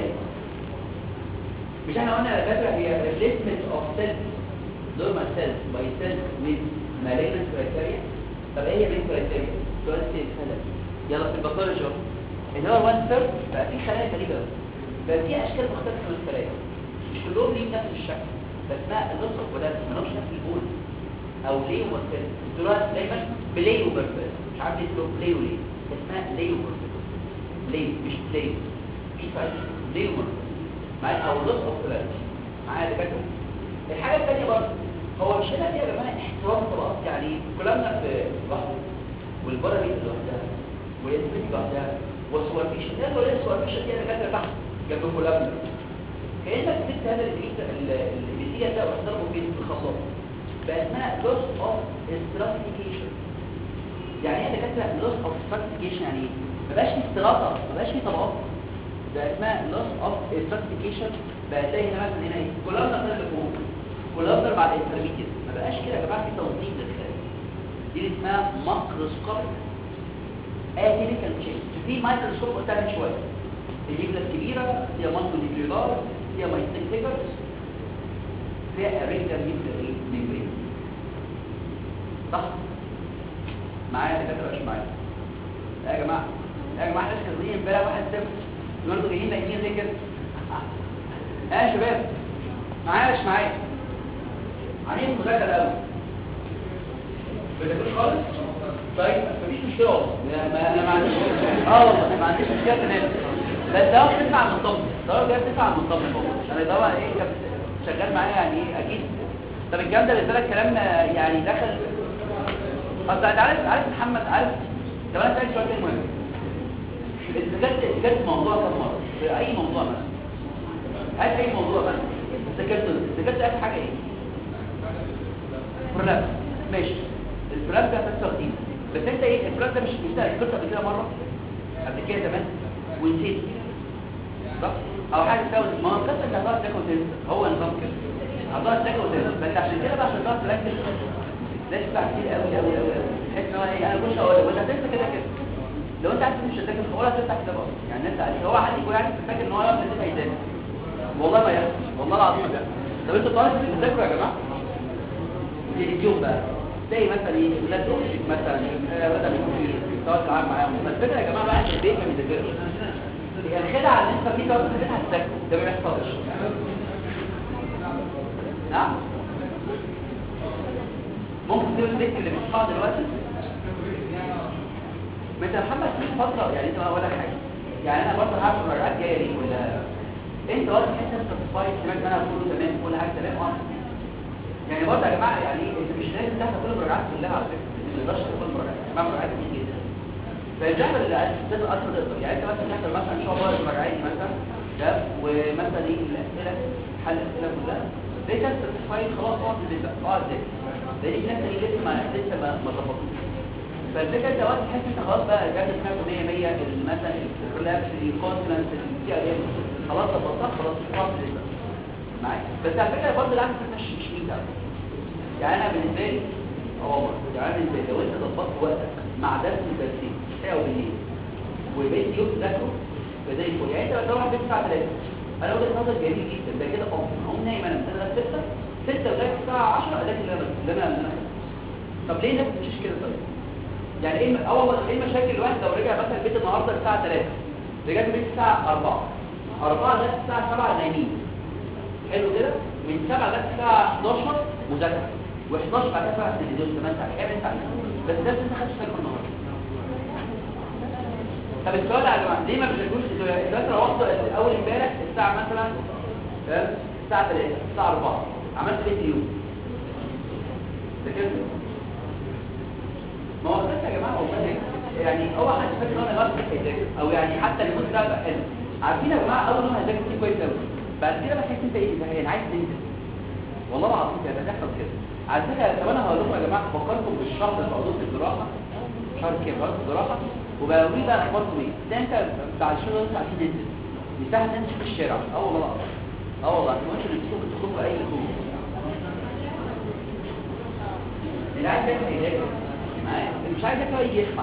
مش احنا قلنا على فكره هي replacement of cells normal cells by cells with malignant criteria طب ايه هي main criteria سؤال سهل يلا في الباثولوجي اللي هو 1 ثيرد بقى في خلايا غريبه قوي بقى في اشكال مختلفه من الخلايا مش كلهم ليهم نفس الشكل بس ما اللص والبولاريس ما لهمش نفس البول او ليه ومركز الدراسه دايما بلاي وبرفز مش عارف ليه اسمه بلاي وليه اسمها ليه وبرفز ليه مش بلاي مش فاهم ليه ومركز معايا او لص اوف بولاريس معايا دكاتره الحاجه الثانيه برضه هو مش هنا في يا جماعه احترام طبقات يعني كلامنا في لوحده والبره دي لوحدها والانسبيتي لوحدها والسوارفيشن ده ولا السوارفيشن دي دكاتره تحت جنب كلامنا كانك سبت هذا الابيثيليا ده واحترمه فين في الخلاط بقى اسمها لوس اوف استراتيفيكيشن يعني ايه دكاتره لوس اوف استراتيفيكيشن يعني ايه ما بقاش في استراطه ما بقاش في طبقات ده اسمها لوس اوف استراتيفيكيشن بقى تلاقي هنا مثلا هنا ايه كولابتر ده اللي فوق كولابتر بعد انترميديت ما بقاش كده يا جماعه في تنظيم للخارج دي اللي اسمها ماكروسكوبيك اتيبيكال تشينج في مايكروسكوب قلتها من شويه الجبله الكبيره فيها مالتو نيوكليار فيها مايستيك فيجرز فيها اريكتال نيوكليار ميمبرين صح معايا يا دكاتره مش معايا لا يا جماعه لا يا جماعه احنا كاتبين امبارح واحد صفر النهارده جايين نايمين زي كده ها يا شباب معايا مش معايا عليهم مذاكره قوي بتذاكروا خالص طيب مفيش مشكله والله لا، ما انا ما عنديش اه والله ما عنديش مشكله تمام بس ده بتسمع عن المطمن ده جاي بتسمع عن المطمن والله انا طبعا ايه كان شغال معايا يعني ايه اكيد طب الكلام ده بالنسبه لك كلام يعني دخل اصل انت عارف عارف محمد عارف طب انا اسالك سؤال تاني مهم ذاكرت ذاكرت موضوع كم مره في اي موضوع مثلا هات اي موضوع مثلا ذاكرت ذاكرت اخر حاجه ايه برلاب ماشي البرلاب ده هتحصل دي بس انت ايه البرلاب ده مش انت ذكرت قبل كده مره قبل كده زمان ونسيت صح او حاجه تساوي ما هو القصه انت هتقعد تاكل وتنسى هو نظام كده هتقعد تاكل وتنسى بس عشان كده بقى عشان تقعد تركز ده تدفع كتير قوي قوي قوي قوي تحس ان هو ايه انا مش هقول وانت هتنسى كده كده لو انت عارف مش هتذاكر ولا تفتح كتاب اصلا يعني انت هو حد يكون عارف فاكر ان هو يقعد يذاكر هيذاكر والله ما يحصل والله العظيم ما بيحصل طب انتوا طالب بتذاكروا يا جماعه اليوم بقى تلاقي مثلا ايه ولاد اختك مثلا آه، بدل يكون في تقعد تلعب معاهم بس الفكره يا جماعه بقى في البيت ما بيذاكرش هي الخدعه ان انت في تقعد في البيت هتذاكر ده ما بيحصلش نعم ممكن تسيب البيت اللي بيصحى دلوقتي ما انت محمد في فتره يعني انت اقول لك حاجه يعني انا برضه هعمل مراجعات جايه ليك ولا انت وقت تحس انت ساتسفايد سمعت ان انا كله تمام كل حاجه تمام اه يعني برضه يا جماعه يعني انت مش لازم تحضر كل المراجعات كلها على فكره ما تقدرش تحضر كل المراجعات يا جماعه مراجعات كتير جدا فالجهل اللي تقدر اصلا تقدر يعني انت مثلا تحضر مثلا ان شاء الله المراجعات دي مثلا ده ومثلا ايه الاسئله حل الاسئله كلها ليه كانت ساتسفايد خلاص اقعد في البيت بقى اقعد ذاكر لان في ناس تانية لسه ما لسه ما ما ظبطوش فالفكره انت وقت تحس انت خلاص بقى جات لك 100 100 مثلا الريلابس الكونفدنس السي ار ام خلاص ظبطتها خلاص خلاص لسه معايا بس على فكره برضه العكس مش مش مين قوي يعني انا بالنسبه لي اه والله يعني أنا بالنسبه لي لو انت ظبطت وقتك مع درس من الدرسين ساعه وبالليل وبقيت يوم تذاكره فزي الفل يعني انت لو تروح البيت الساعه 3 انا وجهه نظر جميل جدا ده كده اه اقوم نايم انا من 6 6 لغايه الساعه 10 اذاكر اللي انا اللي انا اللي أنا- طب ليه الناس مش كده طيب يعني ايه اه والله ايه المشاكل الواحد لو رجع مثلا البيت النهارده الساعه 3 رجعت البيت الساعه 4 4 لغايه الساعه 7 نايمين حلو كده من 7 لغايه الساعه 11 مذاكره و11 بعد كده على التلفزيون كمان ساعه كام ساعه بس ده انت خدت ساعه النهارده طب السؤال يا جماعه ليه ما بتذاكروش الدكاتره روحت اول امبارح الساعه مثلا فاهم؟ الساعه 3 الساعه 4 عملت ايه اليوم ذاكرت ما هو بس يا جماعه والله يعني هو حد فاكر ان انا غلط في هيذاكر او يعني حتى الموت ده بقى حلو عارفين يا جماعه اول ما هذاكر فيه كويس قوي بعد كده بحس انت ايه زهقان عايز تنزل والله العظيم كده بيحصل كده على فكره طب انا هقول لكم يا جماعه فكركم بالشهر اللي موجود في الجراحه شهر كام برضه الجراحه وبقى لي بقى اخباركم ايه ده انت بعد شهر انت عايزين ننزل مساحه تنزل في الشارع اه والله العظيم اه والله انتوا مش بتشوفوا تخرجوا اي خروج اللي عايز ياكل يذاكر معايا اللي مش عايز ياكل يجي يسمع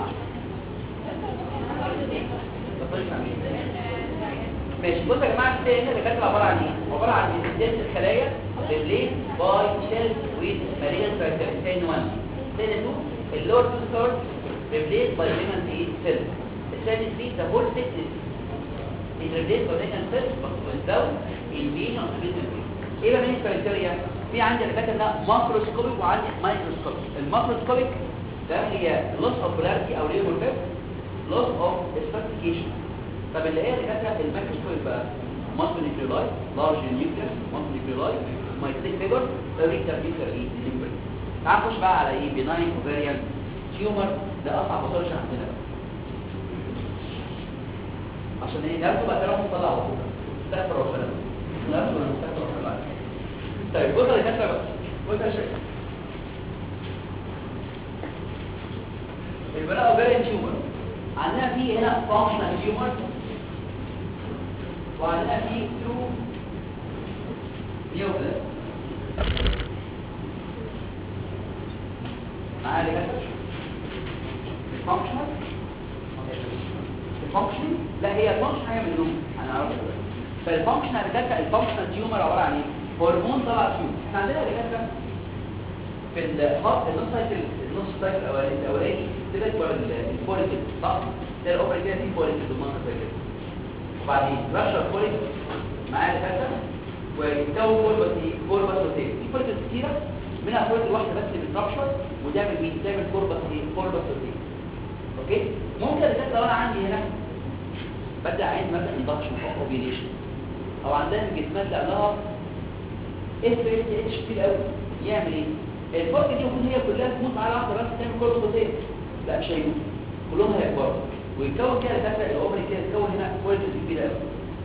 ماشي بصوا يا جماعه التاني اللي كانت عباره عن ايه عباره عن انسداد الخلايا ريبليس باي سيل ويز ماليان كاركتر تاني 1 تاني 2 اللور تو ثيرد ريبليس باي ليمن ايه سيل الثاني 3 ذا هول thickness is replaced by limited cells but without invasion of the business ايه بقى من الكرايتيريا في عندي اللي كاتب ده ماكروسكوبيك وعندي مايكروسكوبيك الماكروسكوبيك ده هي loss of polarity او ليبر loss of stratification طب اللي هي اللي كاتبه الميكروسكوب بقى مالتي نيوكليولاي لارج نيوكليوس مالتي نيوكليولاي مايتيك فيجر ريكتر نيوكلير ايه نيوكلير تعال نخش بقى على ايه بناين اوفيريان تيومر ده اصعب باثولوجي عندنا بقى عشان ايه نفسه بقى كلام مطلع على طول استغفر ربنا نفسه ولا استغفر ربنا طيب بص يا دكاتره بقى بص يا شيخ يبقى ده اوفيريان تيومر عندنا في هنا فانكشنال تيومر وعندنا في تو نيوكليس معايا يا دكاتره الفانكشنال الفانكشن لا هي الفانكشن حاجه من دول انا عارفها دلوقتي فالفانكشنال دكاتره الفانكشنال تيومر عباره عن ايه هرمون طلع تيومر احنا عندنا يا دكاتره في الخط النص سايكل النص سايكل الاولاني الاولاني كده يبقى الفوليكل صح ده الاوبر كده في فوليكل بالمنظر ده كده وبعدين رشر فوليكل معايا دكاتره ويتكون فولبس ايه فولبس وتيل في فوليكل كتيره منها فوليكل واحده بس اللي بترشر وتعمل مين تعمل فولبس ايه فولبس وتيل اوكي ممكن دكاتره لو انا عندي هنا بدأ عين مثلا اندكشن او اوبيليشن او عندنا جسمات لها اف اس اتش كتير قوي يعمل ايه الفرق دي المفروض هي كلها تموت على واحده بس تعمل كل بسيط لا مش هيموت كلهم هيكبروا ويتكون كده دكاتره الاوبري كده يتكون هنا فولت كبيره قوي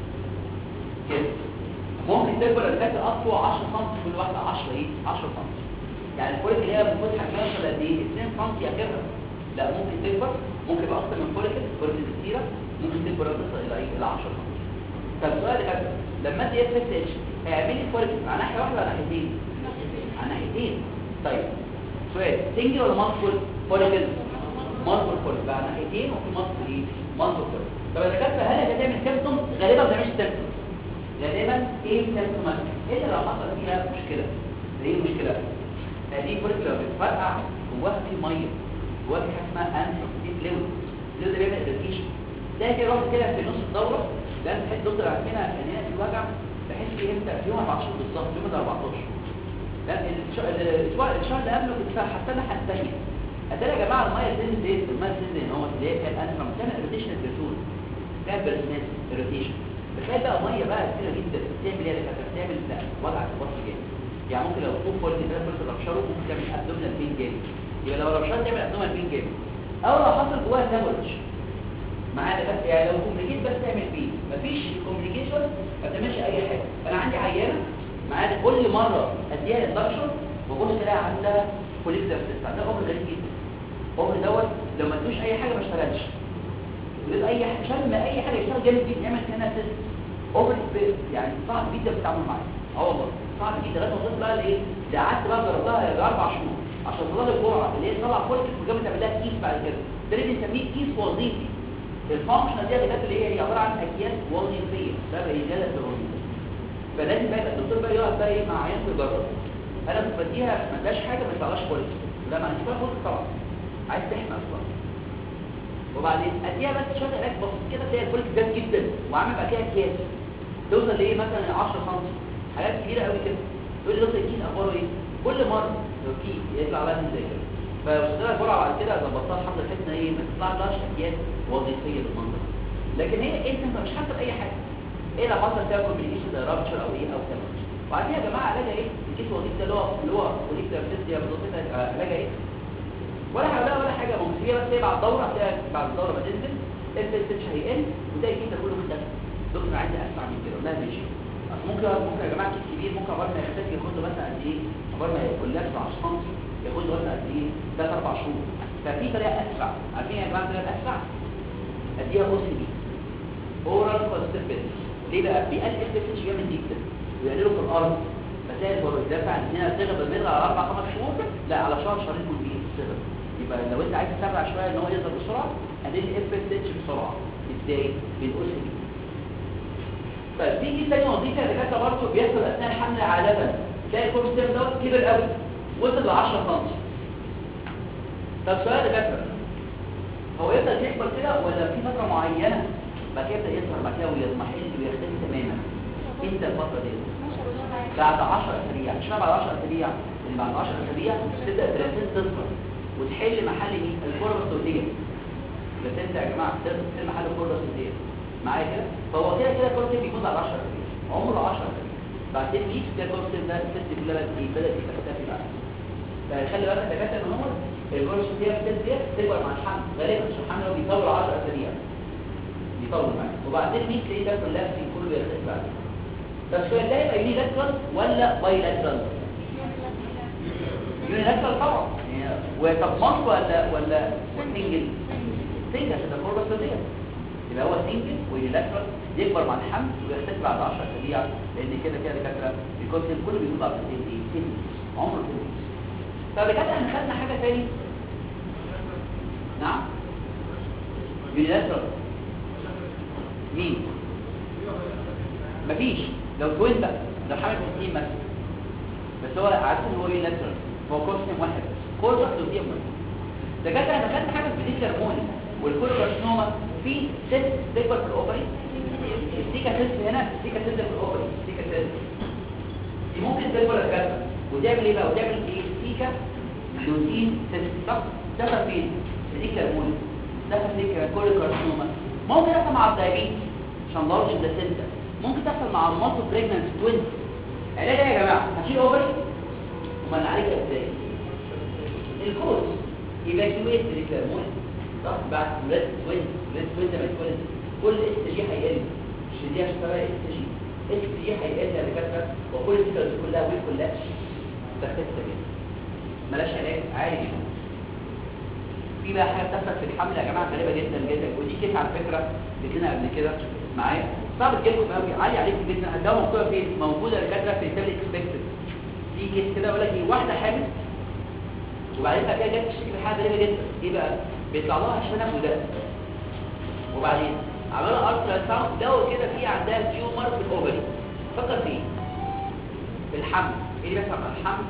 كده ممكن تكبر الدكاتره اطول 10 سم كل واحده 10 ايه 10 سم يعني الفولت اللي هي المفروض حجمها يوصل قد ايه 2 سم اخرها لا ممكن تكبر ممكن يبقى اكتر من فولت فولت كتيره ممكن تكبر تصل الى ايه الى 10 سم طب سؤال كده لما انت اف اس اتش هيعمل لي فولت على ناحيه واحده ولا ناحيتين على ناحيتين طيب سؤال سنجل ولا مالتيبل فوليكل مالتيبل فوليكل بقى ناحيتين وفي مالتيبل ايه مالتيبل فوليكل طب اذا كانت هل هتعمل سيمبتوم غالبا ما بتعملش سيمبتوم غالبا ايه سيمبتوماتيك ايه اللي لو حصل فيها مشكله ايه المشكله هذه فوليكل لو بتفرقع جواها في ميه جواها في حاجه اسمها انثروم في فلويد الفلويد ده بيعمل اريتيشن ده كده رحت كده في نص الدوره ده انت تحس دكتور عارفينها ان هنا في وجع بحس ايه امتى في يوم 14 بالظبط يوم 14 لا الاسبوع الشهر اللي قبله كنت حاسه انها حساسيه اتاري يا جماعه الميه تنزل ايه الميه تنزل ان هو اللي هي كانت انترم بتعمل اريتيشن البرسول بتعمل برسمات اريتيشن بتلاقي بقى ميه بقى كتيره جدا بتعمل ايه يا بتعمل لا وجع في البطن جامد يعني ممكن لو تكون فولت كده فولت ربشره ممكن تعمل ابدومينال بين جامد يبقى لو ربشره تعمل ابدومينال بين جامد او لو حصل جواها هيموريدج معانا بس يعني لو كومبليكيت بس تعمل بيه مفيش كومبليكيشن ما بتعملش اي حاجه انا عندي عيانه معانا كل مره اديها اندكشن وبص الاقي عندها فوليكولار سيست عندها امر غريب جدا الامر دوت لو ما ادوش اي حاجه ما اشتغلش يقول اي حاجه شم اي حاجه يشتغل جامد جدا يعمل كانها سيست اوفر سبيس يعني صعب جدا في التعامل معاه اه والله صعب جدا لغايه ما وصلت بقى لايه ده قعدت بقى جربتها اربع شهور عشان تطلع الجرعه اللي هي تطلع فوليكل وجابت تعمل لها كيس بعد كده ده اللي بنسميه كيس وظيفي الفانكشن دي اللي اللي هي عباره عن اكياس وظيفيه ده رجاله الهرمون فلازم بقى الدكتور بقى يقعد بقى ايه مع عيان يجرب انا كنت بديها ما اداش حاجه ما يطلعش كويس لا ما عنديش بقى فوق طبعا عايز تحمى اصلا وبعدين اديها بس شويه علاج بسيط كده تلاقي الفوليك زاد جدا وعامل بقى كده اكياس توصل لايه مثلا 10 سم حاجات كبيره قوي كده تقول لي دكتور الكيس اخباره ايه كل مره لو كيس يطلع لها زي كده فوصلت لها جرعه بعد كده ظبطتها الحمد لله حسنا ايه ما تطلعش اكياس وظيفيه بالمنظر لكن هي انت مش حاسه باي حاجه ايه لو حصل فيها كومبليكيشن زي رابتشر او ايه او كده وبعدين يا جماعه علاجها ايه الكيس الوظيفي ده اللي هو اللي هو وليك ده يا بالظبط علاجها ايه ولا حاجه ولا حاجه ممكن هي بس هي بعد الدوره هتلاقي بعد الدوره ما تنزل اف اس اتش هيقل وتلاقي الكيس ده كله اختفى دكتور عايز اسمع من كده لا ماشي اصل ممكن ممكن يا جماعه كيس كبير ممكن عباره ما يحتاج ياخد له مثلا قد ايه عباره ما يقول لك 10 سم ياخد له مثلا قد ايه 3 4 شهور ففي طريقه اسرع عارفين يا جماعه الطريقه الاسرع اديها او سي بي اورال كونستيبيت ليه بقى بيقلل اف اتش جامد جدا ويقلله في الارض فتلاقي الدافع عن هنا صغر بالمثل على اربع خمس شهور لا على شهر شهرين يكون بيه صغر يبقى لو انت عايز تسرع شويه ان هو يظهر بسرعه قلل اف اتش بسرعه ازاي بالاو سي بي طيب في كيس تاني وظيفه يا دكاتره برضه بيحصل اثناء الحمل عاده تلاقي الكورستيم دوت كبر قوي وصل ل 10 سم طب سؤال يا دكاتره هو يفضل يكبر كده ولا في فتره معينه بعد كده يبدا يظهر بعد كده ويضمحل ويختفي تماما امتى الفتره دي بعد 10 اسابيع مش بعد 10 اسابيع اللي بعد 10 اسابيع تبدا البلاتين تظهر وتحل محل مين الكره الصوتيه البلاتين يا جماعه تحل محل الكره الصوتيه معايا كده فهو كده كده الكره بيكون بعد 10 اسابيع عمره 10 اسابيع بعدين ليك ده كورس ده الست كلها بدات ايه بدات تختفي بقى فخلي بالك الدكاتره ان هم الكورس دي الست دي تكبر مع الحمل غالبا عشان الحمل هو بيطول 10 اسابيع بيطول معاك وبعدين مين تلاقيه ده كلها في كله بيختفي بعد بس هو ده يبقى يوني لاترال ولا باي لاترال يوني لاترال طبعا يعني وطب مصر ولا ولا سنجل سنجل عشان ده كوربس لوديا يبقى هو سنجل ويونيلاترال يكبر مع الحمل ويختفي بعد 10 اسابيع لان كده كده دكاتره الكوتين كله بيقول بعد قد ايه سن عمره سن طب يا جدع احنا خدنا حاجه تاني نعم يونيلاترال مين مفيش لو توين بقى لو حامل في سنين مثلا بس هو عارف ان هو يونيلاترال هو كورسين واحد كورس لوديا دكاتره احنا خدنا حاجه في دي هرموني والكولوكارسينوما في ست تكبر في الاوفري السيكا سيست هنا السيكا سيست في الاوفري السيكا سيست دي ممكن تكبر الكبه وتعمل ايه بقى وتعمل ايه سيكا لوتين سيست صح دخل فين في دي هرموني دخل في كولوكارسينوما ممكن تحصل مع الدايابيتس عشان لارج ده سنتر ممكن تحصل مع المالتي بريجننت توينز علاج ايه يا جماعه هتشيل اوفري وما نعالجها ازاي الكوز ايفاكيويت الهرمون صح بعد ولاد توين ولاد توين لما يتولد كل اس جي هيقل مش دي عشان تبقى اس جي اس جي هيقل يا دكاتره وكل السيكلز كلها ويل كلها تختفي تماما ملاش علاج عادي جدا في بقى حاجه بتحصل في الحمل يا جماعه غريبه جدا جدا ودي كيس على فكره جت لنا قبل كده معايا صعب تجيلكم قوي عالي عليكم جدا هتلاقوها مكتوبه فين موجوده يا دكاتره في التابل اكسبكتد في كيس كده يقول لك ايه واحده حامل وبعدين بقى كده جت تشتكي بحاجه غريبه جدا ايه بقى بيطلع لها شنب وده وبعدين عملها الترا ساوند لقوا كده في عندها تيومر في الاوفري فكر في ايه في الحمل ايه اللي بيحصل مع الحمل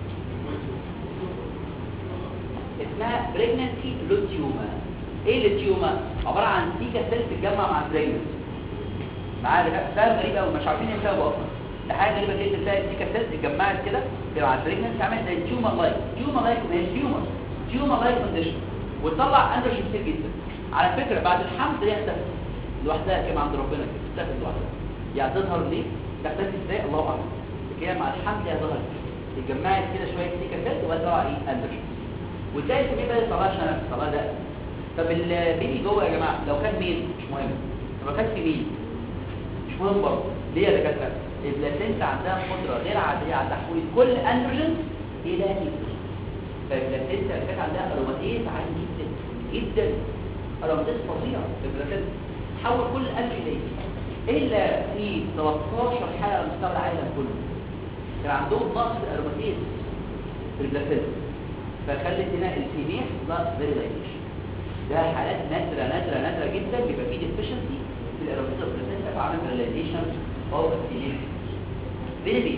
اسمها بريجننسي لوتيوما ايه اللوتيوما عباره عن سيكا سيل بتتجمع مع البريجننسي معايا ده سبب غريب قوي مش عارفين ايه سببه اصلا ده حاجه غريبه جدا تلاقي السيكا سيل اتجمعت كده مع البريجننسي عملت زي تيومر لايك تيومر لايك مش تيومر تيومر لايك كونديشن وتطلع اندروجين كتير جدا على فكره بعد الحمل هي اختفت لوحدها كده عند ربنا كده اختفت لوحدها يعني تظهر ليه تختفي ازاي الله اعلم لكن هي مع الحمل هي ظهرت اتجمعت كده شويه سيكا سيل وطلع ايه اندروجين وتلاقي الكميه بدات تطلع شنب تطلع ده طب البيبي جوه يا جماعه لو كان ميل مش مهم لو كان في ميل مش مهم برضه ليه يا دكاتره البلاسينتا عندها قدره غير عاديه على تحويل كل اندروجين الى نيوترين فالبلاسينتا اللي كانت عندها اروماتيز عالي جدا جدا اروماتيز فظيع في البلاسينتا تحول كل الاندروجين الا في 13 حاله على مستوى العالم كله كان عندهم نقص الاروماتيز في البلاسينتا فخلت هنا الفيميل لا فيري لايتش ده حالات نادره نادره نادره جدا بيبقى فيه ديفيشنسي في الاروماتيز البلاسينتا فعمل ريلايزيشن او الفيميل بيبي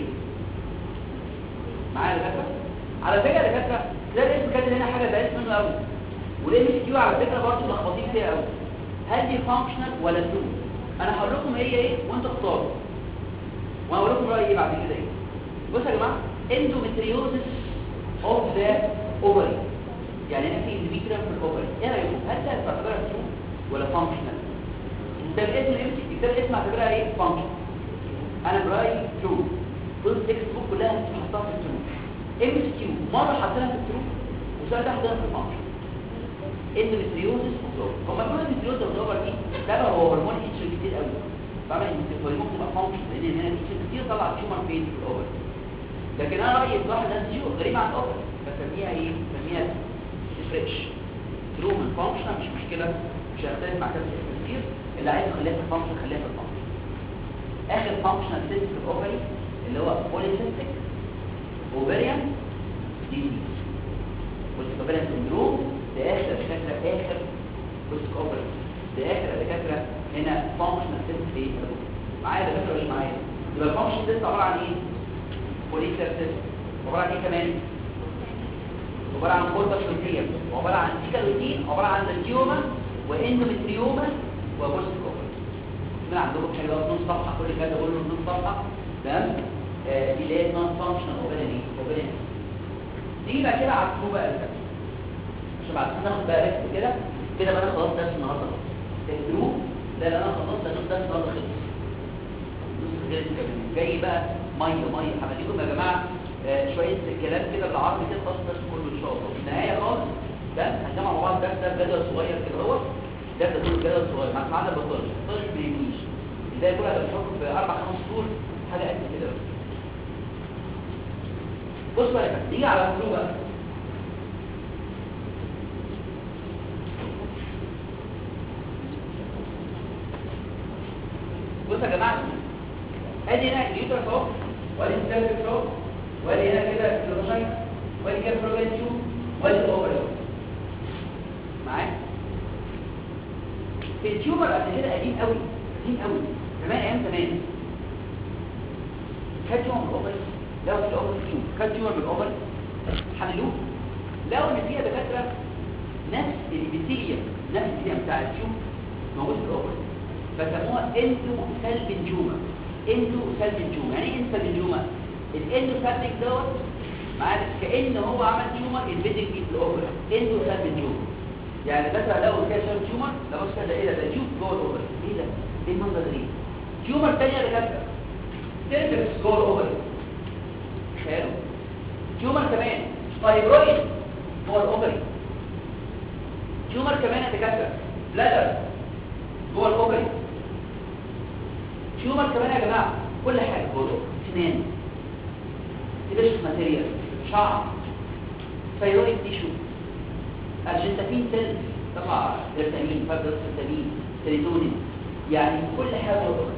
معايا الفكره على فكره يا دكاتره تلاقي الاسم كاتب هنا حاجه بعيد منه قوي والام اس كيو على فكره برضه ملخبطين فيها قوي هل دي فانكشنال ولا ترو انا هقول لكم هي ايه وانتوا اختاروا وانا هقول لكم رايي ايه بعد كده ايه بصوا يا جماعه اندومتريوزس اوف ذا اوفري يعني هنا في اندوميتريوم في الاوفري ايه رايكم هل ده تعتبرها ترو ولا فانكشنال ده الاسم الام اس كيو ده الاسم اعتبرها ايه فانكشن انا برايي ترو كل التكست بوك كلها بتحطها في الترو ام اس كيو مره حاطينها في الترو وسؤال ده حاطينها في الفانكشن اندوميتريوزس هم كل الاندوميتريوزس الاوفر دي ده هو هرمون اتش كتير قوي طبعا الهرمون تبقى فانكشن لان هنا اتش كتير طلع تيومر فين في الاوفر لكن انا رايي الواحد ده تيو غريب عن الاوفر بسميها ايه بسميها فريش ترو من فانكشن مش مشكله مش هختلف مع كذا اسم كتير اللي عايز يخليها في الفانكشن خليها في الفانكشن اخر فانكشنال سيست في الاوفري اللي هو بوليسيستيك اوفريان ديزيز والسكوبريان سندروم ده اخر دكاتره اخر والسكوبريان ده اخر دكاتره هنا فانكشنال سيست في معايا دكاتره مش معايا يبقى الفانكشنال سيست عباره عن ايه بوليسير سيست عباره عن ايه كمان عباره عن كوربس لوتيوم وعباره عن سيكالوتين عباره عن ليوما واندومتريوما وبورسكوبريان من عندكم حاجه نص صفحه كل كده بقول له نص صفحه تمام آه، دي اللي هي نون فانكشنال اوبريني اوبريني دي بقى كده على الكتب بقى كده عشان بعد كده ناخد بقى ريست كده كده بقى انا خلاص درس النهارده خلاص الجروب ده اللي انا خلصت درس درس النهارده خلص نص غير كمان جاي بقى ميه ميه هبديكم يا جماعه آه، شويه كلام كده بالعربي كده خلاص بس كله ان شاء الله في النهايه خالص ده هنجمع مع بعض درس ده جدول صغير كده اهو ده ده كله جدول صغير مع معانا بطارش بطارش ما يهمنيش ازاي كل هذا بنحطه في اربع خمس سطور حاجه قد كده بس بص بقى يا جماعة، نيجي على الفلو بقى بص يا جماعه ادي هنا اليوترس اهو وادي السيرفكس اهو وادي هنا كده الفاجينا وادي كده البروبين تيوب وادي الاوفر اهو معايا التيومر قبل كده قديم قوي قديم قوي زمان ايام زمان كان تيومر بالاوفر لو في الاوفر تيوب كان تيومر بالاوفر حللوه لقوا ان فيها دكاتره نفس الابيثيليوم نفس الابيثيليوم بتاع التيوب موجود في الاوفر فسموها اندو سالفنجوما اندو سالفنجوما يعني ايه اندو سالفنجوما الاندو سالفنج دوت معانا كان هو عمل تيومر انفيدنج في الاوفر اندو سالفنجوما يعني بس لو كده شاف تيومر ده بص كده ايه ده ده تيوب جوه الاوفر ايه ده ايه المنظر ده ايه تيومر ثانيه ده كده سيرفكس جوه الاوفر حلو تيومر كمان فايبرويد جوه الاوفر تيومر كمان يا دكاتره بلادر جوه الاوفري تيومر كمان يا جماعه كل حاجه جوه الأوفري. سنان تبش ماتيريال شعر ثيرويد تيشو ارجنتافين سيلز طبعا فيتامين فبرس فيتامين سيروتونين يعني كل حاجه جوه الأوفري.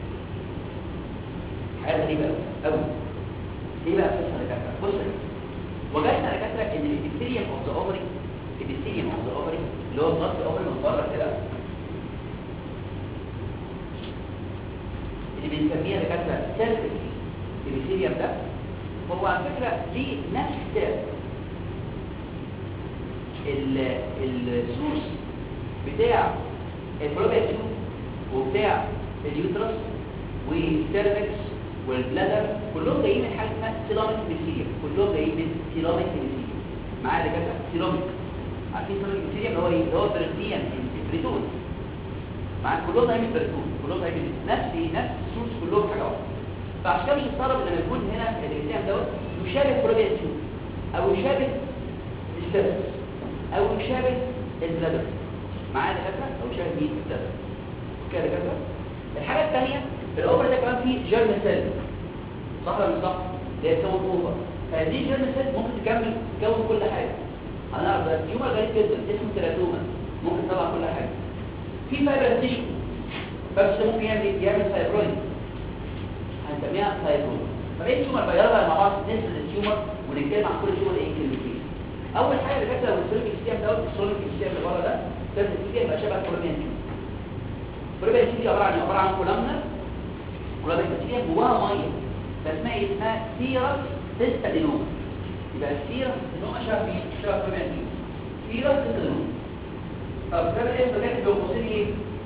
حاجه غريبه قوي قوي ايه بقى قصه الدكاتره بص يا جماعة. وجدنا يا دكاتره ان الابيثيليوم اوف ذا اوفري الابيثيليوم اوف ذا اوفري اللي هو الضغط الاوفري من بره كده اللي بنسميها دكاتره سيرفيس الابيثيليوم ده هو على فكره ليه نفس ال- السورس بتاع البروبيا تيوب وبتاع اليوترس والسيرفكس والبلادر كلهم جايين من حاجه اسمها سيراميك ابيثيليوم كلهم جايين من سيراميك ابيثيليوم معايا دكاتره سيراميك عارفين سيراميك ابيثيليوم اللي هو ايه اللي هو بريتيان بريتون معاك كلهم هيعمل بريتون كلهم هيعمل نفس ايه نفس السورس كلهم حاجه واحده فعشان كده مش مستغرب لما يكون هنا الابيثيليوم دوت يشابه بروبيا تيوب او يشابه السيرفكس او يشابه البلادر معايا دكاتره او يشابه مين البلادر كده يا دكاتره الحاجه الثانيه الاوفر ده كمان فيه جيرم سيل صح ولا مش صح اللي هي تكون اوفر فهذه جيرم سيل ممكن تكمل تكون كل حاجه هنعرف ده تيومر غريب جدا اسمه تيراتوما ممكن تطلع كل حاجه في فايبر تيشو بس ممكن يعمل إيه؟ يعمل فايبرويد هنسميها فايبرويد فايه التيومر بيلا مع بعض نسبه التيومر ونتكلم عن كل تيومر ايه كلمتين اول حاجه اللي كانت لو السيرفيك سيستم دوت السوليك سيستم اللي بره ده السيرفيك سيستم يبقى شبه كولوميان تيوب كولوميان تيوب دي عباره عن إيه؟ عباره عن كولامنر كولامنر بكتيريا جواها ميه فاسمها ايه اسمها سيرس تستادينوما يبقى السيرس تستادينوما شبه مين شبه كولوميان تيوب سيرس تستادينوما طب كتاب الاسم كاتب بين قوسين ايه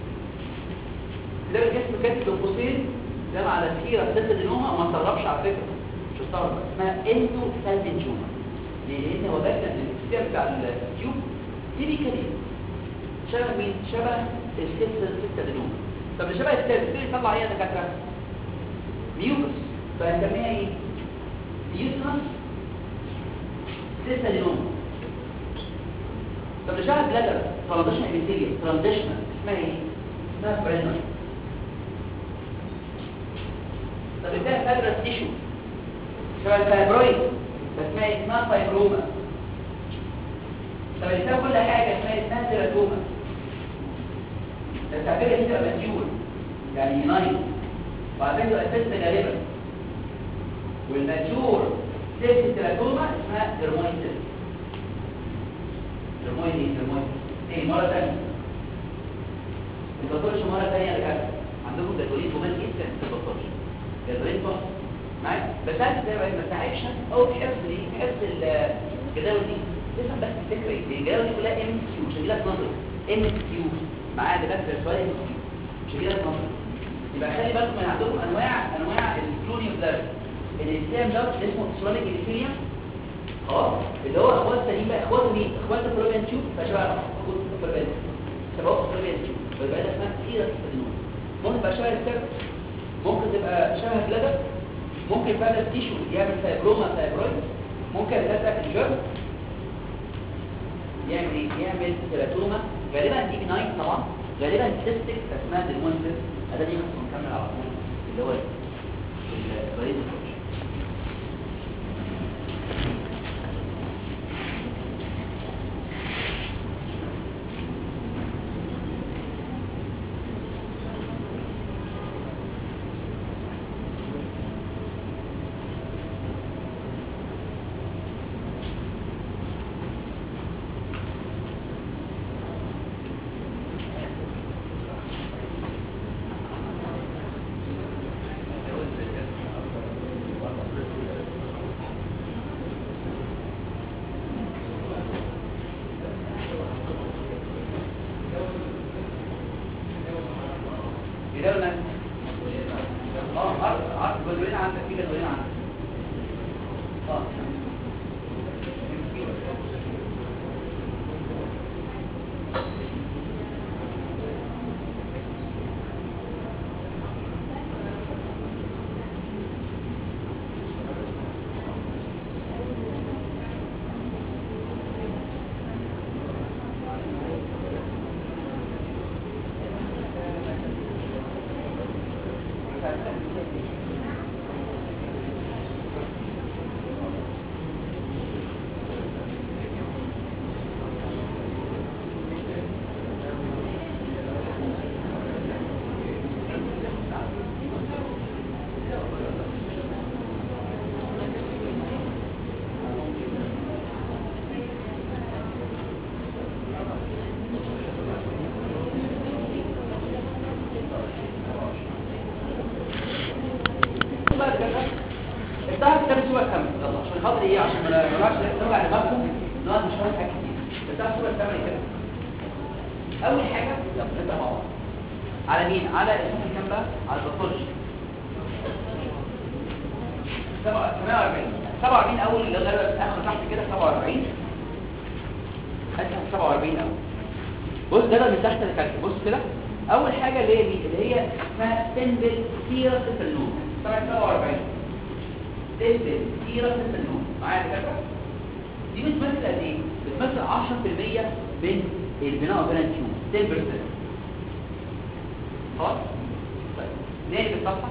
كتاب الاسم كاتب بين قوسين ده على سيرس تستادينوما وما تستغربش على فكره مش هتستغرب اسمها اندو سالفنجوما لان وجدنا ان السيستم بتاع التيوب تيبيكالي شبه مين شبه السيستادينوما طب اللي شبه السيستادينوما يطلع ايه يا دكاتره ميوكس فهنسميها ايه ميوكس سيستادينوما طب اللي شبه بلادر ترانزيشن ابيثيليوم ترانزيشن اسمها ايه اسمها برينر طب ده فايبرس تيشو شبه الفايبرويد فاسمها إيه؟ اسمها فايبروما طب اللي كل حاجه اسمها اسمها تيراتوما التعبير دي تبقى مديول يعني ينايت وبعدين تبقى سيست غالبا والماتيور سيست التيراتوما اسمها درمويد سيست درمويد ايه درمويد ايه مره ثانيه ما تبطلش مره ثانيه يا رجاله عندكم جدولين جمال جدا ما تبطلش جدولين تحفه معايا بس انت زي ما تعبش او حفظ ايه حفظ الجداول دي تفهم بس الفكره ايه الجداول دي كلها ام كيو مش هجيلك نظر ام كيو معايا دكاتره سؤال ام كيو مش هجيلك نظر يبقى خلي بالكم من عندكم انواع انواع الكلونيوم ده الاسلام ده اسمه اسلاميك ابيثيليوم خلاص اللي هو اخوات تانيين بقى اخوات مين اخوات البروبين تيوب فشبه اخوات البروبين شبه البروبين تيوب فيبقى ده اسمها سيرس ستادينوم ممكن بقى شبه السيرفس ممكن تبقى شبه بلادر ممكن بلادر تيشو يعمل فايبروما فايبرويد ممكن بلادر الجرم يعمل ايه يعمل تيراتوما غالبا دي بناين طبعا غالبا سيستك اسمها ديمونسيس هذا دي نكمل على طول اللي هو البريد يدولنا اه عرض عرض جدولين عندك في جدولين عندك اه بقى كده افتح كتاب السوره كامل يلا عشان خاطر ايه عشان ما نرجعش نرجع لدماغكم نقعد نشرح حاجات كتير افتح السوره كامل كده اول حاجه يلا نبدا مع بعض على مين على اسم كام بقى على الباثولوجي 47 47 اول اللي غير اخر تحت كده 47 اسف 47 اول بص ده من تحت لتحت بص كده اول حاجه اللي هي دي اللي هي اسمها سنبل سيرة الفنون طبعا 47 سنبل سيرة الفنون معايا كده دي بتمثل قد ايه بتمثل 10% من البناء وبناء التيوب 10% خلاص طيب نقلب الصفحه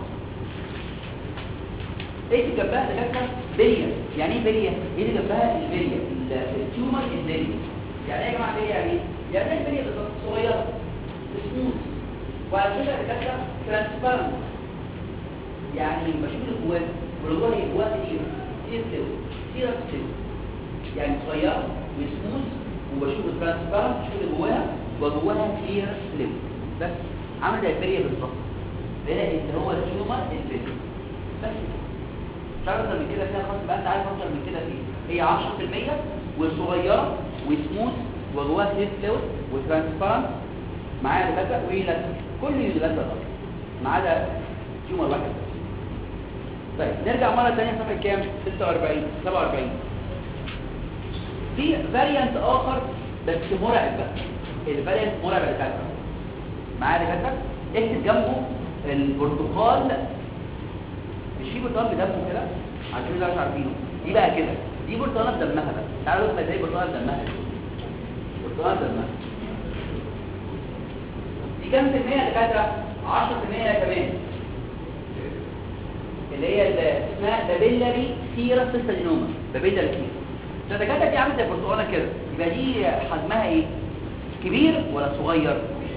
ايه اللي جنبها ده كده بليه يعني ايه بليه ايه اللي جنبها البليه التيومر البليه يعني ايه يا جماعه بليه يعني ايه يعني ايه بليه بالظبط صغيره سموث وعلى فكره الدكاتره ترانسبيرنت يعني بشوف اللي جواه واللي جواه ايه جواه كتير كتير فلويد كتير فلويد يعني صغيره وسموث وبشوف الترانسبيرنت بشوف اللي جواها وجواها كتير فلويد بس عامل زي البليه بالظبط بلا اللي هو التيومر البليه بس مش عارف اكتر من كده فيها خاص بقى انت عارف اكتر من كده فيه هي 10% وصغيره وسموث وجواها كتير فلويد وترانسبيرنت معايا دكاتره ويلاتر كل يونيلاتر ما عدا تيومر واحد بس طيب نرجع مره ثانيه صفحه كام 46 47 في فاريانت اخر بس مرعب بقى الفاريانت مرعب يا دكاتره معايا دكاتره اكتب جنبه البرتقال مش في برتقال بدمه كده عشان اللي مش عارفينه دي بقى كده دي برتقاله بدمها بقى تعالوا نشوف ازاي برتقاله بدمها برتقاله بدمها دي كام في المية يا دكاترة؟ 10% كمان اللي هي اللي اسمها بابيلاري سيرا سيستادينوما بابيلاري سيرا فالدكاترة دي عامله زي البرتقاله كده يبقى دي حجمها ايه؟ كبير ولا صغير؟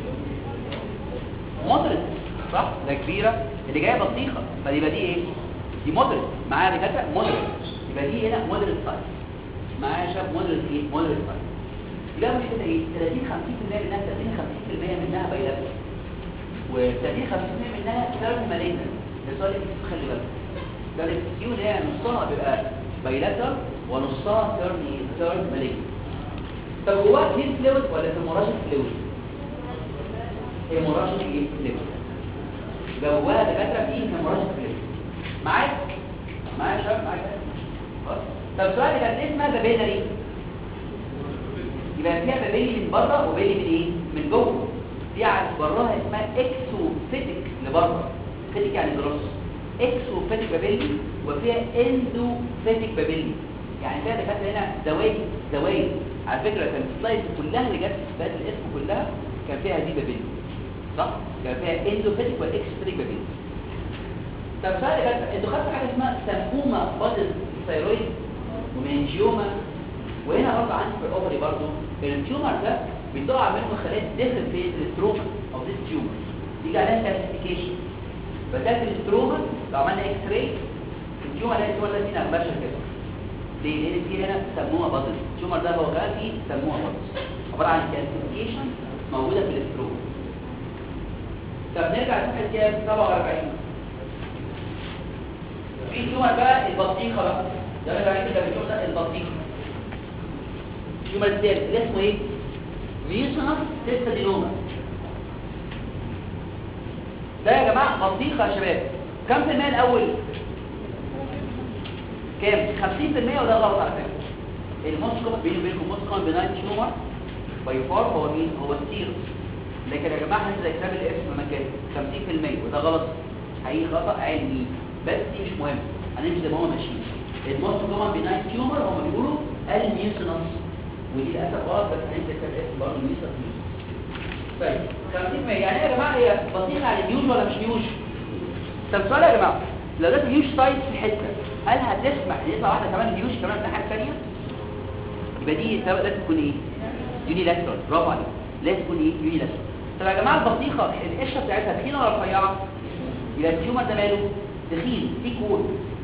مودريت صح؟ ده كبيرة اللي جاية بطيخة فيبقى دي ايه؟ دي مودريت معايا دكاترة مودريت يبقى دي هنا مودريت سايز معايا يا شباب مودريت ايه؟ مودريت سايز يبقى مش كده ايه 30 50% منها 30 50% منها بايلات و 30 50% منها تيرم مالين لسؤال خلي بالك ده الاكسيو اللي هي نصها بيبقى بايلاتر ونصها تيرم ايه تيرم مالين طب هو كلين فلويد ولا هيموراجيك فلويد هيموراجيك ايه فلويد يبقى جواها دكاتره فيه هيموراجيك فلويد معاك معايا يا شباب معاك خلاص طب سؤال كان ايه اسمها بابيلاري يبقى فيها بابيلي من بره وبابيلي من ايه من جوه دي على براها اسمها اكسوفيتك لبره فيتك يعني جروس اكسوفيتك بابيلي وفيها اندوفيتك بابيلي يعني فيها دكاتره هنا زوايد زوايد على فكره كان السلايد كلها اللي جت في سلايد الاسم كلها كان فيها دي بابيلي صح كان فيها اندوفيتك واكسوفيتك بابيلي طب سؤال يا جدع انتوا خدتوا حاجه اسمها سمومه بادل ثايرويد ومنجيوما وهنا برضه عندي في الاوفري برضه التيومر ده بيطلع منه خلايا داخل في الستروما او ذيس تيومر يجي عليها كلاسيفيكيشن فده في الستروما لو عملنا اكس راي التيومر ده التيومر ده فينا مباشر كده ليه؟ لان في هنا سمومه بادل التيومر ده هو بقى فيه سمومه بادل عباره عن كلاسيفيكيشن موجوده في الستروما طب نرجع لصفحه كام 47 في تيومر بقى البطيخه بقى ده اللي بعد كده بنشوف ده البطيخه التيومر الثالث اللي اسمه ايه ميوسنس تستادينوما ده يا جماعه بطيخه يا شباب كم في المية الاول كام 50% وده غلط على فكره الموسكو بيني وبينكم موسكو بناين تيومر باي فار هو مين هو السيروس لكن يا جماعه هنزل كتاب الاسم مكان 50% وده غلط حقيقي خطا علمي بس دي مش مهم هنمشي زي ما هو ماشيين الموست كومن بناين تيومر هم بيقولوا الميوسينس ودي للاسف غلط بس هنمشي كتاب الاسم برضه ميوسينس طيب 50% يعني ايه يا جماعه هي بطيخه على النيوش ولا مش نيوش طب سؤال يا جماعه لو ده نيوش سايت في حته هل هتسمح ان يطلع واحده كمان نيوش كمان في الناحيه الثانيه يبقى دي لازم تكون ايه يونيلاترال برافو عليك لازم تكون ايه يونيلاترال طب يا جماعه البطيخه القشره بتاعتها تخينه ولا رفيعه يبقى التيومر ده ماله تخين في كول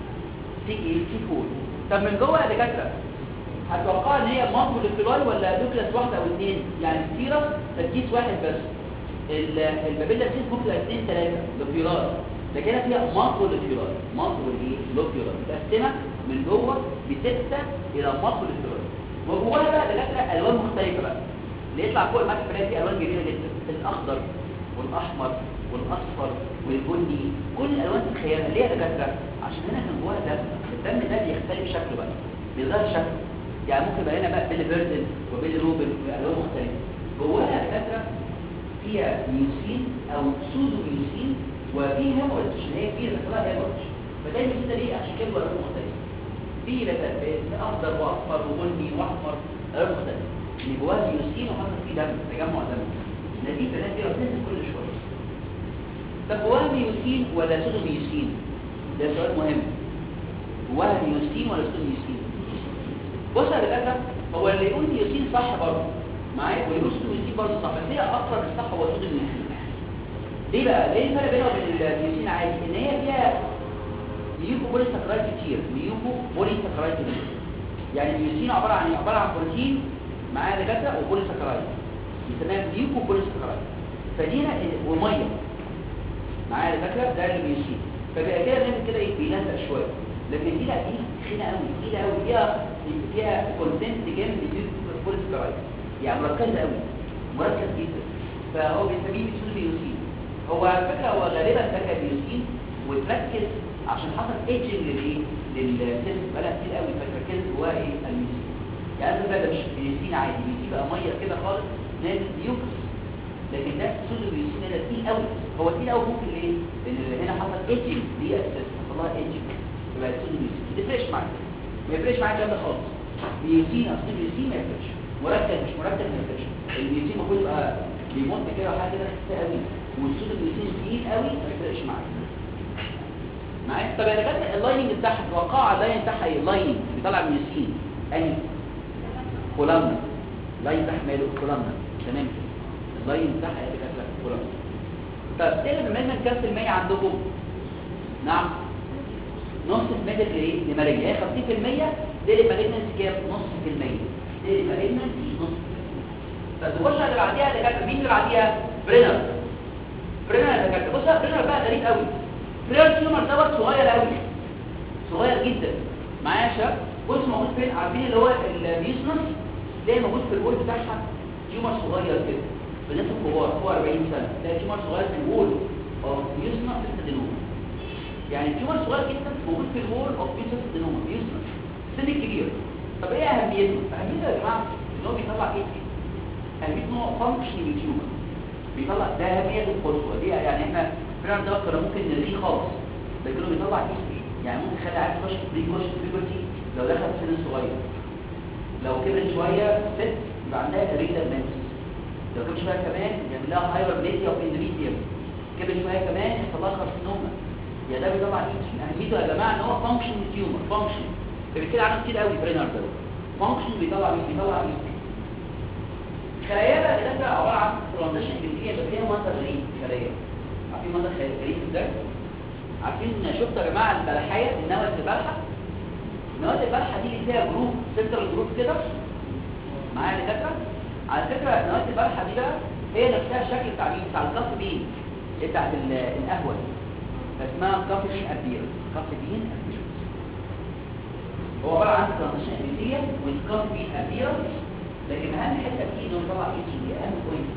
في ايه في كول طب من جوه يا دكاتره هتوقع ان هي مونوكلوفيلاي ولا نيوكليس واحده او اثنين يعني السيرس تركيز واحد بس ال- البابيلا سيس ممكن تبقى اثنين ثلاثه لوفيولاي لكن هنا فيها مونوكلوفيلاي مونوكلوفيلاي متقسمه من جوه بسته الى مونوكلوفيلاي وجواها بقى دكاتره الوان مختلفه بقى اللي يطلع فوق المكتب فيه الوان جميله جدا الاخضر والاحمر والاصفر والبني كل الالوان تتخيلها ليه يا دكاتره عشان هنا كان جواها دم الدم ده بيختلف شكله بقى بيغير شكله يعني ممكن يبقى هنا بقى بيلي فيردن وبيلي روبن والوان مختلفه جواها يا دكاتره فيها ميوسين او سودو ميوسين وفي هيموريدج عشان هي كبيره بتطلع هيموريدج فده الميوسين ده ليه عشان كده الوان مختلفه في بقى اخضر واصفر وبني واحمر الوان مختلفه اللي جواها ميوسين وحاطط فيه دم تجمع دم نتيجه ده كده بتنزل كل شويه طب جواها ميوسين ولا سودو ميوسين ده سؤال مهم جواها ميوسين ولا سودو ميوسين بص يا دكاتره هو اللي يقول ميوسين صح برضه معايا واللي يقول سودو ميوسين برضه صح بس هي اقرب للصح هو سودو ميوسين ليه بقى ليه الفرق بينها وبين الميوسين عادي ان هي فيها ميوكو بوليساكرايد كتير ميوكو بوليساكرايد كتير يعني الميوسين عباره عن عباره عن بروتين معاه دكاتره وبوليساكرايد بنسميها ميوكو بوليساكرايد فدي هنا وميه معايا دكاتره ده اللي بيشيل فبقى كده بنعمل كده ايه بيلزق شويه لكن دي لا دي تخينه قوي تقيله قوي فيها فيها كونتنت جامد من بوليساكرايد يعني مركزه قوي مركز جدا فهو بيسميه بيسميه بيوسين هو على فكره هو غالبا ده كان بيوسين وتركز عشان حصل ايجنج للايه للسيلز بقى كتير قوي فتركز جواه ايه الميوسين يعني ده ده مش بيوسين عادي بيوسين بقى ميه كده خالص نازل بيوكس لكن ده سودو بيوسين ده تقيل قوي هو تقيل قوي ممكن ليه؟ لان هنا حصل ايجنج ليه اساس حصل لها ايجنج يبقى سودو بيوسين ما تفرقش معاك ما يفرقش معاك الكلام ده خالص بيوسين اصل بيوسين ما يفرقش مركز مش مركز ما يفرقش البيوسين المفروض يبقى بيمط كده وحاجه كده خفيفه قوي والسودو بيوسين تقيل قوي ما يفرقش معاك معايا طب انا كاتب اللايننج بتاعها توقع اللاين بتاعها ايه اللايننج بيطلع ميوسين انهي كولامنا اللاين بتاعها ماله كولامنا تمام كده اللاين بتاعها ايه كاتب كولامنا طب ايه الميجمنت كام في المية عندكم نعم نص في مية ايه لمالجنس هي 50% دي المالجنس كام نص في المية دي المالجنس نص طب نخش على اللي بعديها اللي كاتب مين اللي بعديها برينر برينر اللي كاتب بص برينر بقى غريب قوي برينر تيومر دوت صغير قوي صغير جدا معايا يا شباب بص موجود فين عارفين اللي هو البيسنس تلاقي موجود في الجول بتاعها تيومر صغير كده في الناس الكبار هو 40 سنه تلاقي تيومر صغير في الجول اوف بيسنس ستادينوما يعني تيومر صغير جدا موجود في الجول اوف بيسنس ستادينوما بيسنس سن كبير طب ايه اهميته اهميته يا جماعه ان هو بيطلع ايه اهميته ان هو فانكشن تيومر بيطلع ده اهميه القصوى دي يعني احنا البرينر ده كنا ممكن نلغيه خالص لكنه بيطلع ايستروجين يعني ممكن يخلي عيل يخش في بري كوش بيبرتي لو دخل في سن صغير لو كبرت شويه ست يبقى عندها ريدر مينس لو كبرت شويه كمان يعمل لها هايبربليزيا اوف اندوميتريوم كبرت شويه كمان يحصل لها كارسينوما يا ده بيطلع ايستروجين اهميته يا جماعه ان هو فانكشن تيومر فانكشن فبالتالي عنه كتير قوي برينر ده فانكشن بيطلع مين بيطلع ايستروجين خلايا بقى ده بقى عباره عن ترانزيشن جنسيه بس هي منظر غريب خلايا عارفين منظر غريب ازاي عارفين شفتوا يا جماعه البلحيه النواه البلحه النواه البلحه دي اللي فيها جروب سنترال جروب كده معايا يا دكاتره على فكره نواه البلحه دي بقى هي نفسها الشكل بتاع مين بتاع الكف بين بتاعت ال- القهوه اسمها كف بين ابير كف بين ابير هو عباره عن ترانزيشن جنسيه والكف بين ابير لكن اهم حته فيه انه طبعا ايه دي اهم بوينت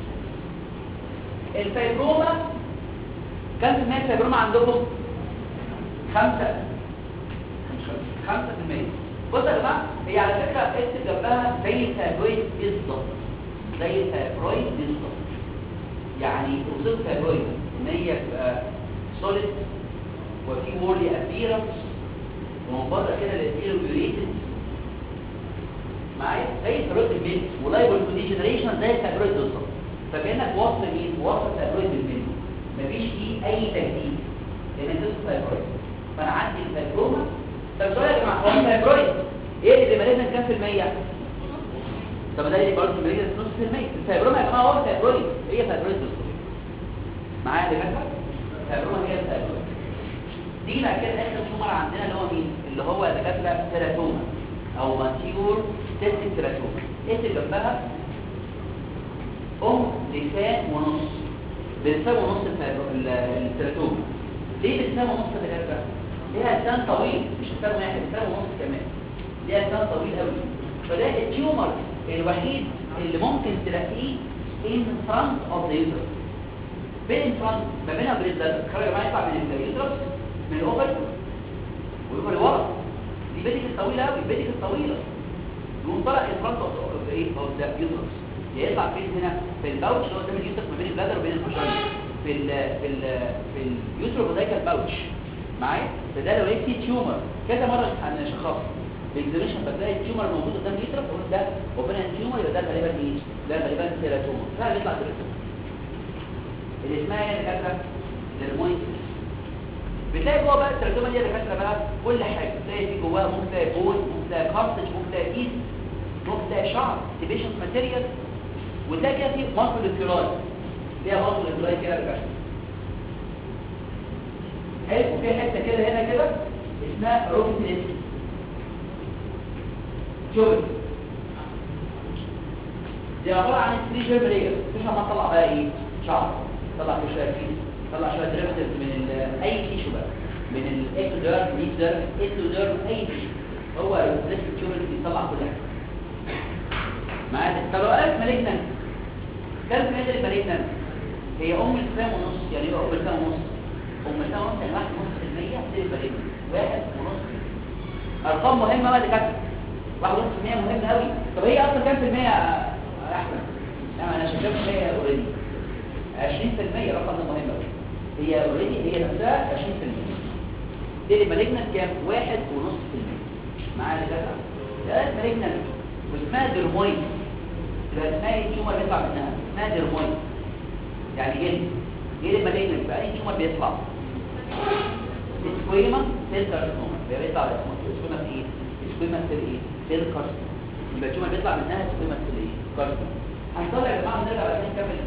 الفيبروما كم في المية الفيبروما عندكم؟ خمسة خمسة في المية بصوا يا جماعة هي على فكرة اكتب جنبها زي الفيبرويد بالظبط زي الفيبرويد بالظبط يعني توصيف الفيبرويد ان هي تبقى سوليد وفي وورلي ابيرنس ومن بره كده الابيريوريتد معايا زي الفيبرويد الميل ولايبل تو ديجنريشن زي الفيبرويد بالظبط فكانك وصل مين وصل الفيبرويد بالميل مفيش فيه اي تجديد لان ده فايبرويد فانا عندي الفايبروما طب سؤال يا جماعه هو الفايبرويد ايه اللي مالتنا كام في المية طب ده اللي برضه مالتنا نص في المية الفايبروما يا جماعه هو الفايبرويد هي فايبرويد بالظبط معايا يا جماعه الفايبروما هي الفايبرويد دي بقى كده اخر تومر عندنا اللي هو مين اللي هو دكاتره تيراتوما او ماتيور تيستيك تيراتوما اكتب جنبها ام لسان ونص بلسان ونص التراتوم ليه بلسان ونص التراتوم ليها لسان طويل مش لسان واحد لسان ونص كمان ليها لسان طويل قوي فده التيومر الوحيد اللي ممكن تلاقيه in front of the uterus بين in front ما بينها وبين البلد خرج يا جماعه يطلع من اليوترس من الاوفر ويبقى لورا دي بيتك الطويله قوي بيتك الطويله يقوم طلع in front of the ايه of the uterus يطلع فين هنا في الباوتش اللي هو قدام اليوترس ما بين البلادر وبين الفاجينا في ال في ال في اليوتروبودايكال باوتش معايا فده لو لقيت تيومر كذا مره هنشخصه بالاكزاميشن بتلاقي التيومر موجود قدام اليوترس اقول ده اوبن تيومر يبقى ده غالبا ايه ده غالبا تيراتوما فعلا بيطلع تيراتوما اللي اسمها ايه يا دكاتره للمويسيس بتلاقي جوه بقى الترجمه دي يا دكاتره بقى كل حاجه تلاقي في جواها ممكن تلاقي بول ممكن تلاقي كارتج ممكن تلاقي ايد ممكن تلاقي شعر تيبيشن ماتيريال وتلاقي كده في مصل الكراي فيها مصل الكراي كده يا دكاتره حلو وفي حته كده هنا كده اسمها روكتليس شوف دي عباره عن ستريجر بريجر مش هما طلع بقى ايه شعر طلع فيه شويه كيس طلع شويه دريفترز من ال- اي تيشو بقى من الاكتوديرم ميزديرم اكتوديرم اي تيشو هو الريسك تيوبر بيطلع كل حاجه معايا طب لو قالت مالجنان كام مدر المالجنان هي ام السام ونص يعني ايه ام السام ونص ام السام ونص يعني واحد ونص في المية تصير المالجنان واحد ونص في المية. ارقام مهمه بقى اللي كاتبه واحد ونص في المية مهم قوي طب هي اصلا كام في المية يا احمد لا انا شايف ان هي اوريدي 20% رقم ده مهم قوي هي اوريدي هي نفسها 20% دي المالجنان كام واحد ونص في المية معايا اللي كاتبه ده المالجنان واسمها درمويد يبقى اسمها ايه التيومر بيطلع منها اسمها درمويد يعني جلد جلد المالجنان بقى اي تيومر بيطلع سكويما سيل كارسنوما يبقى بيطلع على اسمه سكويما في ايه سكويما سيل ايه سيل كارسنوما يبقى التيومر بيطلع منها سكويما سيل ايه كارسنوما هنطلع يا جماعه نرجع بقى نكمل